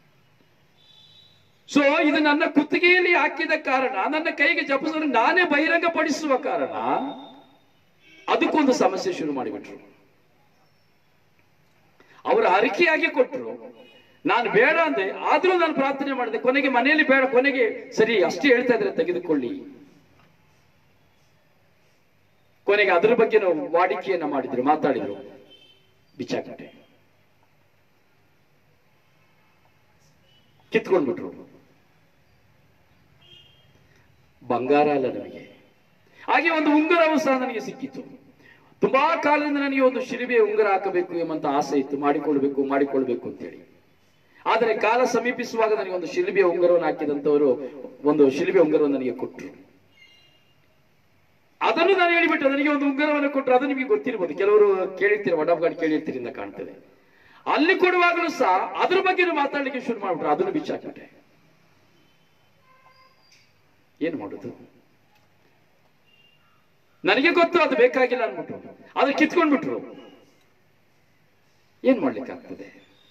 ಸೊ ಇದು ನನ್ನ ಕುತ್ತಿಗೆಯಲ್ಲಿ ಹಾಕಿದ ಕಾರಣ ನನ್ನ ಕೈಗೆ ಜಪಿಸೋರು ನಾನೇ ಬಹಿರಂಗಪಡಿಸುವ ಕಾರಣ ಅದಕ್ಕೊಂದು ಸಮಸ್ಯೆ ಶುರು ಮಾಡಿಬಿಟ್ರು ಅವರು ಅರಿಕೆಯಾಗಿ ಕೊಟ್ಟರು ನಾನು ಬೇಡ ಅಂದೆ ಆದ್ರೂ ನಾನು ಪ್ರಾರ್ಥನೆ ಮಾಡಿದೆ ಕೊನೆಗೆ ಮನೆಯಲ್ಲಿ ಬೇಡ ಕೊನೆಗೆ ಸರಿ ಅಷ್ಟೇ ಹೇಳ್ತಾ ಇದ್ರೆ ತೆಗೆದುಕೊಳ್ಳಿ ಕೊನೆಗೆ ಅದರ ಬಗ್ಗೆ ನಾವು ವಾಡಿಕೆಯನ್ನ ಮಾಡಿದ್ರು ಮಾತಾಡಿದ್ರು ಬಿಚ್ಚಾಕಟ್ಟೆ ಕಿತ್ಕೊಂಡ್ಬಿಟ್ರು ಬಂಗಾರ ಅಲ್ಲ ನನಗೆ ಹಾಗೆ ಒಂದು ಉಂಗುರವು ಸಹ ನನಗೆ ಸಿಕ್ಕಿತು ತುಂಬಾ ಕಾಲದಿಂದ ನನಗೆ ಒಂದು ಶಿಲಿಬೆ ಉಂಗುರ ಹಾಕಬೇಕು ಎಂಬಂತ ಆಸೆ ಇತ್ತು ಮಾಡಿಕೊಳ್ಬೇಕು ಮಾಡಿಕೊಳ್ಬೇಕು ಅಂತೇಳಿ ಆದರೆ ಕಾಲ ಸಮೀಪಿಸುವಾಗ ನನಗೆ ಒಂದು ಶಿಲಿಬೆ ಉಂಗುರವನ್ನು ಹಾಕಿದಂತವರು ಒಂದು ಶಿಲಿಬೆ ಉಂಗುರವನ್ನು ನನಗೆ ಕೊಟ್ಟರು ಅದನ್ನು ನಾನು ಹೇಳಿಬಿಟ್ಟು ನನಗೆ ಒಂದು ಉಂಗುರವನ್ನು ಕೊಟ್ಟರು ಅದು ನಿಮಗೆ ಗೊತ್ತಿರ್ಬೋದು ಕೆಲವರು ಕೇಳಿರ್ತೀರಿ ವಡಾಬ್ಗಾಡ್ ಕೇಳಿರ್ತೀರಿ ಅಂತ ಕಾಣ್ತದೆ ಅಲ್ಲಿ ಕೊಡುವಾಗಲೂ ಸಹ ಅದ್ರ ಬಗ್ಗೆ ಮಾತಾಡ್ಲಿಕ್ಕೆ ಶುರು ಮಾಡ್ಬಿಟ್ರು ಅದನ್ನು ಬಿಚ್ಚಾಕ್ಬಿಟ್ಟೆ ಏನು ಮಾಡುದು ನನಗೆ ಗೊತ್ತು ಅದು ಬೇಕಾಗಿಲ್ಲ ಅನ್ಬಿಟ್ರು ಅದು ಕಿತ್ಕೊಂಡ್ಬಿಟ್ರು ಏನ್ ಮಾಡ್ಲಿಕ್ಕಾಗ್ತದೆ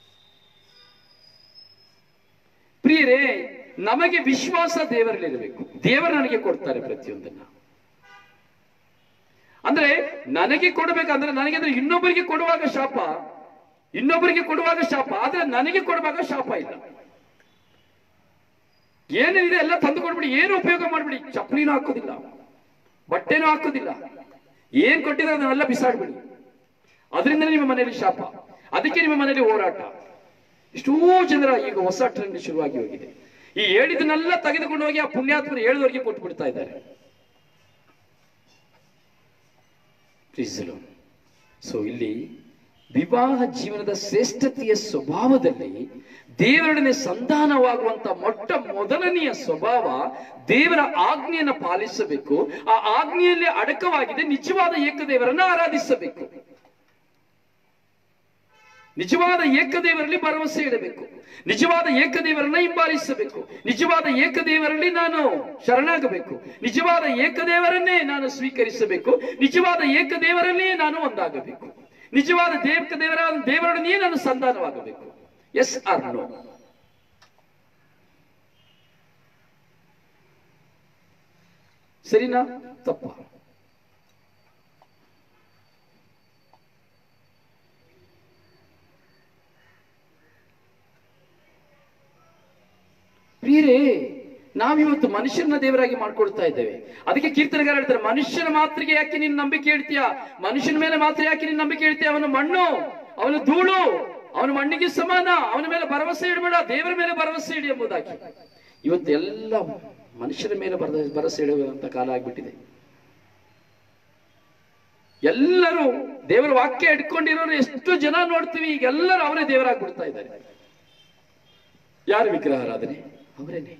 ಪ್ರಿಯರೇ ನಮಗೆ ವಿಶ್ವಾಸ ದೇವರಲ್ಲಿರಬೇಕು ದೇವರು ನನಗೆ ಕೊಡ್ತಾರೆ ಪ್ರತಿಯೊಂದನ್ನ ಅಂದ್ರೆ ನನಗೆ ಕೊಡಬೇಕಂದ್ರೆ ನನಗೆ ಅಂದ್ರೆ ಇನ್ನೊಬ್ಬರಿಗೆ ಕೊಡುವಾಗ ಶಾಪ ಇನ್ನೊಬ್ಬರಿಗೆ ಕೊಡುವಾಗ ಶಾಪ ಆದ್ರೆ ನನಗೆ ಕೊಡುವಾಗ ಶಾಪ ಇಲ್ಲ ಏನೇನಿದೆ ಎಲ್ಲ ತಂದು ಕೊಡ್ಬಿಡಿ ಏನು ಉಪಯೋಗ ಮಾಡ್ಬಿಡಿ ಚಪ್ಪಲಿನೂ ಹಾಕೋದಿಲ್ಲ ಬಟ್ಟೆನೂ ಹಾಕೋದಿಲ್ಲ ಏನ್ ಕೊಟ್ಟಿದ್ರೆ ಅದನ್ನೆಲ್ಲ ಬಿಸಾಡ್ಬಿಡಿ ಅದರಿಂದ ನಿಮ್ಮ ಮನೆಯಲ್ಲಿ ಶಾಪ ಅದಕ್ಕೆ ನಿಮ್ಮ ಮನೆಯಲ್ಲಿ ಹೋರಾಟ ಎಷ್ಟೋ ಜನರ ಈಗ ಹೊಸ ಟ್ರೆಂಡ್ ಶುರುವಾಗಿ ಹೋಗಿದೆ ಈ ಹೇಳಿದನ್ನೆಲ್ಲ ತೆಗೆದುಕೊಂಡು ಹೋಗಿ ಆ ಪುಣ್ಯಾತ್ಮರು ಹೇಳಿದವರಿಗೆ ಕೊಟ್ಟು ಬಿಡ್ತಾ ಇದ್ದಾರೆ ಸೊ ಇಲ್ಲಿ ವಿವಾಹ ಜೀವನದ ಶ್ರೇಷ್ಠತೆಯ ಸ್ವಭಾವದಲ್ಲಿ ದೇವರೊಡನೆ ಸಂಧಾನವಾಗುವಂತ ಮೊಟ್ಟ ಮೊದಲನೆಯ ಸ್ವಭಾವ ದೇವರ ಆಜ್ಞೆಯನ್ನು ಪಾಲಿಸಬೇಕು ಆ ಆಜ್ಞೆಯಲ್ಲಿ ಅಡಕವಾಗಿದೆ ನಿಜವಾದ ಏಕದೇವರನ್ನ ಆರಾಧಿಸಬೇಕು ನಿಜವಾದ ಏಕದೇವರಲ್ಲಿ ಭರವಸೆ ಇಡಬೇಕು ನಿಜವಾದ ಏಕದೇವರನ್ನ ಹಿಂಬಾಲಿಸಬೇಕು ನಿಜವಾದ ಏಕದೇವರಲ್ಲಿ ನಾನು ಶರಣಾಗಬೇಕು ನಿಜವಾದ ಏಕದೇವರನ್ನೇ ನಾನು ಸ್ವೀಕರಿಸಬೇಕು ನಿಜವಾದ ಏಕದೇವರಲ್ಲೇ ನಾನು ಒಂದಾಗಬೇಕು ನಿಜವಾದ ದೇವಕ ದೇವರ ದೇವರೊಡನೆಯೇ ನಾನು ಸಂಧಾನವಾಗಬೇಕು ಎಸ್ ಆರ್ ನೋ ಸರಿನಾ ತಪ್ಪ ಪ್ರಿಯರೇ ನಾವಿವತ್ತು ಮನುಷ್ಯರನ್ನ ದೇವರಾಗಿ ಮಾಡ್ಕೊಳ್ತಾ ಇದ್ದೇವೆ ಅದಕ್ಕೆ ಕೀರ್ತನೆಗಾರ ಹೇಳ್ತಾರೆ ಮನುಷ್ಯನ ಮಾತ್ರಿಗೆ ಯಾಕೆ ನೀನು ನಂಬಿಕೆ ಇಡ್ತೀಯ ಮನುಷ್ಯನ ಮೇಲೆ ಮಾತ್ರ ಯಾಕೆ ನೀನು ನಂಬಿಕೆ ಇಡ್ತೀಯ ಅವನು ಮಣ್ಣು ಅವನು ಧೂಳು ಅವನು ಮಣ್ಣಿಗೆ ಸಮಾನ ಅವನ ಮೇಲೆ ಭರವಸೆ ಇಡಬೇಡ ದೇವರ ಮೇಲೆ ಭರವಸೆ ಇಡಿ ಎಂಬುದಾಗಿ ಇವತ್ತು ಎಲ್ಲ ಮನುಷ್ಯರ ಮೇಲೆ ಭರ- ಭರವಸೆ ಇಡುವಂತ ಕಾಲ ಆಗ್ಬಿಟ್ಟಿದೆ ಎಲ್ಲರೂ ದೇವರ ವಾಕ್ಯ ಇಟ್ಕೊಂಡಿರೋರು ಎಷ್ಟು ಜನ ನೋಡ್ತೀವಿ ಈಗ ಎಲ್ಲರೂ ಅವರೇ ದೇವರಾಗಿ ಬಿಡ್ತಾ ಇದ್ದಾರೆ ಯಾರು ವಿಗ್ರಹ ಆರಾಧನೆ ಅವರೇನೆ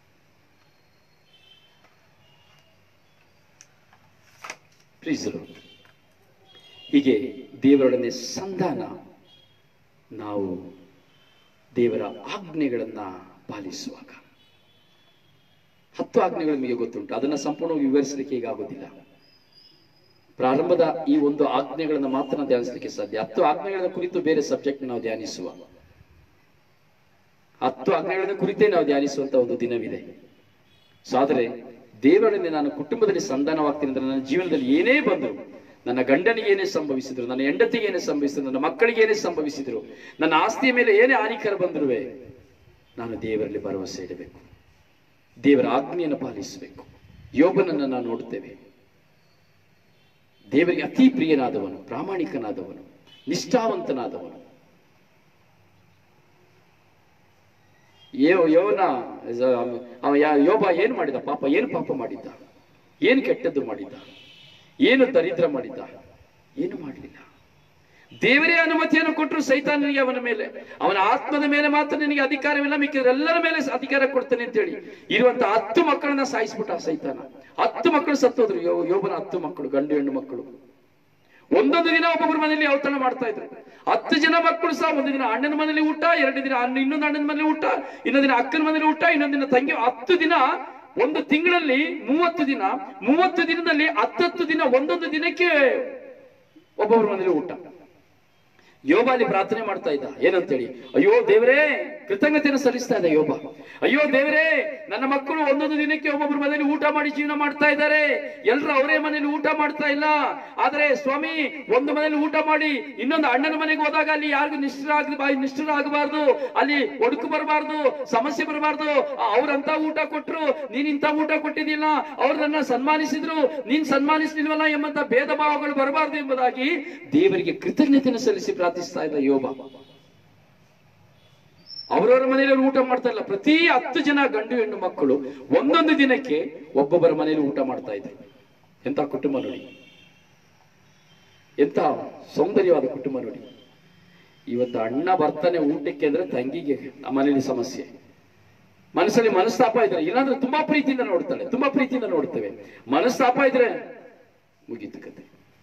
ಪ್ರೀಸರು ಹೀಗೆ ದೇವರೊಡನೆ ಸಂಧಾನ ನಾವು ದೇವರ ಆಜ್ಞೆಗಳನ್ನ ಪಾಲಿಸುವಾಗ ಹತ್ತು ಆಜ್ಞೆಗಳು ನಿಮಗೆ ಗೊತ್ತುಂಟು ಅದನ್ನ ಸಂಪೂರ್ಣವಾಗಿ ವಿವರಿಸಲಿಕ್ಕೆ ಈಗ ಆಗೋದಿಲ್ಲ ಪ್ರಾರಂಭದ ಈ ಒಂದು ಆಜ್ಞೆಗಳನ್ನು ಮಾತ್ರ ನಾವು ಧ್ಯಾನಿಸಲಿಕ್ಕೆ ಸಾಧ್ಯ ಹತ್ತು ಆಜ್ಞೆಗಳ ಕುರಿತು ಬೇರೆ ಸಬ್ಜೆಕ್ಟ್ ನಾವು ಧ್ಯಾನಿಸುವ ಹತ್ತು ಆಜ್ಞೆಗಳ ಕುರಿತೇ ನಾವು ಧ್ಯಾನಿಸುವಂತ ಒಂದು ದಿನವಿದೆ ಸೊ ಆದರೆ ದೇವರೊಡನೆ ನಾನು ಕುಟುಂಬದಲ್ಲಿ ಸಂಧಾನವಾಗ್ತೀನಿ ಅಂದ್ರೆ ನನ್ನ ಜೀವನದಲ್ಲಿ ಏನೇ ಬಂದರು ನನ್ನ ಗಂಡನಿಗೆ ಏನೇ ಸಂಭವಿಸಿದ್ರು ನನ್ನ ಹೆಂಡತಿಗೆ ಏನೇ ಸಂಭವಿಸಿದ್ರು ನನ್ನ ಮಕ್ಕಳಿಗೆ ಏನೇ ಸಂಭವಿಸಿದ್ರು ನನ್ನ ಆಸ್ತಿಯ ಮೇಲೆ ಏನೇ ಹಾನಿಕರ ಬಂದಿರುವೆ ನಾನು ದೇವರಲ್ಲಿ ಭರವಸೆ ಇಡಬೇಕು ದೇವರ ಆಜ್ಞೆಯನ್ನು ಪಾಲಿಸಬೇಕು ಯೋಬನನ್ನು ನಾವು ನೋಡುತ್ತೇವೆ ದೇವರಿಗೆ ಅತಿ ಪ್ರಿಯನಾದವನು ಪ್ರಾಮಾಣಿಕನಾದವನು ನಿಷ್ಠಾವಂತನಾದವನು ಯೋ ಯೋನ ಅವ ಯಾ- ಯೋಬ ಏನು ಮಾಡಿದ ಪಾಪ ಏನು ಪಾಪ ಮಾಡಿದ್ದ ಏನು ಕೆಟ್ಟದ್ದು ಮಾಡಿದ್ದ ಏನು ದರಿದ್ರ ಮಾಡಿದ್ದ ಏನು ಮಾಡಲಿಲ್ಲ ದೇವರೇ ಅನುಮತಿಯನ್ನು ಕೊಟ್ಟರು ಸೈತಾನನಿಗೆ ಅವನ ಮೇಲೆ ಅವನ ಆತ್ಮದ ಮೇಲೆ ಮಾತ್ರ ನಿನಗೆ ಅಧಿಕಾರವಿಲ್ಲ ಮಿಕ್ಕಿದರೆಲ್ಲರ ಮೇಲೆ ಅಧಿಕಾರ ಕೊಡ್ತಾನೆ ಅಂತೇಳಿ ಇರುವಂತ ಹತ್ತು ಮಕ್ಕಳನ್ನ ಸಾಯಿಸ್ಬಿಟ್ಟ ಆ ಸೈತಾನ ಹತ್ತು ಮಕ್ಕಳು ಸತ್ತೋದ್ರು ಯೋ ಯೋಬನ ಹತ್ತು ಮಕ್ಕಳು ಗಂಡು ಹೆಣ್ಣು ಮಕ್ಕಳು ಒಂದೊಂದು ದಿನ ಒಬ್ಬೊಬ್ಬರ ಮನೆಯಲ್ಲಿ ಔತಣ ಮಾಡ್ತಾ ಇದ್ರು ಹತ್ತು ಜನ ಮಕ್ಕಳು ಸಹ ಒಂದು ದಿನ ಅಣ್ಣನ ಮನೇಲಿ ಊಟ ಎರಡು ದಿನ ಅಣ್ಣ ಇನ್ನೊಂದು ಅಣ್ಣನ ಮನೇಲಿ ಊಟ ಇನ್ನೊಂದು ದಿನ ಅಕ್ಕನ ಮನೇಲಿ ಊಟ ಇನ್ನೊಂದು ದಿನ ತಂಗಿ ಹತ್ತು ದಿನ ಒಂದು ತಿಂಗಳಲ್ಲಿ ಮೂವತ್ತು ದಿನ ಮೂವತ್ತು ದಿನದಲ್ಲಿ ಹತ್ತತ್ತು ದಿನ ಒಂದೊಂದು ದಿನಕ್ಕೆ ಒಬ್ಬೊಬ್ಬರ ಮನೇಲಿ ಊಟ ಯೋಬಾಲಿ ಪ್ರಾರ್ಥನೆ ಮಾಡ್ತಾ ಇದ್ದ ಏನಂತೇಳಿ ಅಯ್ಯೋ ದೇವರೇ ಕೃತಜ್ಞತೆಯನ್ನು ಸಲ್ಲಿಸ್ತಾ ಇದ್ದ ಯೋಬ ಅಯ್ಯೋ ದೇವರೇ ನನ್ನ ಮಕ್ಕಳು ಒಂದೊಂದು ದಿನಕ್ಕೆ ಒಬ್ಬೊಬ್ಬರ ಮನೆಯಲ್ಲಿ ಊಟ ಮಾಡಿ ಜೀವನ ಮಾಡ್ತಾ ಇದ್ದಾರೆ ಎಲ್ಲರೂ ಅವರೇ ಮನೆಯಲ್ಲಿ ಊಟ ಮಾಡ್ತಾ ಇಲ್ಲ ಆದ್ರೆ ಸ್ವಾಮಿ ಒಂದು ಮನೆಯಲ್ಲಿ ಊಟ ಮಾಡಿ ಇನ್ನೊಂದು ಅಣ್ಣನ ಮನೆಗೆ ಹೋದಾಗ ಅಲ್ಲಿ ಯಾರಿಗೂ ನಿಷ್ಠರಾಗ ನಿಷ್ಠರಾಗಬಾರ್ದು ಅಲ್ಲಿ ಒಡುಕು ಬರಬಾರ್ದು ಸಮಸ್ಯೆ ಬರಬಾರ್ದು ಅವ್ರಂತ ಊಟ ಕೊಟ್ರು ನೀನ್ ಇಂಥ ಊಟ ಕೊಟ್ಟಿದ್ದಿಲ್ಲ ಅವ್ರು ನನ್ನ ಸನ್ಮಾನಿಸಿದ್ರು ನೀನ್ ಸನ್ಮಾನಿಸ್ಲಿಲ್ವಲ್ಲ ಎಂಬಂತ ಭೇದ ಭಾವಗಳು ಬರಬಾರ್ದು ಎಂಬುದಾಗಿ ದೇವರಿಗೆ ಕೃತಜ್ಞತೆಯನ್ನು ಸಲ್ಲಿಸಿ ಪ್ರಾರ್ಥಿಸ್ತಾ ಇದ್ದ ಯೋಬ ಅವರವರ ಮನೆಯಲ್ಲಿ ಊಟ ಮಾಡ್ತಾ ಇಲ್ಲ ಪ್ರತಿ ಹತ್ತು ಜನ ಗಂಡು ಹೆಣ್ಣು ಮಕ್ಕಳು ಒಂದೊಂದು ದಿನಕ್ಕೆ ಒಬ್ಬೊಬ್ಬರ ಮನೆಯಲ್ಲಿ ಊಟ ಮಾಡ್ತಾ ಇದ್ರು ಎಂತ ಕುಟುಂಬ ನೋಡಿ ಎಂತ ಸೌಂದರ್ಯವಾದ ಕುಟುಂಬ ನೋಡಿ ಇವತ್ತು ಅಣ್ಣ ಬರ್ತಾನೆ ಊಟಕ್ಕೆ ಅಂದ್ರೆ ತಂಗಿಗೆ ಆ ಮನೇಲಿ ಸಮಸ್ಯೆ ಮನಸ್ಸಲ್ಲಿ ಮನಸ್ತಾಪ ಇದ್ರೆ ಇಲ್ಲಾಂದ್ರೆ ತುಂಬಾ ಪ್ರೀತಿಯಿಂದ ನೋಡ್ತಾಳೆ ತುಂಬಾ ಪ್ರೀತಿಯಿಂದ ನೋಡ್ತೇವೆ ಮನಸ್ತಾಪ ಇದ್ರೆ ಮುಗೀತು ಕತೆ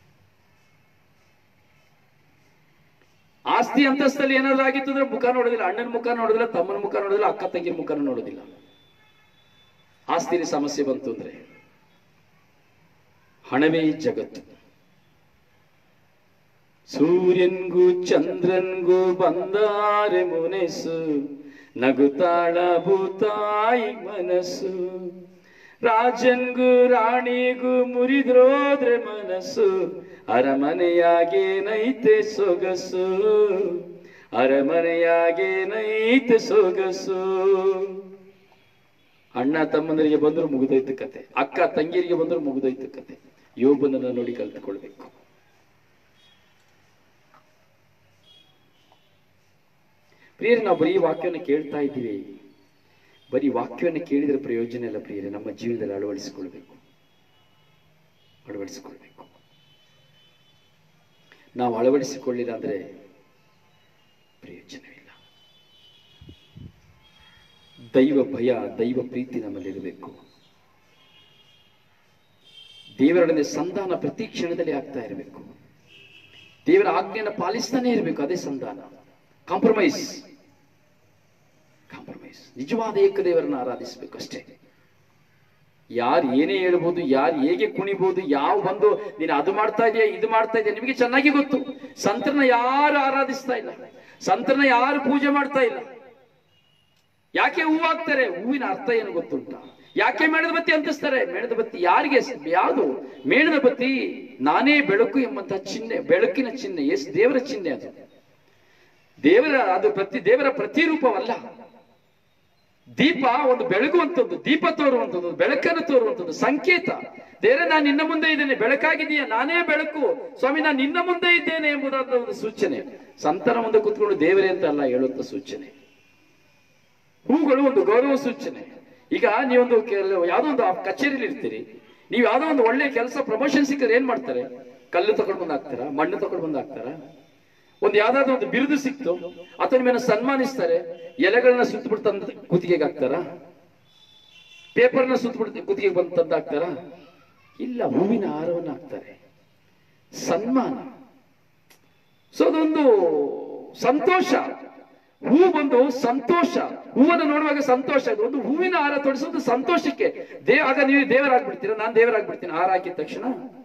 ಆಸ್ತಿ ಅಂತಸ್ತಲ್ಲಿ ಏನಾದ್ರು ಆಗಿತ್ತು ಅಂದ್ರೆ ಮುಖ ನೋಡೋದಿಲ್ಲ ಅಣ್ಣನ ಮುಖ ನೋಡೋದಿಲ್ಲ ತಮ್ಮನ ಮುಖ ನೋಡೋದಿಲ್ಲ ಅಕ್ಕ ತಂಗಿನ ಮುಖ ನೋಡೋದಿಲ್ಲ ಆಸ್ತಿಲಿ ಸಮಸ್ಯೆ ಬಂತು ಅಂದ್ರೆ ಹಣವೇ ಈ ಜಗತ್ತು ಸೂರ್ಯನ್ಗೂ ಚಂದ್ರನ್ಗೂ ಬಂದಾರೆ ಮುನೆಸು ನಗುತ್ತಾಳ ಭೂತಾಯಿ ಮನಸ್ಸು ರಾಜನ್ಗೂ ರಾಣಿಗೂ ಮುರಿದ್ರೋದ್ರೆ ಮನಸ್ಸು ಅರಮನೆಯಾಗೇನೈತೆ ಸೊಗಸು ಅರಮನೆಯಾಗೇನೈತೆ ಸೊಗಸು ಅಣ್ಣ ತಮ್ಮಂದರಿಗೆ ಬಂದ್ರು ಮುಗಿದೋಯ್ತು ಕತೆ ಅಕ್ಕ ತಂಗಿಯರಿಗೆ ಬಂದ್ರು ಮುಗಿದೋಯ್ತು ಕತೆ ಯೋಬನನ್ನ ನೋಡಿ ಕಲ್ತುಕೊಳ್ಬೇಕು ಪ್ರಿಯರೇ ನಾವು ಬರೀ ವಾಕ್ಯವನ್ನು ಕೇಳ್ತಾ ಇದ್ದೀವಿ ಬರೀ ವಾಕ್ಯವನ್ನು ಕೇಳಿದ್ರೆ ಪ್ರಯೋಜನ ಇಲ್ಲ ಪ್ರಿಯರೇ ನಮ್ಮ ಜೀವನದಲ್ಲಿ ಅಳವಡಿಸಿಕೊಳ್ಬೇಕು ಅಳವಡಿಸಿಕೊಳ್ಬೇಕು ನಾವು ಅಳವಡಿಸಿಕೊಳ್ಳಿಲ್ಲ ಅಂದ್ರೆ ಪ್ರಯೋಜನವಿಲ್ಲ ದೈವ ಭಯ ದೈವ ಪ್ರೀತಿ ನಮ್ಮಲ್ಲಿರಬೇಕು ದೇವರೊಡನೆ ಸಂಧಾನ ಪ್ರತಿ ಕ್ಷಣದಲ್ಲಿ ಆಗ್ತಾ ಇರಬೇಕು ದೇವರ ಆಜ್ಞೆಯನ್ನು ಪಾಲಿಸ್ತಾನೆ ಇರಬೇಕು ಅದೇ ಸಂಧಾನ ಕಾಂಪ್ರಮೈಸ್ ಕಾಂಪ್ರಮೈಸ್ ನಿಜವಾದ ಏಕದೇವರನ್ನು ಆರಾಧಿಸಬೇಕು ಅಷ್ಟೇ ಯಾರು ಏನೇ ಹೇಳ್ಬೋದು ಯಾರು ಹೇಗೆ ಕುಣಿಬಹುದು ಯಾವ ಬಂದು ನೀನು ಅದು ಮಾಡ್ತಾ ಇದೆಯಾ ಇದು ಮಾಡ್ತಾ ಇದೆಯಾ ನಿಮಗೆ ಚೆನ್ನಾಗಿ ಗೊತ್ತು ಸಂತರನ್ನ ಯಾರು ಆರಾಧಿಸ್ತಾ ಇಲ್ಲ ಸಂತರನ್ನ ಯಾರು ಪೂಜೆ ಮಾಡ್ತಾ ಇಲ್ಲ ಯಾಕೆ ಹೂ ಹಾಕ್ತಾರೆ ಹೂವಿನ ಅರ್ಥ ಏನು ಗೊತ್ತುಂಟ ಯಾಕೆ ಮೇಣದ ಬತ್ತಿ ಅಂತಿಸ್ತಾರೆ ಮೇಣದ ಬತ್ತಿ ಯಾರಿಗೆ ಯಾವುದು ಮೇಣದ ಬತ್ತಿ ನಾನೇ ಬೆಳಕು ಎಂಬಂತ ಚಿಹ್ನೆ ಬೆಳಕಿನ ಚಿಹ್ನೆ ಎಸ್ ದೇವರ ಚಿಹ್ನೆ ಅದು ದೇವರ ಅದು ಪ್ರತಿ ದೇವರ ಪ್ರತಿರೂಪವಲ್ಲ ದೀಪ ಒಂದು ಬೆಳಗುವಂಥದ್ದು ದೀಪ ತೋರುವಂಥದ್ದು ಬೆಳಕನ್ನು ತೋರುವಂಥದ್ದು ಸಂಕೇತ ದೇವರೇ ನಾನು ನಿನ್ನ ಮುಂದೆ ಇದ್ದೇನೆ ಬೆಳಕಾಗಿದೆಯಾ ನಾನೇ ಬೆಳಕು ಸ್ವಾಮಿ ನಾನು ನಿನ್ನ ಮುಂದೆ ಇದ್ದೇನೆ ಎಂಬುದಾದ ಒಂದು ಸೂಚನೆ ಸಂತರ ಮುಂದೆ ಕೂತ್ಕೊಂಡು ದೇವರೇ ಅಂತ ಅಲ್ಲ ಹೇಳುವಂತ ಸೂಚನೆ ಹೂಗಳು ಒಂದು ಗೌರವ ಸೂಚನೆ ಈಗ ನೀವೊಂದು ಕೆಲ ಯಾವುದೋ ಒಂದು ಕಚೇರಿಲಿ ಇರ್ತೀರಿ ನೀವು ಯಾವುದೋ ಒಂದು ಒಳ್ಳೆ ಕೆಲಸ ಪ್ರಮೋಷನ್ ಸಿಕ್ಕರೆ ಏನ್ ಮಾಡ್ತಾರೆ ಕಲ್ಲು ತಗೊಂಡು ಬಂದು ಹಾಕ್ತಾರ ಮಣ್ಣು ತಗೊಂಡು ಬಂದು ಹಾಕ್ತಾರ ಒಂದು ಯಾವ್ದಾದ್ರು ಒಂದು ಬಿರುದು ಸಿಕ್ತು ಅಥವಾ ನಿಮ್ಮನ್ನ ಸನ್ಮಾನಿಸ್ತಾರೆ ಎಲೆಗಳನ್ನ ಸುತ್ತಬಿಟ್ಟು ತಂದು ಕುತ್ತಿಗೆಗೆ ಹಾಕ್ತಾರ ಪೇಪರ್ನ ಸುತ್ತಬಿಟ್ಟು ಕುತ್ತಿಗೆಗೆ ಬಂದು ತಂದು ಹಾಕ್ತಾರ ಇಲ್ಲ ಹೂವಿನ ಹಾರವನ್ನು ಹಾಕ್ತಾರೆ ಸನ್ಮಾನ ಸೊ ಅದೊಂದು ಸಂತೋಷ ಹೂ ಬಂದು ಸಂತೋಷ ಹೂವನ್ನು ನೋಡುವಾಗ ಸಂತೋಷ ಇದು ಒಂದು ಹೂವಿನ ಹಾರ ತೊಡಿಸೋದು ಸಂತೋಷಕ್ಕೆ ದೇ ಆಗ ನೀವು ದೇವರಾಗ್ಬಿಡ್ತೀರಾ ನಾನು ದೇವರಾಗ್ಬಿಡ್ತೀನಿ ಹಾರ ಹಾಕಿದ ತಕ್ಷಣ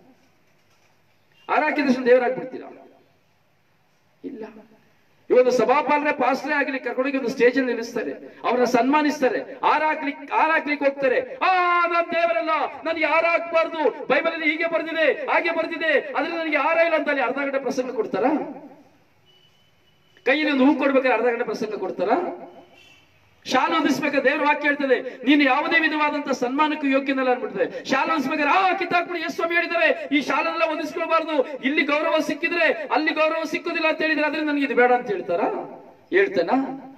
ಹಾರ ಹಾಕಿದ ತಕ್ಷಣ ದೇವರಾಗ್ಬಿಡ್ತೀರಾ ಇಲ್ಲ ಇವತ್ತು ಸಭಾಪಾಲನೆ ಪಾಸ್ಟ್ರೇ ಆಗ್ಲಿ ಕರ್ಕೊಂಡೋಗಿ ಒಂದು ಸ್ಟೇಜ್ ಅಲ್ಲಿ ನಿಲ್ಲಿಸ್ತಾರೆ ಅವ್ರನ್ನ ಸನ್ಮಾನಿಸ್ತಾರೆ ಹಾರ ಹಾಕ್ಲಿಕ್ಕೆ ಹಾರ ಹಾಕ್ಲಿಕ್ಕೆ ಹೋಗ್ತಾರೆ ಆ ನಾನ್ ದೇವರಲ್ಲ ನನಗೆ ಹಾರ ಹಾಕ್ಬಾರ್ದು ಬೈಬಲ್ ಅಲ್ಲಿ ಹೀಗೆ ಬರ್ದಿದೆ ಹಾಗೆ ಬರ್ದಿದೆ ಆದ್ರೆ ನನಗೆ ಹಾರ ಇಲ್ಲ ಅಂತ ಅಲ್ಲಿ ಅರ್ಧ ಗಂಟೆ ಪ್ರಸಂಗ ಕೊಡ್ತಾರ ಕೈಯಲ್ಲಿ ಒಂದು ಹೂ ಕೊಡ್ಬೇಕಾದ್ರೆ ಅರ್ಧ ಗಂಟೆ ಪ್ರಸಂಗ ಕೊಡ್ತಾರ ಶಾಲು ಹೊಂದಿಸ್ಬೇಕಾದ್ರೆ ದೇವ್ರ ವಾಕ್ಯ ಹೇಳ್ತದೆ ನೀನು ಯಾವುದೇ ವಿಧವಾದಂತ ಸನ್ಮಾನಕ್ಕೂ ಯೋಗ್ಯನಲ್ಲ ಅನ್ಬಿಡ್ತದೆ ಶಾಲು ಹೊಂದಿಸ್ಬೇಕಾದ್ರೆ ಆ ಕಿತ್ತಾಕ್ಬಿಡಿ ಎಸ್ ಸ್ವಾಮಿ ಹೇಳಿದ್ದಾರೆ ಈ ಶಾಲೆಲ್ಲ ಹೊಂದಿಸ್ಕೊಳ್ಬಾರ್ದು ಇಲ್ಲಿ ಗೌರವ ಸಿಕ್ಕಿದ್ರೆ ಅಲ್ಲಿ ಗೌರವ ಸಿಕ್ಕುದಿಲ್ಲ ಅಂತ ಹೇಳಿದ್ರೆ ಆದ್ರೆ ನನಗೆ ಇದು ಬೇಡ ಅಂತ ಹೇಳ್ತಾರ ಹೇಳ್ತೇನಾ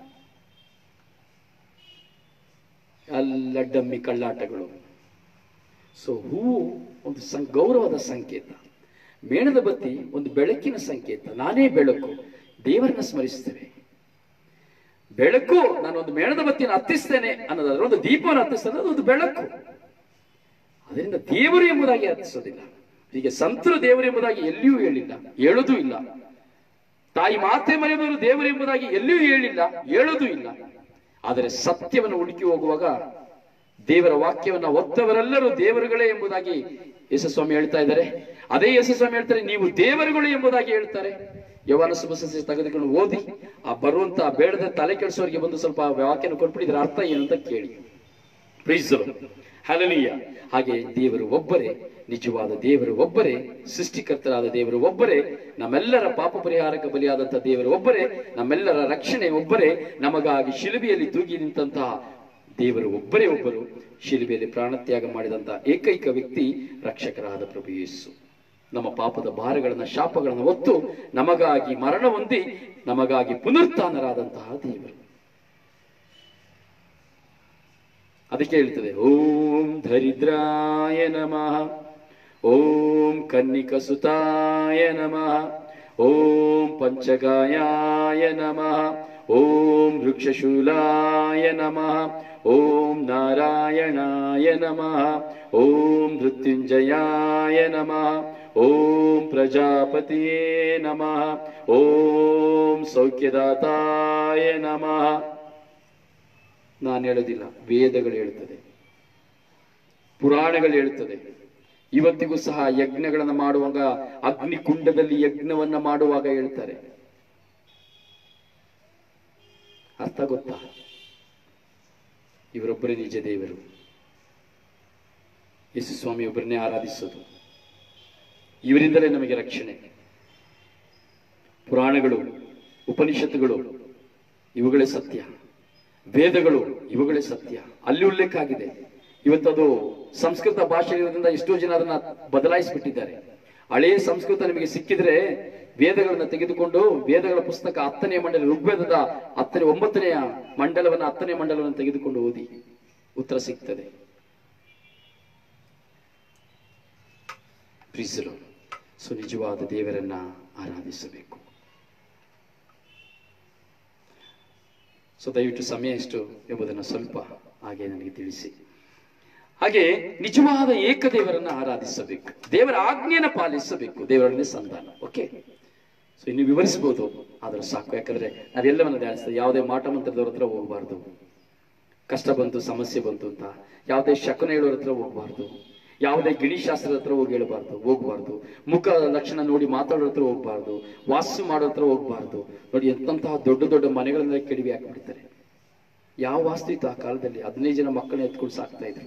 ಎಲ್ಲ ಡಮ್ಮಿ ಕಳ್ಳಾಟಗಳು ಸೊ ಹೂವು ಒಂದು ಸಂ ಗೌರವದ ಸಂಕೇತ ಮೇಣದ ಬತ್ತಿ ಒಂದು ಬೆಳಕಿನ ಸಂಕೇತ ನಾನೇ ಬೆಳಕು ದೇವರನ್ನ ಸ್ಮರಿಸ್ತೇವೆ ಬೆಳಕು ನಾನು ಒಂದು ಮೇಣದ ಬತ್ತಿನ ಹತ್ತಿಸ್ತೇನೆ ಅನ್ನೋದಾದ್ರೆ ಒಂದು ದೀಪವನ್ನು ಹತ್ತಿಸ್ತೇನೆ ಅದು ಒಂದು ಬೆಳಕು ಅದರಿಂದ ದೇವರು ಎಂಬುದಾಗಿ ಹತ್ತಿಸೋದಿಲ್ಲ ಹೀಗೆ ಸಂತರು ದೇವರು ಎಂಬುದಾಗಿ ಎಲ್ಲಿಯೂ ಹೇಳಿಲ್ಲ ಹೇಳುವುದೂ ಇಲ್ಲ ತಾಯಿ ಮಾತೆ ಮರೆಯವರು ದೇವರು ಎಂಬುದಾಗಿ ಎಲ್ಲಿಯೂ ಹೇಳಿಲ್ಲ ಹೇಳುವುದೂ ಇಲ್ಲ ಆದರೆ ಸತ್ಯವನ್ನು ಹುಡುಕಿ ಹೋಗುವಾಗ ದೇವರ ವಾಕ್ಯವನ್ನ ಒತ್ತವರೆಲ್ಲರೂ ದೇವರುಗಳೇ ಎಂಬುದಾಗಿ ಯೇಸುಸ್ವಾಮಿ ಹೇಳ್ತಾ ಇದ್ದಾರೆ ಅದೇ ಯೇಸುಸ್ವಾಮಿ ಹೇಳ್ತಾರೆ ನೀವು ದೇವರುಗಳು ಎಂಬುದಾಗಿ ಹೇಳ್ತಾರೆ ಯವನ ಸುಭಸಸಿ ತೆಗೆದುಕೊಂಡು ಓದಿ ಆ ಬರುವಂತ ಬೇಡದ ತಲೆ ಕೆಡಿಸೋರಿಗೆ ಬಂದು ಸ್ವಲ್ಪ ವಾಕ್ಯನ ಕೊಟ್ಬಿಟ್ಟಿದ್ರೆ ಅರ್ಥ ಏನು ಅಂತ ಕೇಳಿ ಪ್ರೀಸರು ಹಲನೀಯ ಹಾಗೆ ದೇವರು ಒಬ್ಬರೇ ನಿಜವಾದ ದೇವರು ಒಬ್ಬರೇ ಸೃಷ್ಟಿಕರ್ತರಾದ ದೇವರು ಒಬ್ಬರೇ ನಮ್ಮೆಲ್ಲರ ಪಾಪ ಪರಿಹಾರಕ ಬಲಿಯಾದಂತಹ ದೇವರು ಒಬ್ಬರೇ ನಮ್ಮೆಲ್ಲರ ರಕ್ಷಣೆ ಒಬ್ಬರೇ ನಮಗಾಗಿ ಶಿಲುಬೆಯಲ್ಲಿ ತೂಗಿ ನಿಂತಹ ದೇವರು ಒಬ್ಬರೇ ಒಬ್ಬರು ಶಿಲುಬೆಯಲ್ಲಿ ಪ್ರಾಣತ್ಯಾಗ ಮಾಡಿದಂತಹ ಏಕೈಕ ವ್ಯಕ್ತಿ ರಕ್ಷಕರಾದ ಪ್ರಭು ಯೇಸು ನಮ್ಮ ಪಾಪದ ಭಾರಗಳನ್ನ ಶಾಪಗಳನ್ನ ಹೊತ್ತು ನಮಗಾಗಿ ಮರಣ ಹೊಂದಿ ನಮಗಾಗಿ ಪುನರುತ್ಥಾನರಾದಂತಹ ದೇವರು ಅದಕ್ಕೆ ಹೇಳ್ತದೆ ಓಂ ದರಿದ್ರಾಯ ನಮಃ ಓಂ ಕನ್ನಿಕಸುತಾಯ ನಮಃ ಓಂ ಪಂಚಗಾಯಾಯ ನಮಃ ಓಂ ವೃಕ್ಷಶೂಲಾಯ ನಮಃ ಓಂ ನಾರಾಯಣಾಯ ನಮಃ ಓಂ ಮೃತ್ಯುಂಜಯಾಯ ನಮಃ ಓಂ ಪ್ರಜಾಪತಿಯೇ ನಮಃ ಓಂ ಸೌಖ್ಯದಾತಾಯ ನಮಃ ನಾನು ಹೇಳೋದಿಲ್ಲ ವೇದಗಳು ಹೇಳ್ತದೆ ಪುರಾಣಗಳು ಹೇಳ್ತದೆ ಇವತ್ತಿಗೂ ಸಹ ಯಜ್ಞಗಳನ್ನ ಮಾಡುವಾಗ ಅಗ್ನಿಕುಂಡದಲ್ಲಿ ಯಜ್ಞವನ್ನ ಮಾಡುವಾಗ ಹೇಳ್ತಾರೆ ಅರ್ಥ ಗೊತ್ತಾ ಇವರೊಬ್ಬರೇ ನಿಜ ದೇವರು ಯೇಸು ಸ್ವಾಮಿ ಒಬ್ಬರನ್ನೇ ಆರಾಧಿಸೋದು ಇವರಿಂದಲೇ ನಮಗೆ ರಕ್ಷಣೆ ಪುರಾಣಗಳು ಉಪನಿಷತ್ತುಗಳು ಇವುಗಳೇ ಸತ್ಯ ವೇದಗಳು ಇವುಗಳೇ ಸತ್ಯ ಅಲ್ಲಿ ಉಲ್ಲೇಖ ಆಗಿದೆ ಇವತ್ತದು ಸಂಸ್ಕೃತ ಭಾಷೆ ಇರೋದ್ರಿಂದ ಎಷ್ಟೋ ಜನ ಅದನ್ನ ಬದಲಾಯಿಸಿಬಿಟ್ಟಿದ್ದಾರೆ ಹಳೆಯ ಸಂಸ್ಕೃತ ನಿಮಗೆ ಸಿಕ್ಕಿದ್ರೆ ವೇದಗಳನ್ನ ತೆಗೆದುಕೊಂಡು ವೇದಗಳ ಪುಸ್ತಕ ಹತ್ತನೇ ಮಂಡಲ ಋಗ್ವೇದದ ಹತ್ತನೇ ಒಂಬತ್ತನೆಯ ಮಂಡಲವನ್ನ ಹತ್ತನೇ ಮಂಡಲವನ್ನು ತೆಗೆದುಕೊಂಡು ಓದಿ ಉತ್ತರ ಸಿಗ್ತದೆ ಪ್ರೀಸಲು ಸೊ ನಿಜವಾದ ದೇವರನ್ನ ಆರಾಧಿಸಬೇಕು ಸೊ ದಯವಿಟ್ಟು ಸಮಯ ಎಷ್ಟು ಎಂಬುದನ್ನು ಸ್ವಲ್ಪ ಹಾಗೆ ನನಗೆ ತಿಳಿಸಿ ಹಾಗೆ ನಿಜವಾದ ಏಕದೇವರನ್ನ ಆರಾಧಿಸಬೇಕು ದೇವರ ಆಜ್ಞೆಯನ್ನು ಪಾಲಿಸಬೇಕು ದೇವರನ್ನೇ ಸಂಧಾನ ಓಕೆ ಸೊ ಇನ್ನು ವಿವರಿಸಬಹುದು ಆದರೂ ಸಾಕು ಯಾಕಂದ್ರೆ ನಾವೆಲ್ಲವನ್ನ ಧ್ಯಾನಿಸ್ತೇವೆ ಯಾವುದೇ ಮಾಟ ಮಂತ್ರದವ್ರ ಹತ್ರ ಹೋಗಬಾರ್ದು ಕಷ್ಟ ಬಂತು ಸಮಸ್ಯೆ ಬಂತು ಅಂತ ಯಾವುದೇ ಶಕುನ ಹೇಳೋರ ಹತ್ರ ಹೋಗಬಾರ್ದು ಯಾವುದೇ ಗಿಣಿಶಾಸ್ತ್ರದ ಹತ್ರ ಹೋಗಿ ಹೇಳಬಾರ್ದು ಹೋಗಬಾರ್ದು ಮುಖ ಲಕ್ಷಣ ನೋಡಿ ಮಾತಾಡೋ ಹತ್ರ ಹೋಗಬಾರ್ದು ವಾಸ್ತು ಮಾಡೋ ಹತ್ರ ಹೋಗಬಾರ್ದು ನೋಡಿ ಎಂತಹ ದೊಡ್ಡ ದೊಡ್ಡ ಮನೆಗಳನ್ನೆಲ್ಲ ಕೆಡವಿ ಹಾಕ್ಬಿಡ್ತಾರೆ ಯಾವ ವಾಸ್ತು ಇತ್ತು ಆ ಕಾಲದಲ್ಲಿ ಹದಿನೈದು ಜನ ಮಕ್ಕಳನ್ನ ಎತ್ಕೊಂಡು ಸಾಕ್ತಾ ಇದ್ರು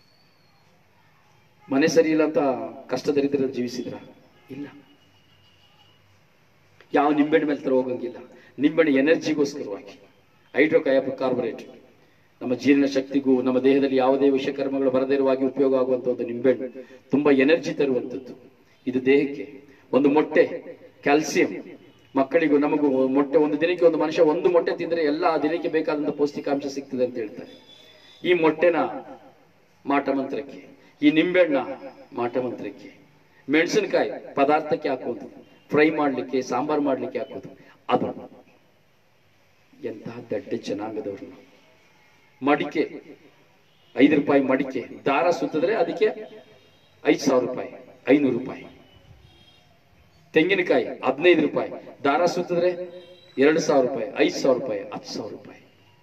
ಮನೆ ಸರಿ ಇಲ್ಲ ಅಂತ ಕಷ್ಟ ದರಿದ್ರ ಜೀವಿಸಿದ್ರ ಇಲ್ಲ ಯಾವ ನಿಂಬೆಹಣ್ಣು ಮೇಲೆ ತರ ಹೋಗಂಗಿಲ್ಲ ನಿಂಬೆಹಣ್ಣು ಎನರ್ಜಿಗೋಸ್ಕರವಾಗಿ ಹೈಡ್ರೋಕಾಯಪ ಕಾರ್ಬೊರೇಟ್ ನಮ್ಮ ಜೀರ್ಣ ಶಕ್ತಿಗೂ ನಮ್ಮ ದೇಹದಲ್ಲಿ ಯಾವುದೇ ವಿಷಕರ್ಮಗಳು ಬರದೇ ಇರುವಾಗಿ ಉಪಯೋಗ ಆಗುವಂತ ಒಂದು ನಿಂಬೆಹಣ್ಣು ತುಂಬಾ ಎನರ್ಜಿ ತರುವಂಥದ್ದು ಇದು ದೇಹಕ್ಕೆ ಒಂದು ಮೊಟ್ಟೆ ಕ್ಯಾಲ್ಸಿಯಂ ಮಕ್ಕಳಿಗೂ ನಮಗೂ ಮೊಟ್ಟೆ ಒಂದು ದಿನಕ್ಕೆ ಒಂದು ಮನುಷ್ಯ ಒಂದು ಮೊಟ್ಟೆ ತಿಂದ್ರೆ ಎಲ್ಲ ಆ ದಿನಕ್ಕೆ ಬೇಕಾದಂತ ಪೌಷ್ಟಿಕಾಂಶ ಸಿಗ್ತದೆ ಅಂತ ಹೇಳ್ತಾರೆ ಈ ಮೊಟ್ಟೆನ ಮಾಟ ಮಂತ್ರಕ್ಕೆ ಈ ನಿಂಬೆಹಣ್ಣ ಮಾಟ ಮಂತ್ರಕ್ಕೆ ಮೆಣಸಿನಕಾಯಿ ಪದಾರ್ಥಕ್ಕೆ ಹಾಕುವಂಥದ್ದು ಫ್ರೈ ಮಾಡಲಿಕ್ಕೆ ಸಾಂಬಾರ್ ಮಾಡಲಿಕ್ಕೆ ಹಾಕೋದು ಅದು ಎಂತಹ ದಡ್ಡ ಜನಾಂಗದವರು ನಾವು. ಮಡಿಕೆ ಐದು ರೂಪಾಯಿ ಮಡಿಕೆ ದಾರ ಸುತ್ತಿದ್ರೆ ಅದಕ್ಕೆ ಐದು ಸಾವಿರ ರೂಪಾಯಿ ಐನೂರು ರೂಪಾಯಿ ತೆಂಗಿನಕಾಯಿ ಹದಿನೈದು ರೂಪಾಯಿ ದಾರ ಸುತ್ತಿದ್ರೆ ಎರಡು ಸಾವಿರ ರೂಪಾಯಿ ಐದು ಸಾವಿರ ರೂಪಾಯಿ ಹತ್ತು ಸಾವಿರ ರೂಪಾಯಿ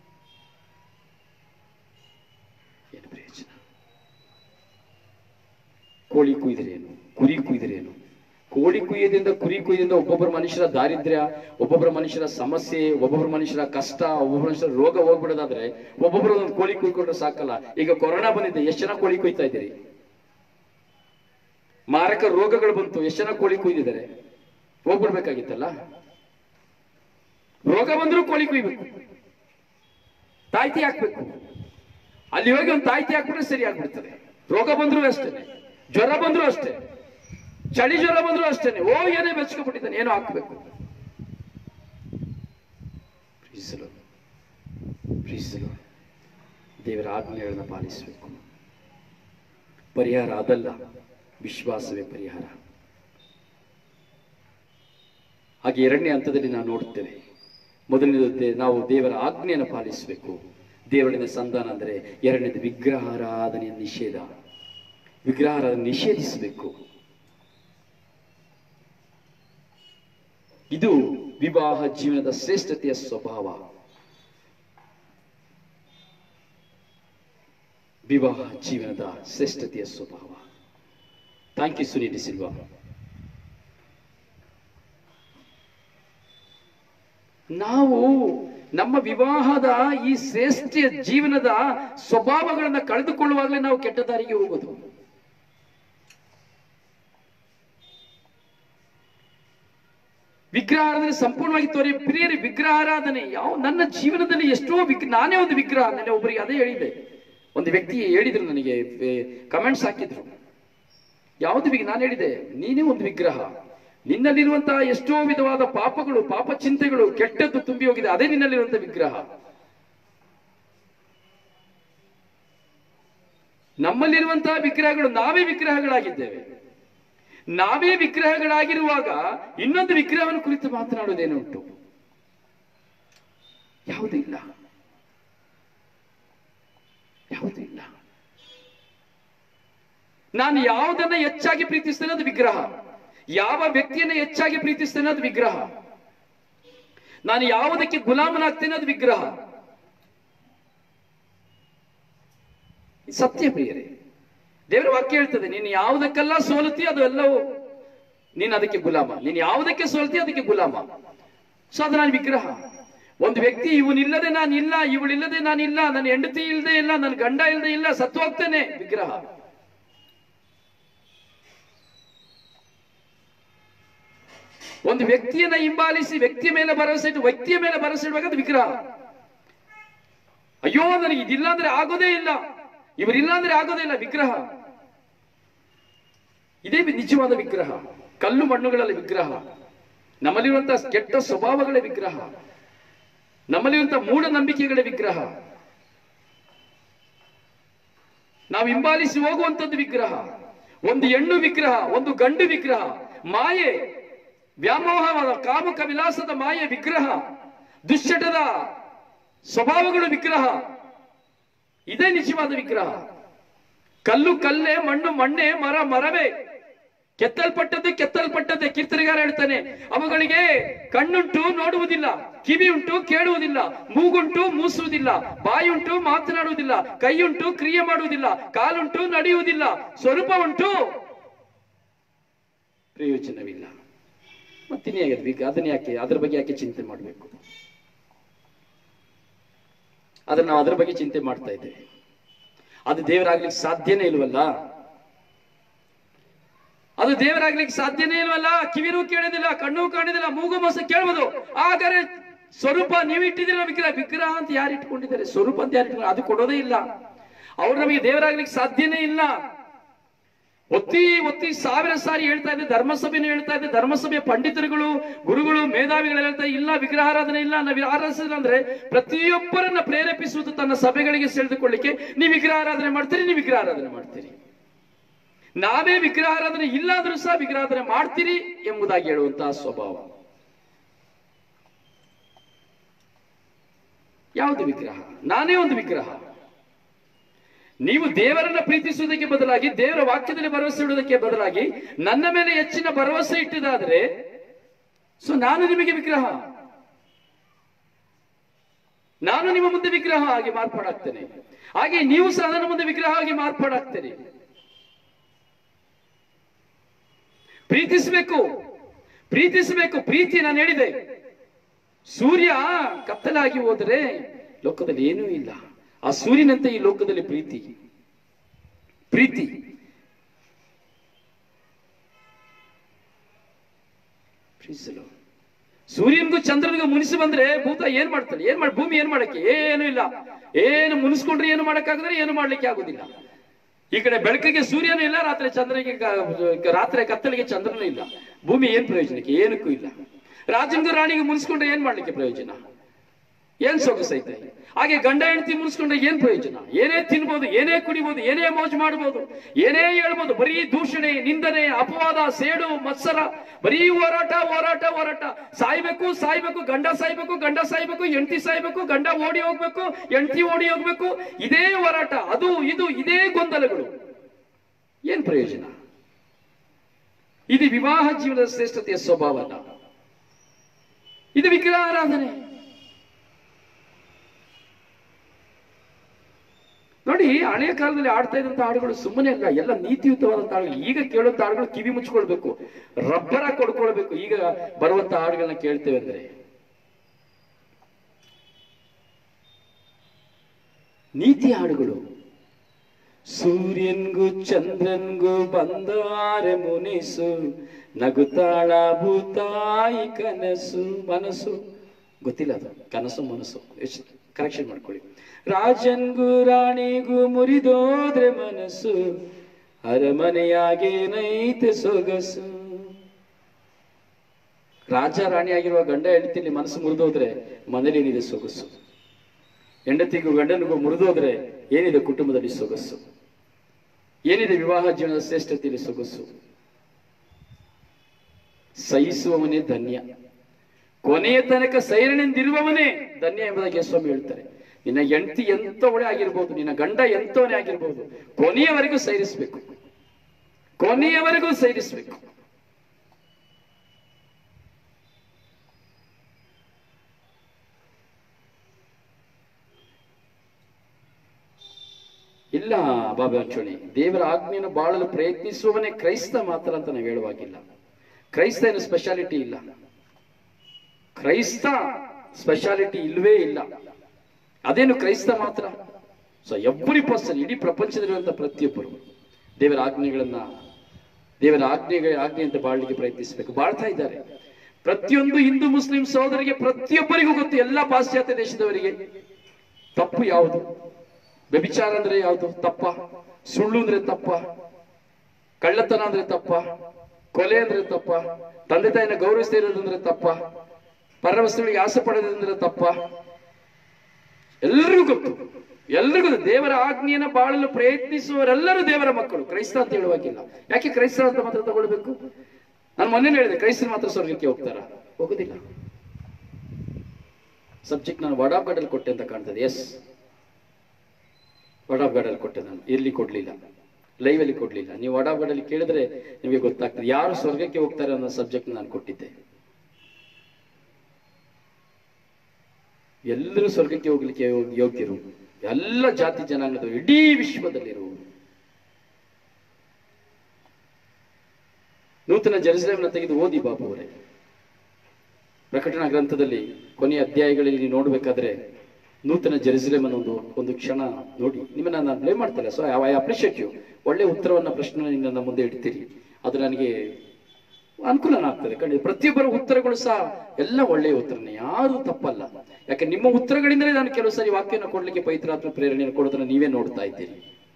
ಏನು ಪ್ರಯೋಜನ ಕೋಳಿ ಕುಯ್ದ್ರೇನು ಕುರಿ ಕುಯ್ದ್ರೇನು ಕೋಳಿ ಕುಯ್ಯದಿಂದ ಕುರಿ ಕುಯ್ಯದಿಂದ ಒಬ್ಬೊಬ್ಬರ ಮನುಷ್ಯರ ದಾರಿದ್ರ್ಯ ಒಬ್ಬೊಬ್ಬರ ಮನುಷ್ಯರ ಸಮಸ್ಯೆ ಒಬ್ಬೊಬ್ಬರ ಮನುಷ್ಯರ ಕಷ್ಟ ಒಬ್ಬೊಬ್ಬರ ಮನುಷ್ಯರ ರೋಗ ಹೋಗ್ಬಿಡೋದಾದ್ರೆ ಒಬ್ಬೊಬ್ಬರು ಒಂದು ಕೋಳಿ ಕುಯ್ಕೊಂಡ್ರೆ ಸಾಕಲ್ಲ ಈಗ ಕೊರೋನಾ ಬಂದಿದೆ ಎಷ್ಟು ಜನ ಕೋಳಿ ಕುಯ್ತಾ ಇದ್ದೀರಿ ಮಾರಕ ರೋಗಗಳು ಬಂತು ಎಷ್ಟು ಜನ ಕೋಳಿ ಕುಯ್ದಿದ್ದಾರೆ ಹೋಗ್ಬಿಡ್ಬೇಕಾಗಿತ್ತಲ್ಲ ರೋಗ ಬಂದ್ರೂ ಕೋಳಿ ಕುಯ್ಬೇಕು ತಾಯ್ತಿ ಹಾಕ್ಬೇಕು ಅಲ್ಲಿ ಹೋಗಿ ಒಂದು ತಾಯ್ತಿ ಹಾಕ್ಬಿಟ್ರೆ ಸರಿ ಆಗ್ಬಿಡ್ತದೆ ರೋಗ ಬಂದ್ರೂ ಅಷ್ಟೇ ಜ್ವರ ಬಂದ್ರೂ ಅಷ್ಟೇ ಚಳಿ ಜ್ವರ ಬಂದ್ರೂ ಅಷ್ಟೇನೆ ಓ ಏನೇ ಬೆಚ್ಕೊಬಿಟ್ಟಿದ್ದಾನೆ ಏನೋ ಹಾಕ್ಬೇಕು Praise the Lord. Praise the Lord. ದೇವರ ಆಜ್ಞೆಗಳನ್ನ ಪಾಲಿಸಬೇಕು ಪರಿಹಾರ ಅದಲ್ಲ ವಿಶ್ವಾಸವೇ ಪರಿಹಾರ ಹಾಗೆ ಎರಡನೇ ಹಂತದಲ್ಲಿ ನಾವು ನೋಡುತ್ತೇವೆ ಮೊದಲನೇದು ದೇ- ನಾವು ದೇವರ ಆಜ್ಞೆಯನ್ನು ಪಾಲಿಸಬೇಕು ದೇವರಿಂದ ಸಂಧಾನ ಅಂದರೆ ಎರಡನೇದು ವಿಗ್ರಹಾರಾಧನೆಯ ನಿಷೇಧ ವಿಗ್ರಹಾರಾಧನೆ ನಿಷೇಧಿಸಬೇಕು ಇದು ವಿವಾಹ ಜೀವನದ ಶ್ರೇಷ್ಠತೆಯ ಸ್ವಭಾವ ವಿವಾಹ ಜೀವನದ ಶ್ರೇಷ್ಠತೆಯ ಸ್ವಭಾವ ಥ್ಯಾಂಕ್ ಯು ಸುನೀಲ್ ಸಿಲ್ವಾ ನಾವು ನಮ್ಮ ವಿವಾಹದ ಈ ಶ್ರೇಷ್ಠ ಜೀವನದ ಸ್ವಭಾವಗಳನ್ನ ಕಳೆದುಕೊಳ್ಳುವಾಗಲೇ ನಾವು ಕೆಟ್ಟ ದಾರಿಗೆ ಹೋಗೋದು ವಿಗ್ರಹಾರಾಧನೆ ಸಂಪೂರ್ಣವಾಗಿ ತೋರಿ ಪ್ರಿಯರಿ ವಿಗ್ರಹಾರಾಧನೆ ಯಾವ ನನ್ನ ಜೀವನದಲ್ಲಿ ಎಷ್ಟೋ ವಿಗ್ ನಾನೇ ಒಂದು ವಿಗ್ರಹ ನನಗೆ ಒಬ್ಬರಿಗೆ ಅದೇ ಹೇಳಿದೆ ಒಂದು ವ್ಯಕ್ತಿ ಹೇಳಿದ್ರು ನನಗೆ ಕಮೆಂಟ್ಸ್ ಹಾಕಿದ್ರು ಯಾವುದು ವಿಗ್ ನಾನು ಹೇಳಿದೆ ನೀನೇ ಒಂದು ವಿಗ್ರಹ ನಿನ್ನಲ್ಲಿರುವಂತಹ ಎಷ್ಟೋ ವಿಧವಾದ ಪಾಪಗಳು ಪಾಪ ಚಿಂತೆಗಳು ಕೆಟ್ಟದ್ದು ತುಂಬಿ ಹೋಗಿದೆ ಅದೇ ನಿನ್ನಲ್ಲಿರುವಂತಹ ವಿಗ್ರಹ ನಮ್ಮಲ್ಲಿರುವಂತಹ ವಿಗ್ರಹಗಳು ನಾವೇ ವಿಗ್ರಹಗಳಾಗಿದ್ದೇವೆ ನಾವೇ ವಿಗ್ರಹಗಳಾಗಿರುವಾಗ ಇನ್ನೊಂದು ವಿಗ್ರಹವನ್ನು ಕುರಿತು ಮಾತನಾಡುವುದೇನುಂಟು ಯಾವುದೂ ಇಲ್ಲ ಯಾವುದೂ ಇಲ್ಲ ನಾನು ಯಾವುದನ್ನ ಹೆಚ್ಚಾಗಿ ಪ್ರೀತಿಸ್ತೇನೆ ಅದು ವಿಗ್ರಹ ಯಾವ ವ್ಯಕ್ತಿಯನ್ನ ಹೆಚ್ಚಾಗಿ ಪ್ರೀತಿಸ್ತೇನೆ ಅದು ವಿಗ್ರಹ ನಾನು ಯಾವುದಕ್ಕೆ ಗುಲಾಮನಾಗ್ತೇನೆ ಅದು ವಿಗ್ರಹ ಸತ್ಯ ಪ್ರಿಯರೇ ದೇವರ ವಾಕ್ಯ ಹೇಳ್ತದೆ ನೀನು ಯಾವುದಕ್ಕೆಲ್ಲ ಸೋಲುತ್ತಿ ಅದು ಎಲ್ಲವೂ ನೀನು ಅದಕ್ಕೆ ಗುಲಾಮ ನೀನು ಯಾವುದಕ್ಕೆ ಸೋಲ್ತಿ ಅದಕ್ಕೆ ಗುಲಾಮ ಸೊ ಅದು ನಾನು ವಿಗ್ರಹ ಒಂದು ವ್ಯಕ್ತಿ ಇವನಿಲ್ಲದೆ ನಾನು ಇಲ್ಲ ಇವಳಿಲ್ಲದೆ ನಾನು ಇಲ್ಲ ನನ್ನ ಹೆಂಡತಿ ಇಲ್ಲದೆ ಇಲ್ಲ ನನ್ನ ಗಂಡ ಇಲ್ಲದೆ ಇಲ್ಲ ಸತ್ತು ಹೋಗ್ತೇನೆ ವಿಗ್ರಹ ಒಂದು ವ್ಯಕ್ತಿಯನ್ನ ಹಿಂಬಾಲಿಸಿ ವ್ಯಕ್ತಿಯ ಮೇಲೆ ಭರವಸೆ ಇಟ್ಟು ವ್ಯಕ್ತಿಯ ಮೇಲೆ ಭರವಸೆ ಇಡುವಾಗ ಅದು ವಿಗ್ರಹ ಅಯ್ಯೋ ನನಗೆ ಇದಿಲ್ಲ ಅಂದ್ರೆ ಆಗೋದೇ ಇಲ್ಲ ಇವರಿಲ್ಲ ಅಂದ್ರೆ ಆಗೋದೇ ಇಲ್ಲ ವಿಗ್ರಹ ಇದೇ ನಿಜವಾದ ವಿಗ್ರಹ ಕಲ್ಲು ಮಣ್ಣುಗಳಲ್ಲಿ ವಿಗ್ರಹ ನಮ್ಮಲ್ಲಿರುವಂತಹ ಕೆಟ್ಟ ಸ್ವಭಾವಗಳ ವಿಗ್ರಹ ನಮ್ಮಲ್ಲಿರುವಂತಹ ಮೂಢನಂಬಿಕೆಗಳ ವಿಗ್ರಹ ನಾವು ಹಿಂಬಾಲಿಸಿ ಹೋಗುವಂತದ್ದು ವಿಗ್ರಹ ಒಂದು ಹೆಣ್ಣು ವಿಗ್ರಹ ಒಂದು ಗಂಡು ವಿಗ್ರಹ ಮಾಯೆ ವ್ಯಾಮೋಹವಾದ ಕಾಮಕ ವಿಲಾಸದ ಮಾಯೆ ವಿಗ್ರಹ ದುಶ್ಚಟದ ಸ್ವಭಾವಗಳು ವಿಗ್ರಹ ಇದೇ ನಿಜವಾದ ವಿಗ್ರಹ ಕಲ್ಲು ಕಲ್ಲೇ ಮಣ್ಣು ಮಣ್ಣೆ ಮರ ಮರವೇ ಕೆತ್ತಲ್ಪಟ್ಟದ್ದು ಕೆತ್ತಲ್ಪಟ್ಟದ್ದೇ ಕೀರ್ತನೆಗಾರ ಹೇಳ್ತಾನೆ ಅವುಗಳಿಗೆ ಕಣ್ಣುಂಟು ನೋಡುವುದಿಲ್ಲ ಕಿವಿ ಉಂಟು ಕೇಳುವುದಿಲ್ಲ ಮೂಗುಂಟು ಮೂಸುವುದಿಲ್ಲ ಬಾಯುಂಟು ಮಾತನಾಡುವುದಿಲ್ಲ ಕೈಯುಂಟು ಕ್ರಿಯೆ ಮಾಡುವುದಿಲ್ಲ ಕಾಲುಂಟು ನಡೆಯುವುದಿಲ್ಲ ಸ್ವರೂಪ ಉಂಟು ಪ್ರಯೋಜನವಿಲ್ಲ ಮತ್ತಿನೇ ಆಗಿರ್ಬೇಕು ಅದನ್ನ ಯಾಕೆ ಅದ್ರ ಬಗ್ಗೆ ಯಾಕೆ ಚಿಂತೆ ಮಾಡಬೇಕು ಅದನ್ನ ನಾವು ಅದ್ರ ಬಗ್ಗೆ ಚಿಂತೆ ಮಾಡ್ತಾ ಇದ್ದೇವೆ ಅದು ದೇವರಾಗ್ಲಿಕ್ಕೆ ಸಾಧ್ಯನೇ ಇಲ್ವಲ್ಲ ಅದು ದೇವರಾಗ್ಲಿಕ್ಕೆ ಸಾಧ್ಯನೇ ಇಲ್ವಲ್ಲ ಕಿವಿನೂ ಕೇಳೋದಿಲ್ಲ ಕಣ್ಣು ಕಾಣೋದಿಲ್ಲ ಮೂಗು ಮೋಸ ಕೇಳ್ಬೋದು ಆದರೆ ಸ್ವರೂಪ ನೀವು ಇಟ್ಟಿದ್ದೀರ ವಿಗ್ರಹ ವಿಗ್ರಹ ಅಂತ ಯಾರು ಇಟ್ಕೊಂಡಿದ್ದಾರೆ ಸ್ವರೂಪ ಅಂತ ಯಾರು ಇಟ್ಕೊಂಡು ಅದು ಕೊಡೋದೇ ಇಲ್ಲ ಅವ್ರು ನಮಗೆ ದೇವರಾಗ್ಲಿಕ್ಕೆ ಸಾಧ್ಯನೇ ಇಲ್ಲ ಒತ್ತಿ ಒತ್ತಿ ಸಾವಿರ ಸಾರಿ ಹೇಳ್ತಾ ಇದೆ ಧರ್ಮಸಭೆನೂ ಹೇಳ್ತಾ ಇದೆ ಧರ್ಮಸಭೆಯ ಪಂಡಿತರುಗಳು ಗುರುಗಳು ಮೇಧಾವಿಗಳು ಹೇಳ್ತಾ ಇಲ್ಲ ವಿಗ್ರಹಾರಾಧನೆ ಇಲ್ಲ ನಾವು ಆರಾಧಿಸಿಲ್ಲ ಅಂದ್ರೆ ಪ್ರತಿಯೊಬ್ಬರನ್ನ ಪ್ರೇರೇಪಿಸುವುದು ತನ್ನ ಸಭೆಗಳಿಗೆ ಸೆಳೆದುಕೊಳ್ಳಿಕ್ಕೆ ನೀವು ವಿಗ್ರಹಾರಾಧನೆ ಮಾಡ್ತೀರಿ ನೀವು ವಿಗ್ರಹಾರಾಧನೆ ಮಾಡ್ತೀರಿ ನಾವೇ ವಿಗ್ರಹಾರಾಧನೆ ಇಲ್ಲಾದ್ರೂ ಸಹ ವಿಗ್ರಹಾರಾಧನೆ ಮಾಡ್ತೀರಿ ಎಂಬುದಾಗಿ ಹೇಳುವಂತಹ ಸ್ವಭಾವ ಯಾವುದು ವಿಗ್ರಹ ನಾನೇ ಒಂದು ವಿಗ್ರಹ ನೀವು ದೇವರನ್ನ ಪ್ರೀತಿಸುವುದಕ್ಕೆ ಬದಲಾಗಿ ದೇವರ ವಾಕ್ಯದಲ್ಲಿ ಭರವಸೆ ಇಡುವುದಕ್ಕೆ ಬದಲಾಗಿ ನನ್ನ ಮೇಲೆ ಹೆಚ್ಚಿನ ಭರವಸೆ ಇಟ್ಟಿದಾದ್ರೆ ಸೊ ನಾನು ನಿಮಗೆ ವಿಗ್ರಹ ನಾನು ನಿಮ್ಮ ಮುಂದೆ ವಿಗ್ರಹ ಆಗಿ ಮಾರ್ಪಾಡಾಗ್ತೇನೆ ಹಾಗೆ ನೀವು ಸಹ ನನ್ನ ಮುಂದೆ ವಿಗ್ರಹ ಆಗಿ ಮಾರ್ಪಾಡಾಗ್ತೇನೆ ಪ್ರೀತಿಸಬೇಕು ಪ್ರೀತಿಸಬೇಕು ಪ್ರೀತಿ ನಾನು ಹೇಳಿದೆ ಸೂರ್ಯ ಕತ್ತಲಾಗಿ ಹೋದರೆ ಲೋಕದಲ್ಲಿ ಏನೂ ಇಲ್ಲ ಆ ಸೂರ್ಯನಂತೆ ಈ ಲೋಕದಲ್ಲಿ ಪ್ರೀತಿ ಪ್ರೀತಿ ಪ್ರೀತಿಸಲು ಸೂರ್ಯನಿಗೂ ಚಂದ್ರನಿಗೂ ಮುನಿಸಿ ಬಂದ್ರೆ ಭೂತ ಏನ್ ಮಾಡ್ತಾಳೆ ಏನ್ ಮಾಡಿ ಭೂಮಿ ಏನ್ ಮಾಡಕ್ಕೆ ಏನು ಇಲ್ಲ ಏನು ಮುನಿಸ್ಕೊಂಡ್ರೆ ಏನು ಮಾಡಕ್ಕಾಗದ್ರೆ ಏನು ಮಾಡ್ಲಿಕ್ಕೆ ಆಗುದಿಲ್ಲ ಈ ಕಡೆ ಬೆಳಕಿಗೆ ಸೂರ್ಯನೂ ಇಲ್ಲ ರಾತ್ರಿ ಚಂದ್ರನಿಗೆ ಕ- ರಾತ್ರಿ ಕತ್ತಲಿಗೆ ಚಂದ್ರನೂ ಇಲ್ಲ ಭೂಮಿ ಏನ್ ಪ್ರಯೋಜನಕ್ಕೆ ಏನಕ್ಕೂ ಇಲ್ಲ ರಾಜನಿಗೂ ರಾಣಿಗೆ ಮುನಿಸ್ಕೊಂಡ್ರೆ ಏನ್ ಮಾಡ್ಲಿಕ್ಕೆ ಪ್ರಯೋಜನ ಏನ್ ಸೊಗಸೈತೆ ಹಾಗೆ ಗಂಡ ಹೆಂಡತಿ ಮುನಿಸ್ಕೊಂಡ್ರೆ ಏನ್ ಪ್ರಯೋಜನ ಏನೇ ತಿನ್ಬೋದು ಏನೇ ಕುಡಿಬೋದು ಏನೇ ಮೋಜು ಮಾಡ್ಬೋದು ಏನೇ ಹೇಳ್ಬೋದು ಬರೀ ದೂಷಣೆ ನಿಂದನೆ ಅಪವಾದ ಸೇಡು ಮತ್ಸರ ಬರೀ ಹೋರಾಟ ಹೋರಾಟ ಹೋರಾಟ ಸಾಯ್ಬೇಕು ಸಾಯ್ಬೇಕು ಗಂಡ ಸಾಯ್ಬೇಕು ಗಂಡ ಸಾಯ್ಬೇಕು ಹೆಂಡತಿ ಸಾಯ್ಬೇಕು ಗಂಡ ಓಡಿ ಹೋಗ್ಬೇಕು ಹೆಂಡತಿ ಓಡಿ ಹೋಗ್ಬೇಕು ಇದೇ ಹೋರಾಟ ಅದು ಇದು ಇದೇ ಗೊಂದಲಗಳು ಏನ್ ಪ್ರಯೋಜನ ಇದು ವಿವಾಹ ಜೀವನದ ಶ್ರೇಷ್ಠತೆಯ ಸ್ವಭಾವನ ಇದು ವಿಗ್ರಹ ಆರಾಧನೆ ನೋಡಿ ಹಳೆಯ ಕಾಲದಲ್ಲಿ ಆಡ್ತಾ ಇದ್ದಂತ ಹಾಡುಗಳು ಸುಮ್ಮನೆ ಅಲ್ಲ ಎಲ್ಲ ನೀತಿಯುತವಾದಂತ ಹಾಡುಗಳು ಈಗ ಕೇಳುವಂತ ಹಾಡುಗಳು ಕಿವಿ ಮುಚ್ಕೊಳ್ಬೇಕು ರಬ್ಬರ ಕೊಡ್ಕೊಳ್ಬೇಕು ಈಗ ಬರುವಂತ ಹಾಡುಗಳನ್ನ ಕೇಳ್ತೇವೆ ಅಂದ್ರೆ ನೀತಿ ಹಾಡುಗಳು ಸೂರ್ಯನ್ಗೂ ಚಂದ್ರನ್ಗೂ ಬಂದಾರೆ ಮುನಿಸು ನಗುತ್ತಾಳ ಭೂತಾಯಿ ಕನಸು ಮನಸ್ಸು ಗೊತ್ತಿಲ್ಲ ಅದು ಕನಸು ಮನಸ್ಸು ಎಷ್ಟು ಕರೆಕ್ಷನ್ ಮಾಡ್ಕೊಳ್ಳಿ ರಾಜನ್ಗೂ ರಾಣಿಗೂ ಮುರಿದೋದ್ರೆ ಮನಸ್ಸು ಅರಮನೆಯಾಗೇನೈತೆ ಸೊಗಸು ರಾಜ ರಾಣಿ ಆಗಿರುವ ಗಂಡ ಹೆಂಡತಿಲಿ ಮನಸ್ಸು ಮುರಿದೋದ್ರೆ ಮನೇಲಿ ಏನಿದೆ ಸೊಗಸು ಹೆಂಡತಿಗೂ ಗಂಡನಿಗೂ ಮುರಿದೋದ್ರೆ ಏನಿದೆ ಕುಟುಂಬದಲ್ಲಿ ಸೊಗಸು ಏನಿದೆ ವಿವಾಹ ಜೀವನದ ಶ್ರೇಷ್ಠತೆಯಲ್ಲಿ ಸೊಗಸು ಸಹಿಸುವವನೇ ಧನ್ಯ ಕೊನೆಯ ತನಕ ಸೈರಣೆಂದಿರುವವನೇ ಧನ್ಯ ಎಂಬುದಾಗಿ ಸ್ವಾಮಿ ಹೇಳ್ತಾರೆ ನಿನ್ನ ಹೆಂಡತಿ ಎಂತವಳೆ ಆಗಿರ್ಬೋದು ನಿನ್ನ ಗಂಡ ಎಂತವನೇ ಆಗಿರ್ಬೋದು ಕೊನೆಯವರೆಗೂ ಸೈರಿಸ್ಬೇಕು ಕೊನೆಯವರೆಗೂ ಸೈರಿಸ್ಬೇಕು ಇಲ್ಲ ಬಾಬಾ ಅಂಚೋಣಿ ದೇವರ ಆಜ್ಞೆಯನ್ನು ಬಾಳಲು ಪ್ರಯತ್ನಿಸುವವನೇ ಕ್ರೈಸ್ತ ಮಾತ್ರ ಅಂತ ನಾವು ಹೇಳುವಾಗಿಲ್ಲ ಕ್ರೈಸ್ತ ಏನು ಸ್ಪೆಷಾಲಿಟಿ ಇಲ್ಲ ಕ್ರೈಸ್ತ ಸ್ಪೆಷಾಲಿಟಿ ಇಲ್ವೇ ಇಲ್ಲ ಅದೇನು ಕ್ರೈಸ್ತ ಮಾತ್ರ ಸೊ ಎವ್ರಿ ಪರ್ಸನ್ ಇಡೀ ಪ್ರಪಂಚದಲ್ಲಿರುವಂತ ಪ್ರತಿಯೊಬ್ಬರು ದೇವರ ಆಜ್ಞೆಗಳನ್ನ ದೇವರ ಆಜ್ಞೆಗಳ ಆಜ್ಞೆಯಂತೆ ಬಾಳ್ಲಿಕ್ಕೆ ಪ್ರಯತ್ನಿಸಬೇಕು ಬಾಳ್ತಾ ಇದ್ದಾರೆ ಪ್ರತಿಯೊಂದು ಹಿಂದೂ ಮುಸ್ಲಿಂ ಸಹೋದರಿಗೆ ಪ್ರತಿಯೊಬ್ಬರಿಗೂ ಗೊತ್ತು ಎಲ್ಲ ಪಾಶ್ಚಾತ್ಯ ದೇಶದವರಿಗೆ ತಪ್ಪು ಯಾವುದು ವ್ಯಭಿಚಾರ ಅಂದ್ರೆ ಯಾವುದು ತಪ್ಪ ಸುಳ್ಳು ಅಂದ್ರೆ ತಪ್ಪ ಕಳ್ಳತನ ಅಂದ್ರೆ ತಪ್ಪ ಕೊಲೆ ಅಂದ್ರೆ ತಪ್ಪ ತಂದೆ ತಾಯಿನ ಗೌರವಿಸದೇ ಇರೋದಂದ್ರೆ ತಪ್ಪ ಪರವಸ್ತುಗಳಿಗೆ ಆಸೆ ಪಡೋದಂದ್ರೆ ತಪ್ಪ ಎಲ್ಲರಿಗೂ ಗೊತ್ತು ಎಲ್ರಿಗೂ ಗೊತ್ತು. ದೇವರ ಆಜ್ಞೆಯನ್ನ ಬಾಳಲು ಪ್ರಯತ್ನಿಸುವವರೆಲ್ಲರೂ ದೇವರ ಮಕ್ಕಳು ಕ್ರೈಸ್ತ ಅಂತ ಹೇಳುವಾಗಿಲ್ಲ ಯಾಕೆ ಕ್ರೈಸ್ತ ಅಂತ ಮಾತ್ರ ತಗೊಳ್ಬೇಕು ನಾನು ಮೊನ್ನೆ ಹೇಳಿದೆ ಕ್ರೈಸ್ತರು ಮಾತ್ರ ಸ್ವರ್ಗಕ್ಕೆ ಹೋಗ್ತಾರ ಹೋಗುದಿಲ್ಲ ಸಬ್ಜೆಕ್ಟ್ ನಾನು ವರ್ಡ್ ಆಫ್ ಗಾಡ್ ಅಲ್ಲಿ ಕೊಟ್ಟೆ ಅಂತ ಕಾಣ್ತದೆ ಎಸ್ ವರ್ಡ್ ಆಫ್ ಗಾಡ್ ಅಲ್ಲಿ ಕೊಟ್ಟೆ ನಾನು ಎಲ್ಲಿ ಕೊಡ್ಲಿಲ್ಲ ಲೈವ್ ಅಲ್ಲಿ ಕೊಡ್ಲಿಲ್ಲ ನೀವು ವರ್ಡ್ ಆಫ್ ಗಾಡ್ ಅಲ್ಲಿ ಕೇಳಿದ್ರೆ ನಿಮಗೆ ಗೊತ್ತಾಗ್ತದೆ ಯಾರು ಸ್ವರ್ಗಕ್ಕೆ ಹೋಗ್ತಾರೆ ಅನ್ನೋ ಸಬ್ಜೆಕ್ಟ್ ನಾನು ಕೊಟ್ಟಿದ್ದೆ ಎಲ್ಲರೂ ಸ್ವರ್ಗಕ್ಕೆ ಹೋಗ್ಲಿಕ್ಕೆ ಯೋಗ್- ಯೋಗ್ಯರು ಎಲ್ಲ ಜಾತಿ ಜನಾಂಗದವರು ಇಡೀ ವಿಶ್ವದಲ್ಲಿರುವವರು ನೂತನ ಜೆರುಸಲೇಮ್ನ ತೆಗೆದು ಓದಿ ಬಾಬು ಅವರೇ ಪ್ರಕಟಣಾ ಗ್ರಂಥದಲ್ಲಿ ಕೊನೆಯ ಅಧ್ಯಾಯಗಳಲ್ಲಿ ನೀವು ನೋಡ್ಬೇಕಾದ್ರೆ ನೂತನ ಜೆರುಸಲೇಮ್ ಅನ್ನೋ ಒಂದು ಒಂದು ಕ್ಷಣ ನೋಡಿ ನಿಮ್ಮನ್ನ ನಾನು ಬ್ಲೇಮ್ ಮಾಡ್ತಲ್ಲ ಸೊ ಐ ಅಪ್ರಿಷಿಯೇಟ್ ಯು ಒಳ್ಳೆ ಉತ್ತರವನ್ನ ಪ್ರಶ್ನೆ ನೀವು ನನ್ನ ಮುಂದೆ ಇಡ್ತೀರಿ ಅದು ನನಗೆ ಅನುಕೂಲನ ಆಗ್ತದೆ ಖಂಡಿತ ಪ್ರತಿಯೊಬ್ಬರ ಉತ್ತರಗಳು ಸಹ ಎಲ್ಲ ಒಳ್ಳೆಯ ಉತ್ತರನೇ ಯಾರು ತಪ್ಪಲ್ಲ ಯಾಕೆ ನಿಮ್ಮ ಉತ್ತರಗಳಿಂದಲೇ ನಾನು ಕೆಲವು ಸಾರಿ ವಾಕ್ಯನ ಕೊಡ್ಲಿಕ್ಕೆ ಪವಿತ್ರಾತ್ಮ ಪ್ರೇರಣೆಯನ್ನು ಕೊಡೋದನ್ನ ನೀವೇ ನೋಡ್ತಾ ಇದ್ದೀರಿ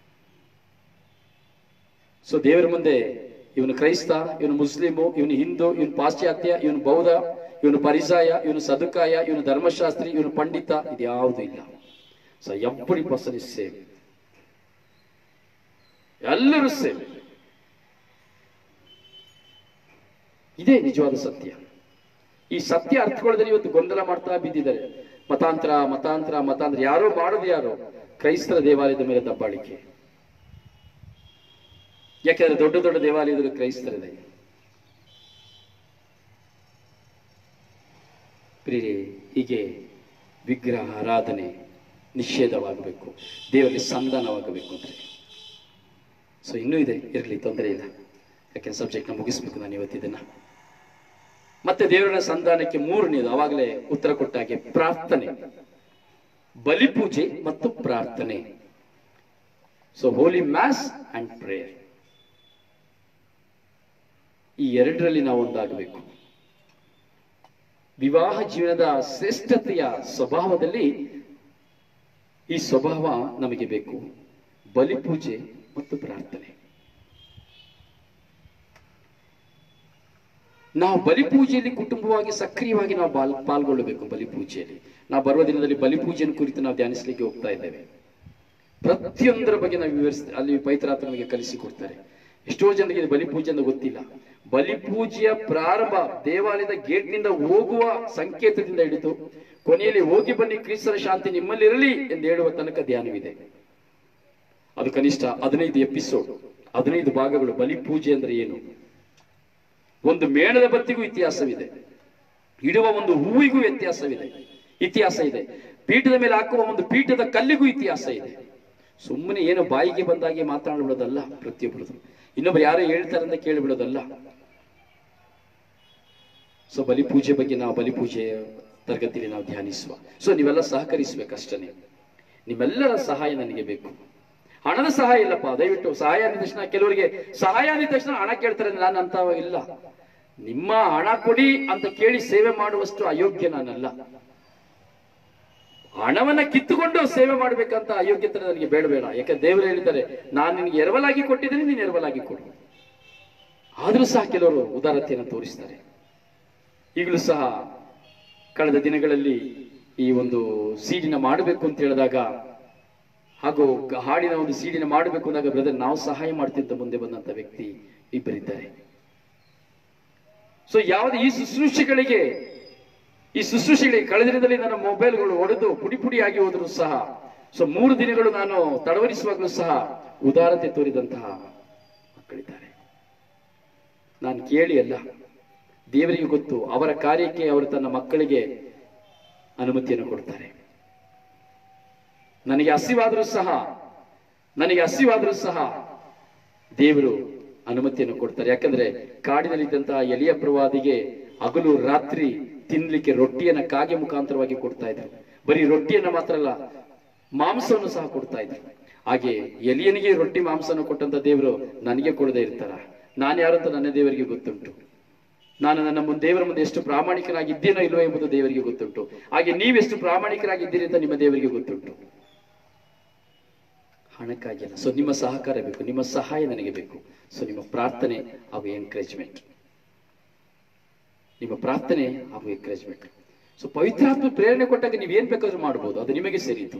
ಸೊ ದೇವರ ಮುಂದೆ ಇವನು ಕ್ರೈಸ್ತ ಇವನು ಮುಸ್ಲಿಮು ಇವನು ಹಿಂದೂ ಇವನು ಪಾಶ್ಚಾತ್ಯ ಇವನು ಬೌದ್ಧ ಇವನು ಪರಿಸಾಯ ಇವನು ಸದುಕಾಯ ಇವನು ಧರ್ಮಶಾಸ್ತ್ರಿ ಇವನು ಪಂಡಿತ ಇದು ಯಾವುದು ಇಲ್ಲ so every person is same ಎಲ್ಲರೂ ಸೇಮ್ ಇದೇ ನಿಜವಾದ ಸತ್ಯ ಈ ಸತ್ಯ ಅರ್ಥಗೊಳ್ಳದಲ್ಲಿ ಇವತ್ತು ಗೊಂದಲ ಮಾಡ್ತಾ ಬಿದ್ದಿದ್ದಾರೆ ಮತಾಂತರ ಮತಾಂತರ ಮತಾಂತರ ಯಾರೋ ಮಾಡೋದು ಯಾರು ಕ್ರೈಸ್ತರ ದೇವಾಲಯದ ಮೇಲೆ ದಬ್ಬಾಳಿಕೆ ಯಾಕೆಂದ್ರೆ ದೊಡ್ಡ ದೊಡ್ಡ ದೇವಾಲಯದಲ್ಲಿ ಕ್ರೈಸ್ತರಿದೆ ಪ್ರಿಯರೇ ಹೀಗೆ ವಿಗ್ರಹ ಆರಾಧನೆ ನಿಷೇಧವಾಗಬೇಕು ದೇವರಿಗೆ ಸಂಧಾನವಾಗಬೇಕು ಅಂದ್ರೆ ಸೊ ಇನ್ನೂ ಇದೆ ಇರಲಿ ತೊಂದರೆ ಇಲ್ಲ ಯಾಕೆಂದ್ರೆ ಸಬ್ಜೆಕ್ಟ್ನ ಮುಗಿಸ್ಬೇಕು ನಾನು ಇವತ್ತಿದನ್ನ ಮತ್ತೆ ದೇವರ ಸಂಧಾನಕ್ಕೆ ಮೂರನೇದು ಅವಾಗಲೇ ಉತ್ತರ ಕೊಟ್ಟ ಹಾಗೆ ಪ್ರಾರ್ಥನೆ ಬಲಿಪೂಜೆ ಮತ್ತು ಪ್ರಾರ್ಥನೆ so holy mass and prayer ಈ ಎರಡರಲ್ಲಿ ನಾವು ಒಂದಾಗಬೇಕು ವಿವಾಹ ಜೀವನದ ಶ್ರೇಷ್ಠತೆಯ ಸ್ವಭಾವದಲ್ಲಿ ಈ ಸ್ವಭಾವ ನಮಗೆ ಬೇಕು ಬಲಿಪೂಜೆ ಮತ್ತು ಪ್ರಾರ್ಥನೆ ನಾವು ಬಲಿಪೂಜೆಯಲ್ಲಿ ಕುಟುಂಬವಾಗಿ ಸಕ್ರಿಯವಾಗಿ ನಾವು ಬಾಲ್ ಪಾಲ್ಗೊಳ್ಳಬೇಕು ಬಲಿಪೂಜೆಯಲ್ಲಿ ನಾವು ಬರುವ ದಿನದಲ್ಲಿ ಬಲಿಪೂಜೆಯನ್ನು ಕುರಿತು ನಾವು ಧ್ಯಾನಿಸಲಿಕ್ಕೆ ಹೋಗ್ತಾ ಇದ್ದೇವೆ ಪ್ರತಿಯೊಂದರ ಬಗ್ಗೆ ನಾವು ವಿವರಿಸ್ ಅಲ್ಲಿ ಪೈತ್ರಾತ್ರ ನಮಗೆ ಕಲಿಸಿಕೊಡ್ತಾರೆ ಎಷ್ಟೋ ಜನರಿಗೆ ಇದು ಬಲಿಪೂಜೆ ಅಂತ ಗೊತ್ತಿಲ್ಲ ಬಲಿಪೂಜೆಯ ಪ್ರಾರಂಭ ದೇವಾಲಯದ ಗೇಟ್ನಿಂದ ಹೋಗುವ ಸಂಕೇತದಿಂದ ಹಿಡಿದು ಕೊನೆಯಲ್ಲಿ ಹೋಗಿ ಬನ್ನಿ ಕ್ರಿಸ್ತರ ಶಾಂತಿ ನಿಮ್ಮಲ್ಲಿರಲಿ ಎಂದು ಹೇಳುವ ತನಕ ಧ್ಯಾನವಿದೆ ಅದು ಕನಿಷ್ಠ ಹದಿನೈದು ಎಪಿಸೋಡ್ ಹದಿನೈದು ಭಾಗಗಳು ಬಲಿಪೂಜೆ ಅಂದ್ರೆ ಏನು ಒಂದು ಮೇಣದ ಬತ್ತಿಗೂ ಇತಿಹಾಸವಿದೆ ಇಡುವ ಒಂದು ಹೂವಿಗೂ ವ್ಯತ್ಯಾಸವಿದೆ ಇತಿಹಾಸ ಇದೆ ಪೀಠದ ಮೇಲೆ ಹಾಕುವ ಒಂದು ಪೀಠದ ಕಲ್ಲಿಗೂ ಇತಿಹಾಸ ಇದೆ ಸುಮ್ಮನೆ ಏನು ಬಾಯಿಗೆ ಬಂದಾಗೆ ಮಾತನಾಡ್ಬಿಡೋದಲ್ಲ ಪ್ರತಿಯೊಬ್ಬರದು ಇನ್ನೊಬ್ರು ಯಾರೋ ಹೇಳ್ತಾರೆ ಅಂತ ಕೇಳಿಬಿಡೋದಲ್ಲ ಸೊ ಬಲಿಪೂಜೆ ಬಗ್ಗೆ ನಾವು ಬಲಿಪೂಜೆ ತರಗತಿಯಲ್ಲಿ ನಾವು ಧ್ಯಾನಿಸುವ ಸೊ ನೀವೆಲ್ಲ ಸಹಕರಿಸಬೇಕಷ್ಟೇ ನಿಮ್ಮೆಲ್ಲರ ಸಹಾಯ ನನಗೆ ಬೇಕು ಹಣದ ಸಹಾಯ ಇಲ್ಲಪ್ಪ ದಯವಿಟ್ಟು ಸಹಾಯ ಅಂದ ತಕ್ಷಣ ಕೆಲವರಿಗೆ ಸಹಾಯ ಅಂದ ತಕ್ಷಣ ಹಣ ಕೇಳ್ತಾರೆ ನಾನು ಅಂತ ಇಲ್ಲ ನಿಮ್ಮ ಹಣ ಕೊಡಿ ಅಂತ ಕೇಳಿ ಸೇವೆ ಮಾಡುವಷ್ಟು ಅಯೋಗ್ಯ ನಾನಲ್ಲ ಹಣವನ್ನ ಕಿತ್ತುಕೊಂಡು ಸೇವೆ ಮಾಡ್ಬೇಕಂತ ಅಯೋಗ್ಯತೆ ನನಗೆ ಬೇಡ ಬೇಡ ಯಾಕೆ ದೇವರು ಹೇಳಿದ್ದಾರೆ ನಾನು ನಿನಗೆ ಎರವಲಾಗಿ ಕೊಟ್ಟಿದ್ದೀನಿ ನೀನು ಎರವಲಾಗಿ ಕೊಡು ಆದ್ರೂ ಸಹ ಕೆಲವರು ಉದಾರತೆಯನ್ನು ತೋರಿಸ್ತಾರೆ ಈಗಲೂ ಸಹ ಕಳೆದ ದಿನಗಳಲ್ಲಿ ಈ ಒಂದು ಸೀಡಿನ ಮಾಡಬೇಕು ಅಂತ ಹೇಳಿದಾಗ ಹಾಗೂ ಗ- ಹಾಡಿನ ಒಂದು ಸೀಡಿನ ಮಾಡಬೇಕು ಅಂದಾಗ ಬ್ರದರ್ ನಾವು ಸಹಾಯ ಮಾಡ್ತಿದ್ದ ಮುಂದೆ ಬಂದಂತ ವ್ಯಕ್ತಿ ಇಬ್ಬರಿದ್ದಾರೆ ಸೊ ಯಾವುದೇ ಈ ಶುಶ್ರೂಷೆಗಳಿಗೆ ಈ ಶುಶ್ರೂಷೆಗಳಿಗೆ ಕಳೆದ ದಿನದಲ್ಲಿ ನನ್ನ ಮೊಬೈಲ್ಗಳು ಒಡೆದು ಪುಡಿ ಪುಡಿಯಾಗಿ ಹೋದ್ರು ಸಹ ಸೊ ಮೂರು ದಿನಗಳು ನಾನು ತಡವರಿಸುವಾಗಲೂ ಸಹ ಉದಾರತೆ ತೋರಿದಂತಹ ಮಕ್ಕಳಿದ್ದಾರೆ ನಾನು ಕೇಳಿ ಅಲ್ಲ ದೇವರಿಗೆ ಗೊತ್ತು ಅವರ ಕಾರ್ಯಕ್ಕೆ ಅವರು ತನ್ನ ಮಕ್ಕಳಿಗೆ ಅನುಮತಿಯನ್ನು ಕೊಡ್ತಾರೆ ನನಗೆ ಹಸಿವಾದರೂ ಸಹ ನನಗೆ ಹಸಿವಾದರೂ ಸಹ ದೇವರು ಅನುಮತಿಯನ್ನು ಕೊಡ್ತಾರೆ ಯಾಕಂದ್ರೆ ಕಾಡಿನಲ್ಲಿದ್ದಂತಹ ಎಲಿಯ ಪ್ರವಾದಿಗೆ ಹಗಲು ರಾತ್ರಿ ತಿನ್ಲಿಕ್ಕೆ ರೊಟ್ಟಿಯನ್ನ ಕಾಗೆ ಮುಖಾಂತರವಾಗಿ ಕೊಡ್ತಾ ಇದ್ರು ಬರೀ ರೊಟ್ಟಿಯನ್ನ ಮಾತ್ರ ಅಲ್ಲ ಮಾಂಸವನ್ನು ಸಹ ಕೊಡ್ತಾ ಇದ್ರು ಹಾಗೆ ಎಲಿಯನಿಗೆ ರೊಟ್ಟಿ ಮಾಂಸನ ಕೊಟ್ಟಂತ ದೇವರು ನನಗೆ ಕೊಡದೇ ಇರ್ತಾರ ನಾನು ಯಾರು ಅಂತ ನನ್ನ ದೇವರಿಗೆ ಗೊತ್ತುಂಟು ನಾನು ನನ್ನ ಮುಂದೆ ದೇವರ ಮುಂದೆ ಎಷ್ಟು ಪ್ರಾಮಾಣಿಕನಾಗಿದ್ದೇನೋ ಇಲ್ವೋ ಎಂಬುದು ದೇವರಿಗೆ ಗೊತ್ತುಂಟು ಹಾಗೆ ನೀವೆಷ್ಟು ಪ್ರಾಮಾಣಿಕರಾಗಿದ್ದೀರಿ ಅಂತ ನಿಮ್ಮ ದೇವರಿಗೆ ಗೊತ್ತುಂಟು ಹಣಕ್ಕಾಗಿಲ್ಲ ಸೊ ನಿಮ್ಮ ಸಹಕಾರ ಬೇಕು ನಿಮ್ಮ ಸಹಾಯ ನನಗೆ ಬೇಕು ಸೊ ನಿಮ್ಮ ಪ್ರಾರ್ಥನೆ ಹಾಗೂ ಎಂಕರೇಜ್ಮೆಂಟ್ ನಿಮ್ಮ ಪ್ರಾರ್ಥನೆ ಹಾಗೂ ಎಂಕರೇಜ್ಮೆಂಟ್ ಸೊ ಪವಿತ್ರಾತ್ಮ ಪ್ರೇರಣೆ ಕೊಟ್ಟಾಗ ನೀವು ಏನ್ ಬೇಕಾದ್ರೂ ಮಾಡ್ಬೋದು ಅದು ನಿಮಗೆ ಸೇರಿತು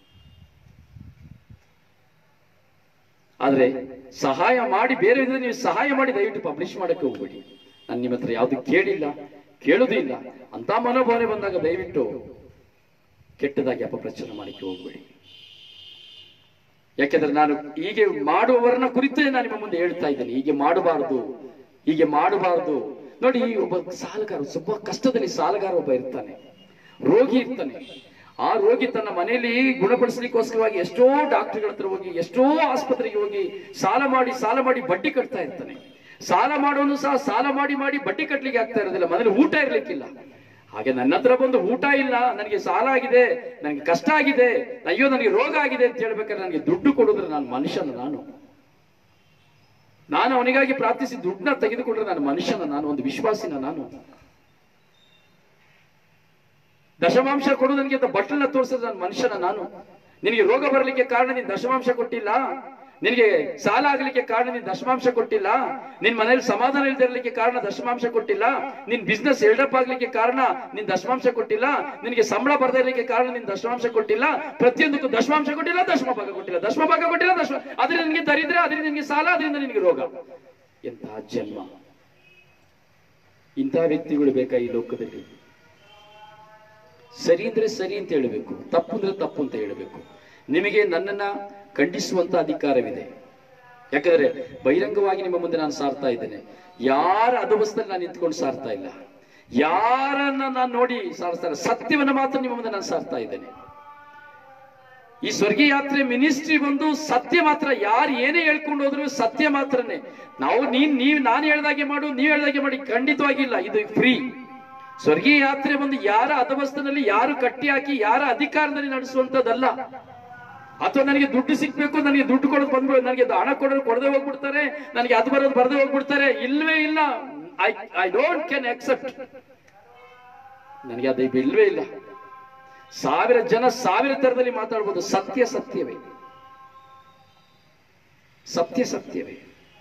ಆದ್ರೆ ಸಹಾಯ ಮಾಡಿ ಬೇರೆ ಇದ್ರೆ ನೀವು ಸಹಾಯ ಮಾಡಿ ದಯವಿಟ್ಟು ಪಬ್ಲಿಷ್ ಮಾಡಕ್ಕೆ ಹೋಗ್ಬೇಡಿ ನಾನು ನಿಮ್ಮ ಹತ್ರ ಯಾವ್ದು ಕೇಳಿಲ್ಲ ಕೇಳುವುದೂ ಇಲ್ಲ ಅಂತ ಮನೋಭಾವನೆ ಬಂದಾಗ ದಯವಿಟ್ಟು ಕೆಟ್ಟದಾಗಿ ಅಪಪ್ರಚಾರ ಮಾಡಕ್ಕೆ ಹೋಗ್ಬೇಡಿ ಯಾಕೆಂದ್ರೆ ನಾನು ಹೀಗೆ ಮಾಡುವವರನ್ನ ಕುರಿತೇ ನಾನು ನಿಮ್ಮ ಮುಂದೆ ಹೇಳ್ತಾ ಇದ್ದೇನೆ ಹೀಗೆ ಮಾಡಬಾರದು ಹೀಗೆ ಮಾಡಬಾರದು ನೋಡಿ ಒಬ್ಬ ಸಾಲಗಾರ ಸ್ವಲ್ಪ ಕಷ್ಟದಲ್ಲಿ ಸಾಲಗಾರ ಒಬ್ಬ ಇರ್ತಾನೆ ರೋಗಿ ಇರ್ತಾನೆ ಆ ರೋಗಿ ತನ್ನ ಮನೆಯಲ್ಲಿ ಗುಣಪಡಿಸಲಿಕ್ಕೋಸ್ಕರವಾಗಿ ಎಷ್ಟೋ ಡಾಕ್ಟರ್ಗಳ ಹತ್ರ ಹೋಗಿ ಎಷ್ಟೋ ಆಸ್ಪತ್ರೆಗೆ ಹೋಗಿ ಸಾಲ ಮಾಡಿ ಸಾಲ ಮಾಡಿ ಬಡ್ಡಿ ಕಟ್ತಾ ಇರ್ತಾನೆ ಸಾಲ ಮಾಡೋನು ಸಹ ಸಾಲ ಮಾಡಿ ಮಾಡಿ ಬಡ್ಡಿ ಕಟ್ಲಿಕ್ಕೆ ಆಗ್ತಾ ಇರೋದಿಲ್ಲ ಮನೇಲಿ ಊಟ ಇರ್ಲಿಕ್ಕಿಲ್ಲ ಹಾಗೆ ನನ್ನ ಹತ್ರ ಬಂದು ಊಟ ಇಲ್ಲ ನನಗೆ ಸಾಲ ಆಗಿದೆ ನನಗೆ ಕಷ್ಟ ಆಗಿದೆ ಅಯ್ಯೋ ನನಗೆ ರೋಗ ಆಗಿದೆ ಅಂತ ಹೇಳ್ಬೇಕಾದ್ರೆ ನನಗೆ ದುಡ್ಡು ಕೊಡಿದ್ರೆ ನಾನು ಮನುಷ್ಯನ ನಾನು ನಾನು ಅವನಿಗಾಗಿ ಪ್ರಾರ್ಥಿಸಿ ದುಡ್ಡನ್ನ ತೆಗೆದುಕೊಂಡ್ರೆ ನಾನು ಮನುಷ್ಯನ ನಾನು ಒಂದು ವಿಶ್ವಾಸಿನ ನಾನು ದಶಮಾಂಶ ಕೊಡು ನನಗೆ ಅಂತ ಬಟ್ಟಲನ್ನ ತೋರಿಸಿದ್ರೆ ನಾನು ಮನುಷ್ಯನ ನಾನು ನಿನಗೆ ರೋಗ ಬರಲಿಕ್ಕೆ ಕಾರಣ ನೀನು ದಶಮಾಂಶ ಕೊಟ್ಟಿಲ್ಲ ನಿನಗೆ ಸಾಲ ಆಗಲಿಕ್ಕೆ ಕಾರಣ ನೀನು ದಶಮಾಂಶ ಕೊಟ್ಟಿಲ್ಲ ನಿನ್ ಮನೇಲಿ ಸಮಾಧಾನ ಇಲ್ದಿರಲಿಕ್ಕೆ ಕಾರಣ ದಶಮಾಂಶ ಕೊಟ್ಟಿಲ್ಲ ನಿನ್ ಬಿಸ್ನೆಸ್ ಎಲ್ಡಪ್ ಆಗ್ಲಿಕ್ಕೆ ಕಾರಣ ನೀನ್ ದಶಮಾಂಶ ಕೊಟ್ಟಿಲ್ಲ ನಿನಗೆ ಸಂಬಳ ಬರ್ದೇ ಇರ್ಲಿಕ್ಕೆ ಕಾರಣ ನೀನ್ ದಶಮಾಂಶ ಕೊಟ್ಟಿಲ್ಲ ಪ್ರತಿಯೊಂದಕ್ಕೂ ದಶಮಾಂಶ ಕೊಟ್ಟಿಲ್ಲ ದಶಮ ಭಾಗ ಕೊಟ್ಟಿಲ್ಲ ದಶಮ ಭಾಗ ಕೊಟ್ಟಿಲ್ಲ ದಶಮ ಅದರಿಂದ ನಿನಗೆ ದರಿದ್ರೆ ಅದರಿಂದ ನಿನಗೆ ಸಾಲ ಅದರಿಂದ ನಿನಗೆ ರೋಗ ಎಂತಹ ಜನ್ಮ ಇಂಥ ವ್ಯಕ್ತಿಗಳು ಬೇಕಾ ಈ ಲೋಕದಲ್ಲಿ ಸರಿ ಅಂದ್ರೆ ಸರಿ ಅಂತ ಹೇಳಬೇಕು ತಪ್ಪು ಅಂದ್ರೆ ತಪ್ಪು ಅಂತ ಹೇಳಬೇಕು ನಿಮಗೆ ನನ್ನನ್ನ ಖಂಡಿಸುವಂತ ಅಧಿಕಾರವಿದೆ ಯಾಕಂದ್ರೆ ಬಹಿರಂಗವಾಗಿ ನಿಮ್ಮ ಮುಂದೆ ನಾನು ಸಾರ್ತಾ ಇದ್ದೇನೆ ಯಾರ ಅಧವಸ್ಥದಲ್ಲಿ ನಾನು ನಿಂತ್ಕೊಂಡು ಸಾರ್ತಾ ಇಲ್ಲ ಯಾರನ್ನ ನಾನು ನೋಡಿ ಸಾರಿಸ್ತಾ ಇಲ್ಲ ಸತ್ಯವನ್ನ ಮಾತ್ರ ನಿಮ್ಮ ಮುಂದೆ ನಾನು ಸಾರ್ತಾ ಇದ್ದೇನೆ ಈ ಸ್ವರ್ಗೀಯ ಯಾತ್ರೆ ಮಿನಿಸ್ಟ್ರಿ ಬಂದು ಸತ್ಯ ಮಾತ್ರ ಯಾರು ಏನೇ ಹೇಳ್ಕೊಂಡು ಹೋದ್ರು ಸತ್ಯ ಮಾತ್ರನೇ ನಾವು ನೀನ್ ನೀವ್ ನಾನು ಹೇಳ್ದಾಗೆ ಮಾಡು ನೀವ್ ಹೇಳ್ದಾಗೆ ಮಾಡಿ ಖಂಡಿತವಾಗಿಲ್ಲ ಇದು ಫ್ರೀ ಸ್ವರ್ಗೀಯ ಯಾತ್ರೆ ಬಂದು ಯಾರ ಅಧವಸ್ಥನಲ್ಲಿ ಯಾರು ಕಟ್ಟಿ ಹಾಕಿ ಯಾರ ಅಧಿಕಾರದಲ್ಲಿ ನಡೆಸುವಂತದ್ದಲ್ಲ ಅಥವಾ ನನಗೆ ದುಡ್ಡು ಸಿಕ್ಬೇಕು ನನಗೆ ದುಡ್ಡು ಕೊಡೋದು ಬಂದ್ಬಿಡು ನನಗೆ ಹಣ ಕೊಡೋದು ಕೊಡದೆ ಹೋಗ್ಬಿಡ್ತಾರೆ ನನಗೆ ಅದು ಬರೋದು ಬರದೆ ಹೋಗ್ಬಿಡ್ತಾರೆ ಇಲ್ವೇ ಇಲ್ಲ I I don't can accept ನನಗೆ ಅದು ಇಲ್ವೇ ಇಲ್ಲ ಸಾವಿರ ಜನ ಸಾವಿರ ತರದಲ್ಲಿ ಮಾತಾಡ್ಬೋದು ಸತ್ಯ ಸತ್ಯವೇ ಸತ್ಯ ಸತ್ಯವೇ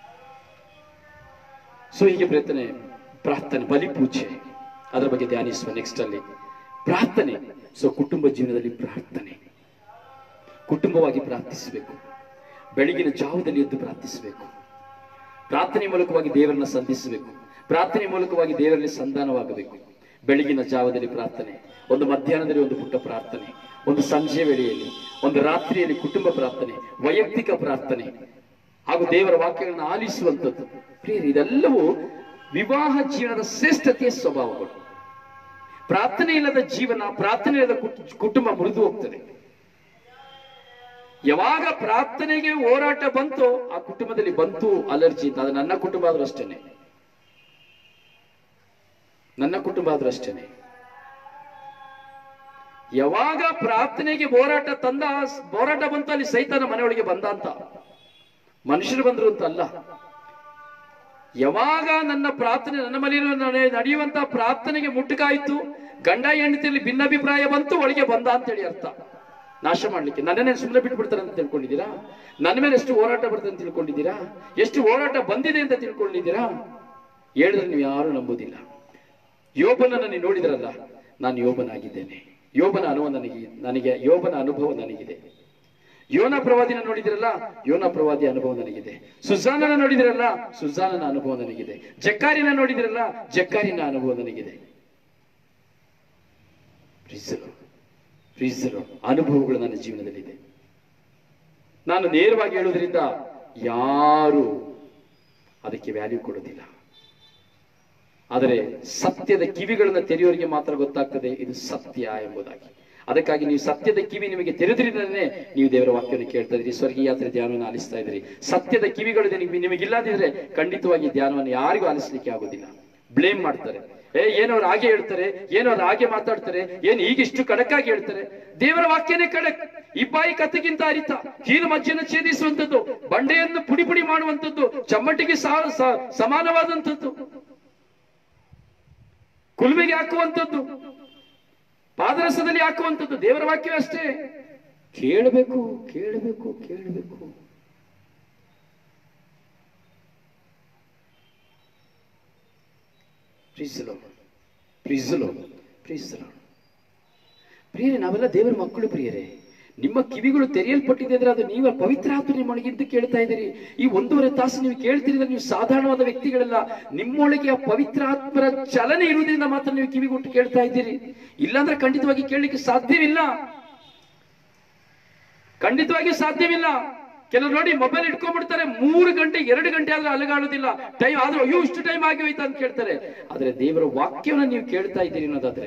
ಸೊ ಹೀಗೆ ಪ್ರಯತ್ನ ಪ್ರಾರ್ಥನೆ ಬಲಿ ಪೂಜೆ ಅದರ ಬಗ್ಗೆ ಧ್ಯಾನಿಸುವ ನೆಕ್ಸ್ಟ್ ಅಲ್ಲಿ ಪ್ರಾರ್ಥನೆ ಸೊ ಕುಟುಂಬ ಜೀವನದಲ್ಲಿ ಪ್ರಾರ್ಥನೆ ಕುಟುಂಬವಾಗಿ ಪ್ರಾರ್ಥಿಸಬೇಕು ಬೆಳಗಿನ ಜಾವದಲ್ಲಿ ಎದ್ದು ಪ್ರಾರ್ಥಿಸಬೇಕು ಪ್ರಾರ್ಥನೆ ಮೂಲಕವಾಗಿ ದೇವರನ್ನ ಸಂಧಿಸಬೇಕು ಪ್ರಾರ್ಥನೆ ಮೂಲಕವಾಗಿ ದೇವರಲ್ಲಿ ಸಂಧಾನವಾಗಬೇಕು ಬೆಳಗಿನ ಜಾವದಲ್ಲಿ ಪ್ರಾರ್ಥನೆ ಒಂದು ಮಧ್ಯಾಹ್ನದಲ್ಲಿ ಒಂದು ಪುಟ್ಟ ಪ್ರಾರ್ಥನೆ ಒಂದು ಸಂಜೆ ವೇಳೆಯಲ್ಲಿ ಒಂದು ರಾತ್ರಿಯಲ್ಲಿ ಕುಟುಂಬ ಪ್ರಾರ್ಥನೆ ವೈಯಕ್ತಿಕ ಪ್ರಾರ್ಥನೆ ಹಾಗೂ ದೇವರ ವಾಕ್ಯಗಳನ್ನು ಆಲಿಸುವಂಥದ್ದು ಪ್ರಿಯರು ಇದೆಲ್ಲವೂ ವಿವಾಹ ಜೀವನದ ಶ್ರೇಷ್ಠತೆಯ ಸ್ವಭಾವಗಳು ಪ್ರಾರ್ಥನೆ ಇಲ್ಲದ ಜೀವನ ಪ್ರಾರ್ಥನೆ ಇಲ್ಲದ ಕುಟ್- ಕುಟುಂಬ ಮುರಿದು ಹೋಗ್ತದೆ ಯಾವಾಗ ಪ್ರಾರ್ಥನೆಗೆ ಹೋರಾಟ ಬಂತು ಆ ಕುಟುಂಬದಲ್ಲಿ ಬಂತು ಅಲರ್ಜಿ ಅಂತ ಅದು ನನ್ನ ಕುಟುಂಬ ಆದ್ರೂ ಅಷ್ಟೇನೆ ನನ್ನ ಕುಟುಂಬ ಆದ್ರೂ ಅಷ್ಟೇನೆ ಯಾವಾಗ ಪ್ರಾರ್ಥನೆಗೆ ಹೋರಾಟ ತಂದ ಹೋರಾಟ ಬಂತು ಅಲ್ಲಿ ಸೈತಾನ ಮನೆಯೊಳಗೆ ಬಂದ ಅಂತ ಮನುಷ್ಯರು ಬಂದ್ರು ಅಂತ ಅಲ್ಲ ಯಾವಾಗ ನನ್ನ ಪ್ರಾರ್ಥನೆ ನನ್ನ ಮನೆಯಲ್ಲಿ ನಡೆ- ನಡೆಯುವಂತ ಪ್ರಾರ್ಥನೆಗೆ ಮುಟ್ಟುಕಾಯ್ತು ಗಂಡ ಹೆಂಡತಿಯಲ್ಲಿ ಭಿನ್ನಾಭಿಪ್ರಾಯ ಬಂತು ಒಳಗೆ ಬಂದ ಅಂತೇಳಿ ಅರ್ಥ ನಾಶ ಮಾಡ್ಲಿಕ್ಕೆ ನನ್ನನ್ನೇ ಸುಮ್ಮನೆ ಬಿಟ್ಬಿಡ್ತಾರೆ ಅಂತ ತಿಳ್ಕೊಂಡಿದ್ದೀರಾ ನನ್ನ ಮೇಲೆ ಎಷ್ಟು ಹೋರಾಟ ಬರ್ತದೆ ಅಂತ ತಿಳ್ಕೊಂಡಿದ್ದೀರಾ ಎಷ್ಟು ಹೋರಾಟ ಬಂದಿದೆ ಅಂತ ತಿಳ್ಕೊಂಡಿದ್ದೀರಾ ಹೇಳಿದ್ರೆ ನೀವು ಯಾರು ನಂಬುದಿಲ್ಲ ಯೋಬನನ್ನು ನೀವು ನೋಡಿದ್ರಲ್ಲ ನಾನು ಯೋಬನಾಗಿದ್ದೇನೆ ಯೋಬನ ಅನುಭವ ನನಗೆ ನನಗೆ ಯೋಬನ ಅನುಭವ ನನಗಿದೆ ಯೋನ ಪ್ರವಾದಿನ ನೋಡಿದಿರಲ್ಲ ಯೋನ ಪ್ರವಾದಿ ಅನುಭವ ನನಗಿದೆ ಸುಜಾನನ ನೋಡಿದಿರಲ್ಲ ಸುಜಾನನ ಅನುಭವ ನನಗಿದೆ ಜಕ್ಕಾರಿನ ನೋಡಿದಿರಲ್ಲ ಜಕ್ಕಾರಿನ ಅನುಭವ ನನಗಿದೆ ಪ್ರೀಸರು ಪ್ರೀಸರು ಅನುಭವಗಳು ನನ್ನ ಜೀವನದಲ್ಲಿದೆ ನಾನು ನೇರವಾಗಿ ಹೇಳುವುದರಿಂದ ಯಾರು ಅದಕ್ಕೆ ವ್ಯಾಲ್ಯೂ ಕೊಡೋದಿಲ್ಲ ಆದರೆ ಸತ್ಯದ ಕಿವಿಗಳನ್ನು ತೆರೆಯೋರಿಗೆ ಮಾತ್ರ ಗೊತ್ತಾಗ್ತದೆ ಇದು ಸತ್ಯ ಎಂಬುದಾಗಿ ಅದಕ್ಕಾಗಿ ನೀವು ಸತ್ಯದ ಕಿವಿ ನಿಮಗೆ ತೆರೆದ್ರಿಂದಲೇ ನೀವು ದೇವರ ವಾಕ್ಯವನ್ನು ಕೇಳ್ತಾ ಇದ್ರಿ ಸ್ವರ್ಗೀಯ ಯಾತ್ರೆ ಧ್ಯಾನವನ್ನು ಆಲಿಸ್ತಾ ಇದ್ರಿ ಸತ್ಯದ ಕಿವಿಗಳು ನಿಮಗೆ ನಿಮಗಿಲ್ಲದಿದ್ರೆ ಖಂಡಿತವಾಗಿ ಧ್ಯಾನವನ್ನು ಯಾರಿಗೂ ಆಲಿಸ್ಲಿಕ್ಕೆ ಆಗೋದಿಲ್ಲ ಬ್ಲೇಮ್ ಮಾಡ್ತಾರೆ ಏ ಏನೋ ಅವ್ರು ಹಾಗೆ ಹೇಳ್ತಾರೆ ಏನೋ ಅವ್ರು ಹಾಗೆ ಮಾತಾಡ್ತಾರೆ ಏನ್ ಈಗಿಷ್ಟು ಕಡಕಾಗಿ ಹೇಳ್ತಾರೆ ದೇವರ ವಾಕ್ಯನೇ ಕಡಕ್ ಇಬ್ಬಾಯಿ ಕಥೆಗಿಂತ ಅರಿತ ಕೀಲು ಮಜ್ಜೆಯನ್ನು ಛೇದಿಸುವಂತದ್ದು ಬಂಡೆಯನ್ನು ಪುಡಿ ಪುಡಿ ಮಾಡುವಂತದ್ದು ಚಮ್ಮಟಿಗೆ ಸಾ- ಸಾ- ಸಮಾನವಾದಂಥದ್ದು ಕುಲ್ಮೆಗೆ ಹಾಕುವಂಥದ್ದು ಪಾದರಸದಲ್ಲಿ ಹಾಕುವಂಥದ್ದು ದೇವರ ವಾಕ್ಯ ಅಷ್ಟೇ ಕೇಳಬೇಕು ಕೇಳಬೇಕು ಕೇಳಬೇಕು ಪ್ರೀಸಲು ಪ್ರೀಸಲು ಪ್ರೀಸಲು ಪ್ರಿಯರೇ ನಾವೆಲ್ಲ ದೇವರ ಮಕ್ಕಳು ಪ್ರಿಯರೇ ನಿಮ್ಮ ಕಿವಿಗಳು ತೆರೆಯಲ್ಪಟ್ಟಿದೆ ಅಂದ್ರೆ ಅದು ನೀವು ಪವಿತ್ರ ಆತ್ಮ ನಿಮ್ಮೊಳಗಿದ್ದು ಕೇಳ್ತಾ ಇದ್ದೀರಿ ಈ ಒಂದೂವರೆ ತಾಸು ನೀವು ಕೇಳ್ತೀರಿ ಅಂದ್ರೆ ನೀವು ಸಾಧಾರಣವಾದ ವ್ಯಕ್ತಿಗಳಲ್ಲ ನಿಮ್ಮೊಳಗೆ ಆ ಪವಿತ್ರ ಆತ್ಮರ ಚಲನೆ ಇರುವುದರಿಂದ ಮಾತ್ರ ನೀವು ಕಿವಿಗೊಟ್ಟು ಕೇಳ್ತಾ ಇದ್ದೀರಿ ಇಲ್ಲಾಂದ್ರೆ ಖಂಡಿತವಾಗಿ ಕೇಳಲಿಕ್ಕೆ ಸಾಧ್ಯವಿಲ್ಲ ಖಂಡಿತವಾಗಿ ಸಾಧ್ಯವಿಲ್ಲ ಕೆಲವರು ನೋಡಿ ಮೊಬೈಲ್ ಇಟ್ಕೊಂಡ್ಬಿಡ್ತಾರೆ ಮೂರು ಗಂಟೆ ಎರಡು ಗಂಟೆ ಆದ್ರೆ ಅಲಗಾಡೋದಿಲ್ಲ ಟೈಮ್ ಆದ್ರೂ ಅಯ್ಯೋ ಇಷ್ಟು ಟೈಮ್ ಆಗಿ ಹೋಯ್ತಾ ಅಂತ ಕೇಳ್ತಾರೆ ಆದ್ರೆ ದೇವರ ವಾಕ್ಯವನ್ನ ನೀವು ಕೇಳ್ತಾ ಇದ್ದೀರಿ ಅನ್ನೋದಾದ್ರೆ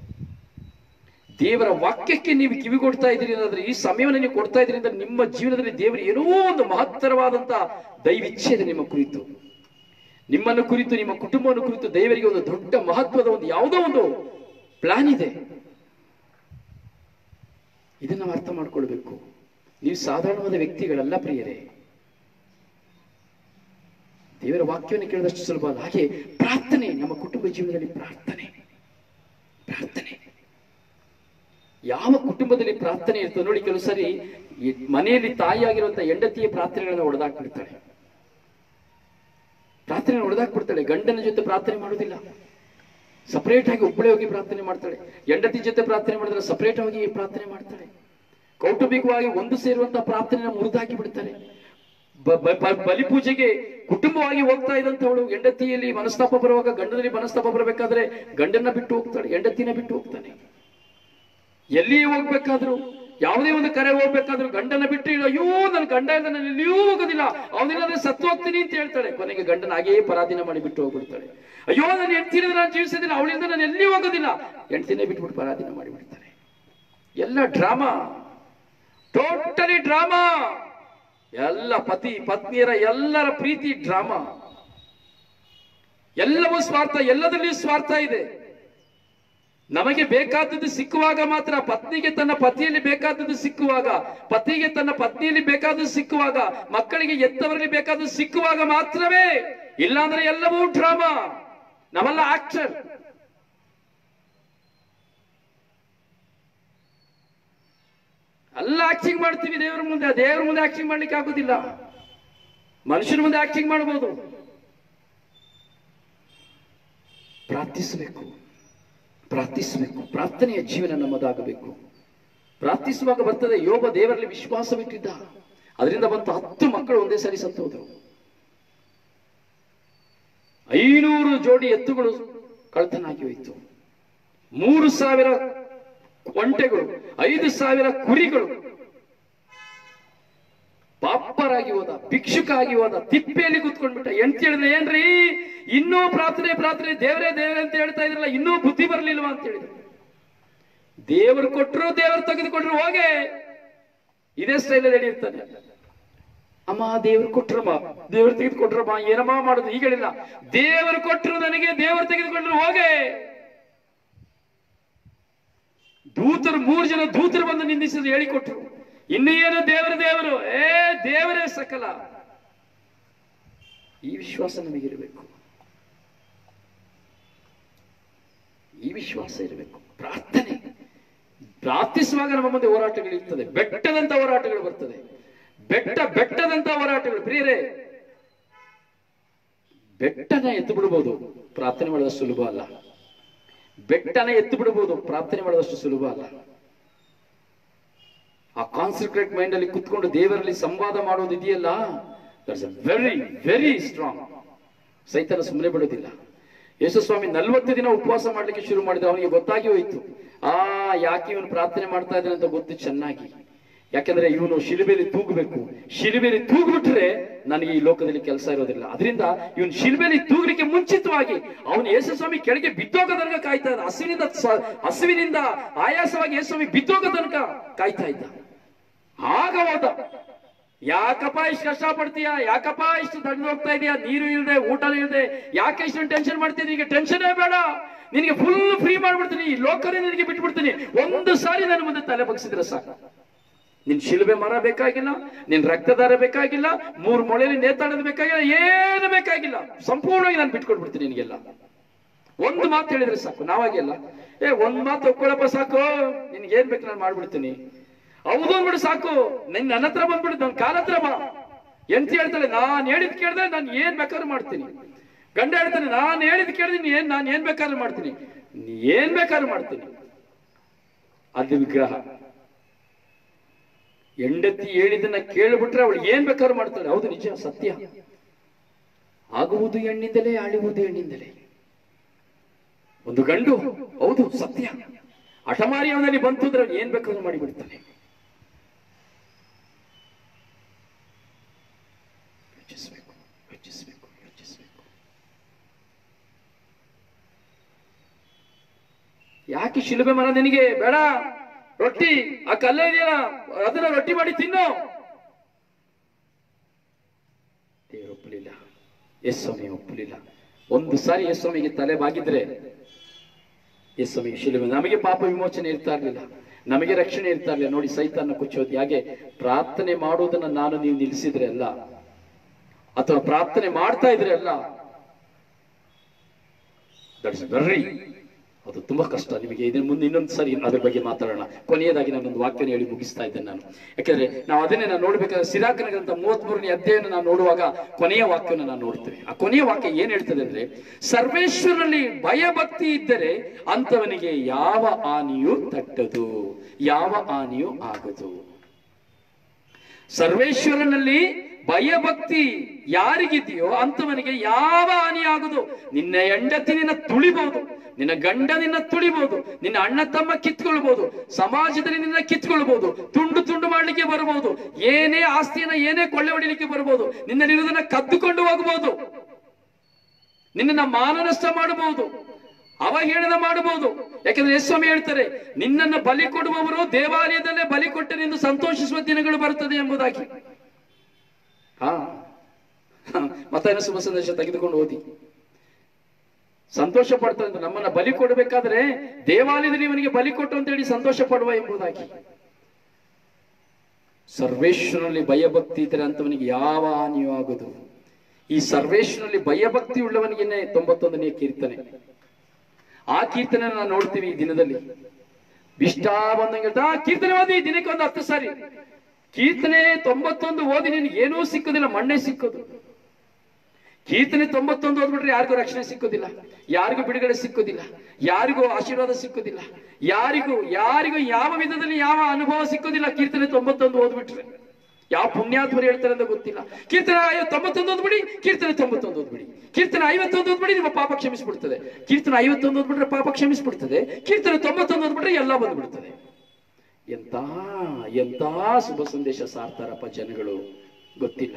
ದೇವರ ವಾಕ್ಯಕ್ಕೆ ನೀವು ಕಿವಿ ಕೊಡ್ತಾ ಇದ್ದೀರಿ ಅನ್ನೋದಾದ್ರೆ ಈ ಸಮಯವನ್ನು ನೀವು ಕೊಡ್ತಾ ಇದ್ದೀರಿ ಅಂದ್ರೆ ನಿಮ್ಮ ಜೀವನದಲ್ಲಿ ದೇವರು ಏನೋ ಒಂದು ಮಹತ್ತರವಾದಂತ ದೈವಿಚ್ಛೆ ಇದೆ ನಿಮ್ಮ ಕುರಿತು ನಿಮ್ಮನ್ನು ಕುರಿತು ನಿಮ್ಮ ಕುಟುಂಬವನ್ನು ಕುರಿತು ದೇವರಿಗೆ ಒಂದು ದೊಡ್ಡ ಮಹತ್ವದ ಒಂದು ಯಾವುದೋ ಒಂದು ಪ್ಲಾನ್ ಇದೆ ಇದನ್ನ ನಾವು ಅರ್ಥ ಮಾಡ್ಕೊಳ್ಬೇಕು ನೀವು ಸಾಧಾರಣವಾದ ವ್ಯಕ್ತಿಗಳಲ್ಲ ಪ್ರಿಯರೇ ದೇವರ ವಾಕ್ಯವನ್ನು ಕೇಳಿದಷ್ಟು ಸುಲಭ ಅಲ್ಲ ಹಾಗೆ ಪ್ರಾರ್ಥನೆ ನಮ್ಮ ಕುಟುಂಬ ಜೀವನದಲ್ಲಿ ಪ್ರಾರ್ಥನೆ ಪ್ರಾರ್ಥನೆ ಯಾವ ಕುಟುಂಬದಲ್ಲಿ ಪ್ರಾರ್ಥನೆ ಇರ್ತದೆ ನೋಡಿ ಕೆಲವು ಸರಿ ಈ ಮನೆಯಲ್ಲಿ ತಾಯಿಯಾಗಿರುವಂತ ಹೆಂಡತಿಯ ಪ್ರಾರ್ಥನೆಗಳನ್ನ ಹೊಡೆದಾಕ್ಬಿಡ್ತಾಳೆ ಪ್ರಾರ್ಥನೆ ಹೊಡೆದಾಕ್ಬಿಡ್ತಾಳೆ ಗಂಡನ ಜೊತೆ ಪ್ರಾರ್ಥನೆ ಮಾಡುವುದಿಲ್ಲ ಸಪರೇಟ್ ಆಗಿ ಒಬ್ಬಳೇ ಹೋಗಿ ಪ್ರಾರ್ಥನೆ ಮಾಡ್ತಾಳೆ ಹೆಂಡತಿ ಜೊತೆ ಪ್ರಾರ್ಥನೆ ಮಾಡಿದ್ರೆ ಸಪರೇಟ್ ಆಗಿ ಪ್ರಾರ್ಥನೆ ಮಾಡ್ತಾಳೆ ಕೌಟುಂಬಿಕವಾಗಿ ಒಂದು ಸೇರುವಂತಹ ಪ್ರಾರ್ಥನೆನ ಮುರಿದಾಕಿ ಬಿಡ್ತಾರೆ ಬ- ಬ- ಬ- ಬಲಿಪೂಜೆಗೆ ಕುಟುಂಬವಾಗಿ ಹೋಗ್ತಾ ಇದ್ದಂಥವಳು ಹೆಂಡತಿಯಲ್ಲಿ ಮನಸ್ತಾಪ ಬರುವಾಗ ಗಂಡನಲ್ಲಿ ಮನಸ್ತಾಪ ಬರಬೇಕಾದ್ರೆ ಗಂಡನ್ನ ಬಿಟ್ಟು ಹೋಗ್ತಾಳೆ ಹೆಂಡತಿನ ಬಿಟ್ಟು ಹೋಗ್ತಾನೆ ಎಲ್ಲಿಯೇ ಹೋಗ್ಬೇಕಾದ್ರು ಯಾವುದೇ ಒಂದು ಕರೆ ಹೋಗ್ಬೇಕಾದ್ರು ಗಂಡನ ಬಿಟ್ಟು ಇಲ್ಲ, ಅಯ್ಯೋ ನನ್ನ ಗಂಡ ಇಲ್ಲ ನಾನು ಎಲ್ಲಿಯೂ ಹೋಗೋದಿಲ್ಲ ಅವನಿಲ್ಲದ್ರೆ ಸತ್ತು ಹೋಗ್ತೀನಿ ಅಂತ ಹೇಳ್ತಾಳೆ ಕೊನೆಗೆ ಗಂಡನ ಹಾಗೆಯೇ ಪರಾಧೀನ ಮಾಡಿ ಬಿಟ್ಟು ಹೋಗ್ಬಿಡ್ತಾಳೆ ಅಯ್ಯೋ ನಾನು ಹೆಂಡ್ತಿನ ನಾನು ಜೀವಿಸಿದ್ರೆ ಅವಳಿಂದ ನಾನು ಎಲ್ಲಿ ಹೋಗೋದಿಲ್ಲ ಹೆಂಡ್ತಿನೇ ಬಿಟ್ಬಿಟ್ಟು ಪರಾಧೀನ ಮಾಡಿಬಿಡ್ತಾರೆ ಎಲ್ಲ ಡ್ರಾಮಾ ಟೋಟಲಿ ಡ್ರಾಮಾ ಎಲ್ಲ ಪತಿ ಪತ್ನಿಯರ ಎಲ್ಲರ ಪ್ರೀತಿ ಡ್ರಾಮಾ ಎಲ್ಲವೂ ಸ್ವಾರ್ಥ ಎಲ್ಲದರಲ್ಲಿಯೂ ಸ್ವಾರ್ಥ ಇದೆ ನಮಗೆ ಬೇಕಾದದ್ದು ಸಿಕ್ಕುವಾಗ ಮಾತ್ರ ಪತ್ನಿಗೆ ತನ್ನ ಪತಿಯಲ್ಲಿ ಬೇಕಾದದ್ದು ಸಿಕ್ಕುವಾಗ ಪತಿಗೆ ತನ್ನ ಪತ್ನಿಯಲ್ಲಿ ಬೇಕಾದದ್ದು ಸಿಕ್ಕುವಾಗ ಮಕ್ಕಳಿಗೆ ಎತ್ತವರಲ್ಲಿ ಬೇಕಾದದ್ದು ಸಿಕ್ಕುವಾಗ ಮಾತ್ರವೇ ಇಲ್ಲಾಂದ್ರೆ ಎಲ್ಲವೂ ಡ್ರಾಮಾ ನಾವೆಲ್ಲ ಆಕ್ಟರ್ ಎಲ್ಲ ಆಕ್ಟಿಂಗ್ ಮಾಡ್ತೀವಿ ದೇವರ ಮುಂದೆ ದೇವರ ಮುಂದೆ ಆಕ್ಟಿಂಗ್ ಮಾಡ್ಲಿಕ್ಕೆ ಆಗುದಿಲ್ಲ ಮನುಷ್ಯನ ಮುಂದೆ ಆಕ್ಟಿಂಗ್ ಮಾಡಬಹುದು ಪ್ರಾರ್ಥಿಸಬೇಕು ಪ್ರಾರ್ಥಿಸಬೇಕು ಪ್ರಾರ್ಥನೆಯ ಜೀವನ ನಮ್ಮದಾಗಬೇಕು ಪ್ರಾರ್ಥಿಸುವಾಗ ಬರ್ತದೆ ಯೋಗ ದೇವರಲ್ಲಿ ವಿಶ್ವಾಸವಿಟ್ಟಿದ್ದ ಅದರಿಂದ ಬಂತು ಹತ್ತು ಮಕ್ಕಳು ಒಂದೇ ಸಾರಿ ಸತ್ತು ಹೋದರು ಐನೂರು ಜೋಡಿ ಎತ್ತುಗಳು ಕಳ್ತನ ಆಗಿ ಹೋಯಿತು ಮೂರು ಸಾವಿರ ಒಂಟೆಗಳು ಐದು ಸಾವಿರ ಕುರಿಗಳು ಪಾಪರಾಗಿ ಹೋದ ಭಿಕ್ಷುಕ ಆಗಿ ಹೋದ ತಿಪ್ಪೆಯಲ್ಲಿ ಕೂತ್ಕೊಂಡ್ಬಿಟ್ಟ ಎಂತ ಹೇಳಿದ್ರೆ ಏನ್ರಿ ಇನ್ನೂ ಪ್ರಾರ್ಥನೆ ಪ್ರಾರ್ಥನೆ ದೇವರೇ ದೇವರೇ ಅಂತ ಹೇಳ್ತಾ ಇದ್ರಲ್ಲ ಇನ್ನೂ ಬುದ್ಧಿ ಬರ್ಲಿಲ್ವಾ ಅಂತ ಹೇಳಿದ್ರು ದೇವರು ಕೊಟ್ರು ದೇವರು ತೆಗೆದುಕೊಂಡ್ರು ಹೋಗೆ ಇದೇ ಸ್ಟೈಲಲ್ಲಿ ನಡೆಯುತ್ತಾನೆ ಅಮ್ಮ ದೇವರು ಕೊಟ್ರಮ್ಮ ದೇವರು ತೆಗೆದುಕೊಂಡ್ರಮ್ಮ ಏನಮ್ಮ ಮಾಡುದು ಈಗ ಹೇಳಿಲ್ಲ ದೇವರು ಕೊಟ್ರು ನನಗೆ ದೇವರು ತೆಗೆದುಕೊಂಡ್ರು ಹೋಗೆ ದೂತರು ಮೂರು ಜನ ದೂತರು ಬಂದು ನಿಂದಿಸಿದ್ರು ಹೇಳಿಕೊಟ್ರು ಇನ್ನು ಏನು ದೇವರು ದೇವರು ಏ ದೇವರೇ ಸಕಲ ಈ ವಿಶ್ವಾಸ ನಮಗಿರಬೇಕು ಈ ವಿಶ್ವಾಸ ಇರಬೇಕು ಪ್ರಾರ್ಥನೆ ಪ್ರಾರ್ಥಿಸುವಾಗ ನಮ್ಮ ಮುಂದೆ ಹೋರಾಟಗಳು ಇರ್ತದೆ ಬೆಟ್ಟದಂತ ಹೋರಾಟಗಳು ಬರ್ತದೆ ಬೆಟ್ಟ ಬೆಟ್ಟದಂತ ಹೋರಾಟಗಳು ಪ್ರಿಯರೇ ಬೆಟ್ಟನ ಎತ್ತು ಬಿಡಬಹುದು ಪ್ರಾರ್ಥನೆ ಮಾಡೋದಷ್ಟು ಸುಲಭ ಅಲ್ಲ ಬೆಟ್ಟನ ಎತ್ತು ಬಿಡಬಹುದು ಪ್ರಾರ್ಥನೆ ಮಾಡೋದಷ್ಟು ಸುಲಭ ಅಲ್ಲ ಆ ಕಾನ್ಸಂಟ್ರೇಟ್ ಮೈಂಡ್ ಅಲ್ಲಿ ಕುತ್ಕೊಂಡು ದೇವರಲ್ಲಿ ಸಂವಾದ ಮಾಡೋದು ಇದೆಯಲ್ಲ ದಟ್ಸ್ ವೆರಿ ವೆರಿ ಸ್ಟ್ರಾಂಗ್ ಸೈತನ ಸುಮ್ಮನೆ ಬಿಡೋದಿಲ್ಲ ಯೇಸುಸ್ವಾಮಿ ನಲ್ವತ್ತು ದಿನ ಉಪವಾಸ ಮಾಡ್ಲಿಕ್ಕೆ ಶುರು ಮಾಡಿದ ಅವನಿಗೆ ಗೊತ್ತಾಗಿ ಹೋಯ್ತು ಆ ಯಾಕೆ ಇವನು ಪ್ರಾರ್ಥನೆ ಮಾಡ್ತಾ ಇದ್ದಾನೆ ಅಂತ ಗೊತ್ತು ಚೆನ್ನಾಗಿ ಯಾಕಂದ್ರೆ ಇವನು ಶಿಲುಬೆಯಲ್ಲಿ ತೂಗಬೇಕು ಶಿಲುಬೆಯಲ್ಲಿ ತೂಗ್ಬಿಟ್ರೆ ನನಗೆ ಈ ಲೋಕದಲ್ಲಿ ಕೆಲಸ ಇರೋದಿಲ್ಲ ಅದರಿಂದ ಇವನು ಶಿಲುಬೆಯಲ್ಲಿ ತೂಗಲಿಕ್ಕೆ ಮುಂಚಿತವಾಗಿ ಅವನು ಯೇಸುಸ್ವಾಮಿ ಕೆಳಗೆ ಬಿದ್ದೋಗ ತನಕ ಕಾಯ್ತಾ ಇದ್ದ ಹಸಿವಿನಿಂದ ಸ- ಹಸಿವಿನಿಂದ ಆಯಾಸವಾಗಿ ಯೇಸುಸ್ವಾಮಿ ಬಿದ್ದೋಗ ತನಕ ಕಾಯ್ತಾ ಇದ್ದ ಆಗ ಹೋದ ಯಾಕಪ್ಪ ಇಷ್ಟು ಕಷ್ಟ ಪಡ್ತೀಯ ಯಾಕಪ್ಪ ಇಷ್ಟು ತಡೆದು ಹೋಗ್ತಾ ಇದೀಯಾ ನೀರು ಇಲ್ಲದೆ ಊಟ ಇಲ್ಲದೆ ಯಾಕೆ ಇಷ್ಟೊಂದು ಟೆನ್ಷನ್ ಮಾಡ್ತಿದ್ದಿ ಈಗ ಟೆನ್ಷನ್ನೇ ಬೇಡ ನಿನಗೆ ಫುಲ್ ಫ್ರೀ ಮಾಡ್ಬಿಡ್ತೀನಿ ಈ ಲೋಕನೇ ನಿನಗೆ ಬಿಟ್ಬಿಡ್ತೀನಿ ಒಂದು ಸಾರಿ ನನ್ನ ಮುಂದೆ ತಲೆ ಬಗ್ಸಿದ್ರೆ ಸಾಕು ನಿನ್ ಶಿಲುಬೆ ಮರ ಬೇಕಾಗಿಲ್ಲ ನಿನ್ ರಕ್ತದಾರ ಬೇಕಾಗಿಲ್ಲ ಮೂರು ಮೊಳೆಯಲ್ಲಿ ನೇತಾಡೋದು ಬೇಕಾಗಿಲ್ಲ ಏನು ಬೇಕಾಗಿಲ್ಲ ಸಂಪೂರ್ಣವಾಗಿ ನಾನು ಬಿಟ್ಕೊಡ್ಬಿಡ್ತೀನಿ ನಿನಗೆಲ್ಲ ಒಂದು ಮಾತು ಹೇಳಿದ್ರೆ ಸಾಕು ನಾವಾಗಿಲ್ಲ ಏ ಒಂದ್ ಮಾತು ಒಪ್ಕೊಳ್ಳಪ್ಪ ಸಾಕು ನಿನ್ಗೆ ಏನ್ ಬೇಕು ನಾನು ಮಾಡ್ಬಿಡ್ತೀನಿ ಹೌದು ಅಂದ್ಬಿಡು ಸಾಕು ನಿನ್ ನನ್ನ ಹತ್ರ ಬಂದ್ಬಿಡು ನನ್ನ ಕಾಲ ಹತ್ರ ಬಾ ಎಂತ ಹೇಳ್ತಾಳೆ ನಾನ್ ಹೇಳಿದ್ ಕೇಳಿದ್ರೆ ನಾನು ಏನ್ ಬೇಕಾದ್ರೂ ಮಾಡ್ತೀನಿ ಗಂಡ ಹೇಳ್ತಾನೆ ನಾನ್ ಹೇಳಿದ್ ಕೇಳಿದ್ರೆ ಏನ್ ನಾನು ಏನ್ ಬೇಕಾದ್ರೂ ಮಾಡ್ತೀನಿ ನೀ ಏನ್ ಬೇಕಾದ್ರೂ ಮಾಡ್ತೀನಿ ಅದು ವಿಗ್ರಹ ಹೆಂಡತಿ ಹೇಳಿದ್ದನ್ನ ಕೇಳ್ಬಿಟ್ರೆ ಅವಳು ಏನ್ ಬೇಕಾದ್ರೂ ಮಾಡ್ತಾಳೆ ಹೌದು ನಿಜ ಸತ್ಯ ಆಗುವುದು ಹೆಣ್ಣಿಂದಲೇ ಆಳುವುದು ಹೆಣ್ಣಿಂದಲೇ ಒಂದು ಗಂಡು ಹೌದು ಸತ್ಯ ಹಠಮಾರಿ ಅವನಲ್ಲಿ ಬಂತು ಅಂದ್ರೆ ಅವ್ನು ಏನ್ ಬೇಕಾದ್ರೂ ಮಾಡಿಬಿಡ್ತಾನೆ ಯೋಚಿಸ್ಬೇಕು ಯೋಚಿಸ್ಬೇಕು ಯೋಚಿಸ್ಬೇಕು ಯಾಕೆ ಶಿಲುಬೆ ಮರ ನಿನಗೆ ಬೇಡ ರೊಟ್ಟಿ ಆ ಕಲ್ಲೇ ಇದೆಯಲ್ಲ ಅದನ್ನ ರೊಟ್ಟಿ ಮಾಡಿ ತಿನ್ನು ದೇವರು ಒಪ್ಪಲಿಲ್ಲ ಯಸ್ವಾಮಿ ಒಪ್ಪಲಿಲ್ಲ ಒಂದು ಸಾರಿ ಯಸ್ವಾಮಿಗೆ ತಲೆ ಬಾಗಿದ್ರೆ ಯಸ್ವಾಮಿ ಶಿಲುಬೆ ನಮಗೆ ಪಾಪ ವಿಮೋಚನೆ ಇರ್ತಾ ಇರ್ಲಿಲ್ಲ ನಮಗೆ ರಕ್ಷಣೆ ಇರ್ತಾ ಇರ್ಲಿಲ್ಲ ನೋಡಿ ಸೈತಾನ ಕುಚ್ಚೋದು ಹಾಗೆ ಪ್ರಾರ್ಥನೆ ಮಾಡುವುದನ್ನ ನಾನು ನೀವು ನಿಲ್ಲಿಸಿದ್ರೆ ಅಲ್ಲ ಅಥವಾ ಪ್ರಾರ್ಥನೆ ಮಾಡ್ತಾ ಇದ್ರೆ ಅಲ್ಲ ದಟ್ಸ್ ವೆರಿ ಅದು ತುಂಬಾ ಕಷ್ಟ ನಿಮಗೆ ಇದನ್ನ ಮುಂದೆ ಇನ್ನೊಂದು ಸರಿ ಅದ್ರ ಬಗ್ಗೆ ಮಾತಾಡೋಣ ಕೊನೆಯದಾಗಿ ನಾನೊಂದು ವಾಕ್ಯನ ಹೇಳಿ ಮುಗಿಸ್ತಾ ಇದ್ದೇನೆ ನಾನು ಯಾಕಂದ್ರೆ ನಾವು ಅದನ್ನೇ ನಾವು ನೋಡ್ಬೇಕಾದ್ರೆ ಸಿರಾಕನ ಗ್ರಂಥ ಮೂವತ್ತ್ ಮೂರನೇ ಅಧ್ಯಾಯನ ನಾವು ನೋಡುವಾಗ ಕೊನೆಯ ವಾಕ್ಯನ ನಾವು ನೋಡ್ತೇವೆ ಆ ಕೊನೆಯ ವಾಕ್ಯ ಏನ್ ಹೇಳ್ತದೆ ಅಂದ್ರೆ ಸರ್ವೇಶ್ವರಲ್ಲಿ ಭಯಭಕ್ತಿ ಇದ್ದರೆ ಅಂತವನಿಗೆ ಯಾವ ಹಾನಿಯೂ ತಟ್ಟದು ಯಾವ ಹಾನಿಯೂ ಆಗದು ಸರ್ವೇಶ್ವರನಲ್ಲಿ ಭಯಭಕ್ತಿ ಯಾರಿಗಿದೆಯೋ ಅಂತವನಿಗೆ ಯಾವ ಹಾನಿ ಆಗುದು ನಿನ್ನ ಹೆಂಡತಿ ನಿನ್ನ ತುಳಿಬಹುದು ನಿನ್ನ ಗಂಡ ನಿನ್ನ ತುಳಿಬಹುದು ನಿನ್ನ ಅಣ್ಣ ತಮ್ಮ ಕಿತ್ಕೊಳ್ಬಹುದು ಸಮಾಜದಲ್ಲಿ ನಿನ್ನ ಕಿತ್ಕೊಳ್ಬಹುದು ತುಂಡು ತುಂಡು ಮಾಡ್ಲಿಕ್ಕೆ ಬರಬಹುದು ಏನೇ ಆಸ್ತಿಯನ್ನ ಏನೇ ಕೊಳ್ಳೆ ಹೊಡಿಲಿಕ್ಕೆ ಬರಬಹುದು ನಿನ್ನಲ್ಲಿರುವುದನ್ನ ಕದ್ದುಕೊಂಡು ಹೋಗಬಹುದು ನಿನ್ನನ್ನ ಮಾನನಷ್ಟ ಮಾಡಬಹುದು ಅವಹೇಳನ ಮಾಡಬಹುದು ಯಾಕಂದ್ರೆ ಯಸ್ವಾಮಿ ಹೇಳ್ತಾರೆ ನಿನ್ನನ್ನು ಬಲಿ ಕೊಡುವವರು ದೇವಾಲಯದಲ್ಲೇ ಬಲಿ ಕೊಟ್ಟರೆಂದು ಸಂತೋಷಿಸುವ ದಿನಗಳು ಬರುತ್ತದೆ ಎಂಬುದಾಗಿ ಹಾ ಮತ ಶುಭ ಸಂದೇಶ ತೆಗೆದುಕೊಂಡು ಓದಿ ಸಂತೋಷ ಪಡ್ತಾರೆ ಅಂತ ನಮ್ಮನ್ನ ಬಲಿ ಕೊಡಬೇಕಾದ್ರೆ ದೇವಾಲಯದಲ್ಲಿ ಇವನಿಗೆ ಬಲಿ ಕೊಟ್ಟು ಅಂತ ಹೇಳಿ ಸಂತೋಷ ಪಡುವ ಎಂಬುದಾಗಿ ಸರ್ವೇಶ್ವರನಲ್ಲಿ ಭಯಭಕ್ತಿ ಇದ್ದರೆ ಅಂತವನಿಗೆ ಯಾವ ಹಾನಿಯೂ ಆಗುದು ಈ ಸರ್ವೇಶ್ವರನಲ್ಲಿ ಭಯಭಕ್ತಿ ಉಳ್ಳವನಿಗೆನೆ ತೊಂಬತ್ತೊಂದನೆಯ ಕೀರ್ತನೆ ಆ ಕೀರ್ತನೆ ನಾವು ನೋಡ್ತೀವಿ ಈ ದಿನದಲ್ಲಿ ಇಷ್ಟ ಬಂದಂಗೆ ಹೇಳ್ತಾ, ಆ ಕೀರ್ತನೆ ಓದಿ ದಿನಕ್ಕೆ ಒಂದು ಹತ್ತು ಸಾರಿ ಕೀರ್ತನೆ ತೊಂಬತ್ತೊಂದು ಓದಿ ನಿನಗೆ ಏನೂ ಸಿಕ್ಕುದಿಲ್ಲ ಮಣ್ಣೆ ಸಿಕ್ಕೋದು ಕೀರ್ತನೆ ತೊಂಬತ್ತೊಂದು ಓದ್ಬಿಟ್ರೆ ಯಾರಿಗೂ ರಕ್ಷಣೆ ಸಿಕ್ಕೋದಿಲ್ಲ ಯಾರಿಗೂ ಬಿಡುಗಡೆ ಸಿಕ್ಕೋದಿಲ್ಲ ಯಾರಿಗೂ ಆಶೀರ್ವಾದ ಸಿಕ್ಕೋದಿಲ್ಲ ಯಾರಿಗೂ ಯಾರಿಗೂ ಯಾವ ವಿಧದಲ್ಲಿ ಯಾವ ಅನುಭವ ಸಿಕ್ಕೋದಿಲ್ಲ ಕೀರ್ತನೆ ತೊಂಬತ್ತೊಂದು ಓದ್ಬಿಟ್ರೆ ಯಾವ ಪುಣ್ಯಾತ್ಮರು ಹೇಳ್ತಾರೆ ಅಂತ ಗೊತ್ತಿಲ್ಲ ಕೀರ್ತನೆ ಐವತ್ತು ತೊಂಬತ್ತೊಂದು ಓದ್ಬಿಡಿ ಕೀರ್ತನೆ ತೊಂಬತ್ತೊಂದು ಓದ್ಬಿಡಿ ಕೀರ್ತನೆ ಐವತ್ತೊಂದು ಓದ್ಬಿಡಿ ನಿಮ್ಮ ಪಾಪ ಕ್ಷಮಿಸ್ಬಿಡ್ತದೆ ಕೀರ್ತನೆ ಐವತ್ತೊಂದು ಓದ್ಬಿಟ್ರೆ ಪಾಪ ಕ್ಷಮಿಸ್ಬಿಡ್ತದೆ ಕೀರ್ತನೆ ತೊಂಬತ್ತೊಂದು ಓದ್ಬಿಟ್ರೆ ಎಲ್ಲ ಬಂದ್ಬಿಡ್ತದೆ ಎಂತ ಎಂತ ಶುಭ ಸಂದೇಶ ಸಾರ್ತಾರಪ್ಪ ಜನಗಳು ಗೊತ್ತಿಲ್ಲ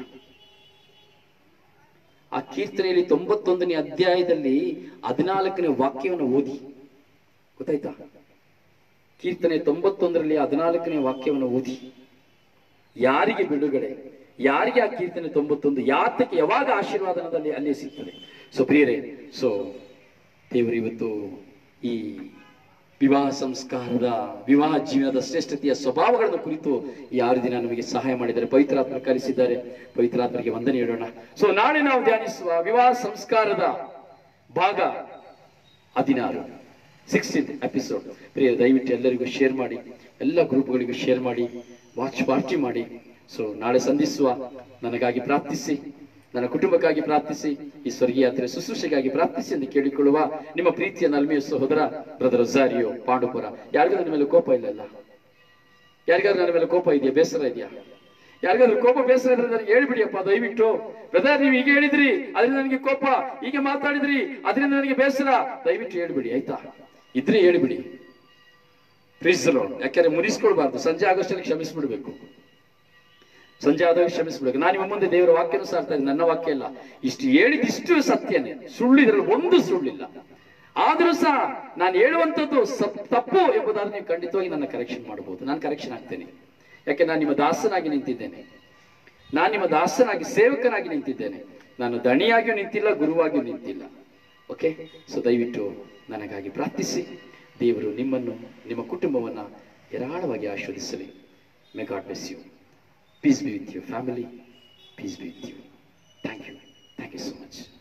ಆ ಕೀರ್ತನೆಯಲ್ಲಿ ತೊಂಬತ್ತೊಂದನೇ ಅಧ್ಯಾಯದಲ್ಲಿ ಹದಿನಾಲ್ಕನೇ ವಾಕ್ಯವನ್ನು ಓದಿ ಗೊತ್ತಾಯ್ತಾ ಕೀರ್ತನೆ ತೊಂಬತ್ತೊಂದರಲ್ಲಿ ಹದಿನಾಲ್ಕನೇ ವಾಕ್ಯವನ್ನು ಓದಿ ಯಾರಿಗೆ ಬಿಡುಗಡೆ ಯಾರಿಗೆ ಆ ಕೀರ್ತನೆ ತೊಂಬತ್ತೊಂದು ಯಾತಕ್ಕೆ ಯಾವಾಗ ಆಶೀರ್ವಾದನದಲ್ಲಿ ಅಲ್ಲಿ ಸಿಗ್ತದೆ ಸೊ ಪ್ರಿಯರೇ ಸೊ ದೇವರು ಇವತ್ತು ಈ ವಿವಾಹ ಸಂಸ್ಕಾರದ ವಿವಾಹ ಜೀವನದ ಶ್ರೇಷ್ಠತೆಯ ಸ್ವಭಾವಗಳನ್ನು ಕುರಿತು ಈ ಆರು ದಿನ ನಮಗೆ ಸಹಾಯ ಮಾಡಿದ್ದಾರೆ ಪವಿತ್ರಾತ್ಮ ಕಲಿಸಿದ್ದಾರೆ ಪವಿತ್ರಾತ್ಮರಿಗೆ ವಂದನೆ ಹೇಳೋಣ ಸೊ ನಾಳೆ ನಾವು ಧ್ಯಾನಿಸುವ ವಿವಾಹ ಸಂಸ್ಕಾರದ ಭಾಗ ಹದಿನಾರು ಸಿಕ್ಸ್ಟೀನ್ ಎಪಿಸೋಡ್ ಪ್ರಿಯ ದಯವಿಟ್ಟು ಎಲ್ಲರಿಗೂ ಶೇರ್ ಮಾಡಿ ಎಲ್ಲ ಗ್ರೂಪ್ಗಳಿಗೂ ಶೇರ್ ಮಾಡಿ ವಾಚ್ ಪಾರ್ಟಿ ಮಾಡಿ ಸೊ ನಾಳೆ ಸಂಧಿಸುವ ನನಗಾಗಿ ಪ್ರಾರ್ಥಿಸಿ ನನ್ನ ಕುಟುಂಬಕ್ಕಾಗಿ ಪ್ರಾರ್ಥಿಸಿ ಈ ಸ್ವರ್ಗೀಯ ಯಾತ್ರೆ ಶುಶ್ರೂಷೆಗಾಗಿ ಪ್ರಾರ್ಥಿಸಿ ಎಂದು ಕೇಳಿಕೊಳ್ಳುವ ನಿಮ್ಮ ಪ್ರೀತಿಯ ನಲ್ಮೆಯ ಸಹೋದರ ಬ್ರದರ್ ರೊಸಾರಿಯೋ ಪಾಂಡುಪುರ ಯಾರಿಗೂ ನನ್ನ ಮೇಲೆ ಕೋಪ ಇಲ್ಲ ಯಾರಿಗಾದ್ರೂ ನನ್ನ ಮೇಲೆ ಕೋಪ ಇದೆಯಾ ಬೇಸರ ಇದೆಯಾ ಯಾರಿಗಾದ್ರೂ ಕೋಪ ಬೇಸರ ಇದ್ರೆ ನನಗೆ ಹೇಳ್ಬಿಡಿಯಪ್ಪ ದಯವಿಟ್ಟು ಬ್ರದರ್ ನೀವು ಹೀಗೆ ಹೇಳಿದ್ರಿ ಅದರಿಂದ ನನಗೆ ಕೋಪ ಹೀಗೆ ಮಾತಾಡಿದ್ರಿ ಅದರಿಂದ ನನಗೆ ಬೇಸರ ದಯವಿಟ್ಟು ಹೇಳ್ಬಿಡಿ ಆಯ್ತಾ ಇದ್ರೆ ಹೇಳ್ಬಿಡಿ ಪ್ರೀಸ್ ಯಾಕಂದ್ರೆ ಮುನಿಸ್ಕೊಳ್ಬಾರ್ದು ಸಂಜೆ ಆಗೋಷ್ಟಲ್ಲಿ ಕ್ಷಮಿಸ್ಬಿಡ್ಬೇಕು ಸಂಜೆ ಆದಾಗ ಕ್ಷಮಿಸ್ಬಿಡ್ಬೇಕು ನಾನು ನಿಮ್ಮ ಮುಂದೆ ದೇವರ ವಾಕ್ಯನೂ ಸಾರ್ತಾ ಇದ್ದೀನಿ ನನ್ನ ವಾಕ್ಯ ಇಲ್ಲ ಇಷ್ಟು ಹೇಳಿದಿಷ್ಟು ಸತ್ಯನೇ ಸುಳ್ಳು ಇದ್ರಲ್ಲಿ ಒಂದು ಸುಳ್ಳಿಲ್ಲ ಆದ್ರೂ ಸಹ ನಾನು ಹೇಳುವಂಥದ್ದು ಸಪ್- ತಪ್ಪು ಎಂಬುದಾದ್ರೆ ನೀವು ಖಂಡಿತವಾಗಿ ನನ್ನ ಕರೆಕ್ಷನ್ ಮಾಡಬಹುದು ನಾನು ಕರೆಕ್ಷನ್ ಆಗ್ತೇನೆ ಯಾಕೆ ನಾನು ನಿಮ್ಮ ದಾಸನಾಗಿ ನಿಂತಿದ್ದೇನೆ ನಾನು ನಿಮ್ಮ ದಾಸನಾಗಿ ಸೇವಕನಾಗಿ ನಿಂತಿದ್ದೇನೆ ನಾನು ದಣಿಯಾಗಿಯೂ ನಿಂತಿಲ್ಲ ಗುರುವಾಗಿಯೂ ನಿಂತಿಲ್ಲ ಓಕೆ ಸೊ ದಯವಿಟ್ಟು ನನಗಾಗಿ ಪ್ರಾರ್ಥಿಸಿ ದೇವರು ನಿಮ್ಮನ್ನು ನಿಮ್ಮ ಕುಟುಂಬವನ್ನ ಹೇರಾಳವಾಗಿ ಆಶೀರ್ವದಿಸಲಿ may God bless you peace be with you family peace be with you thank you thank you so much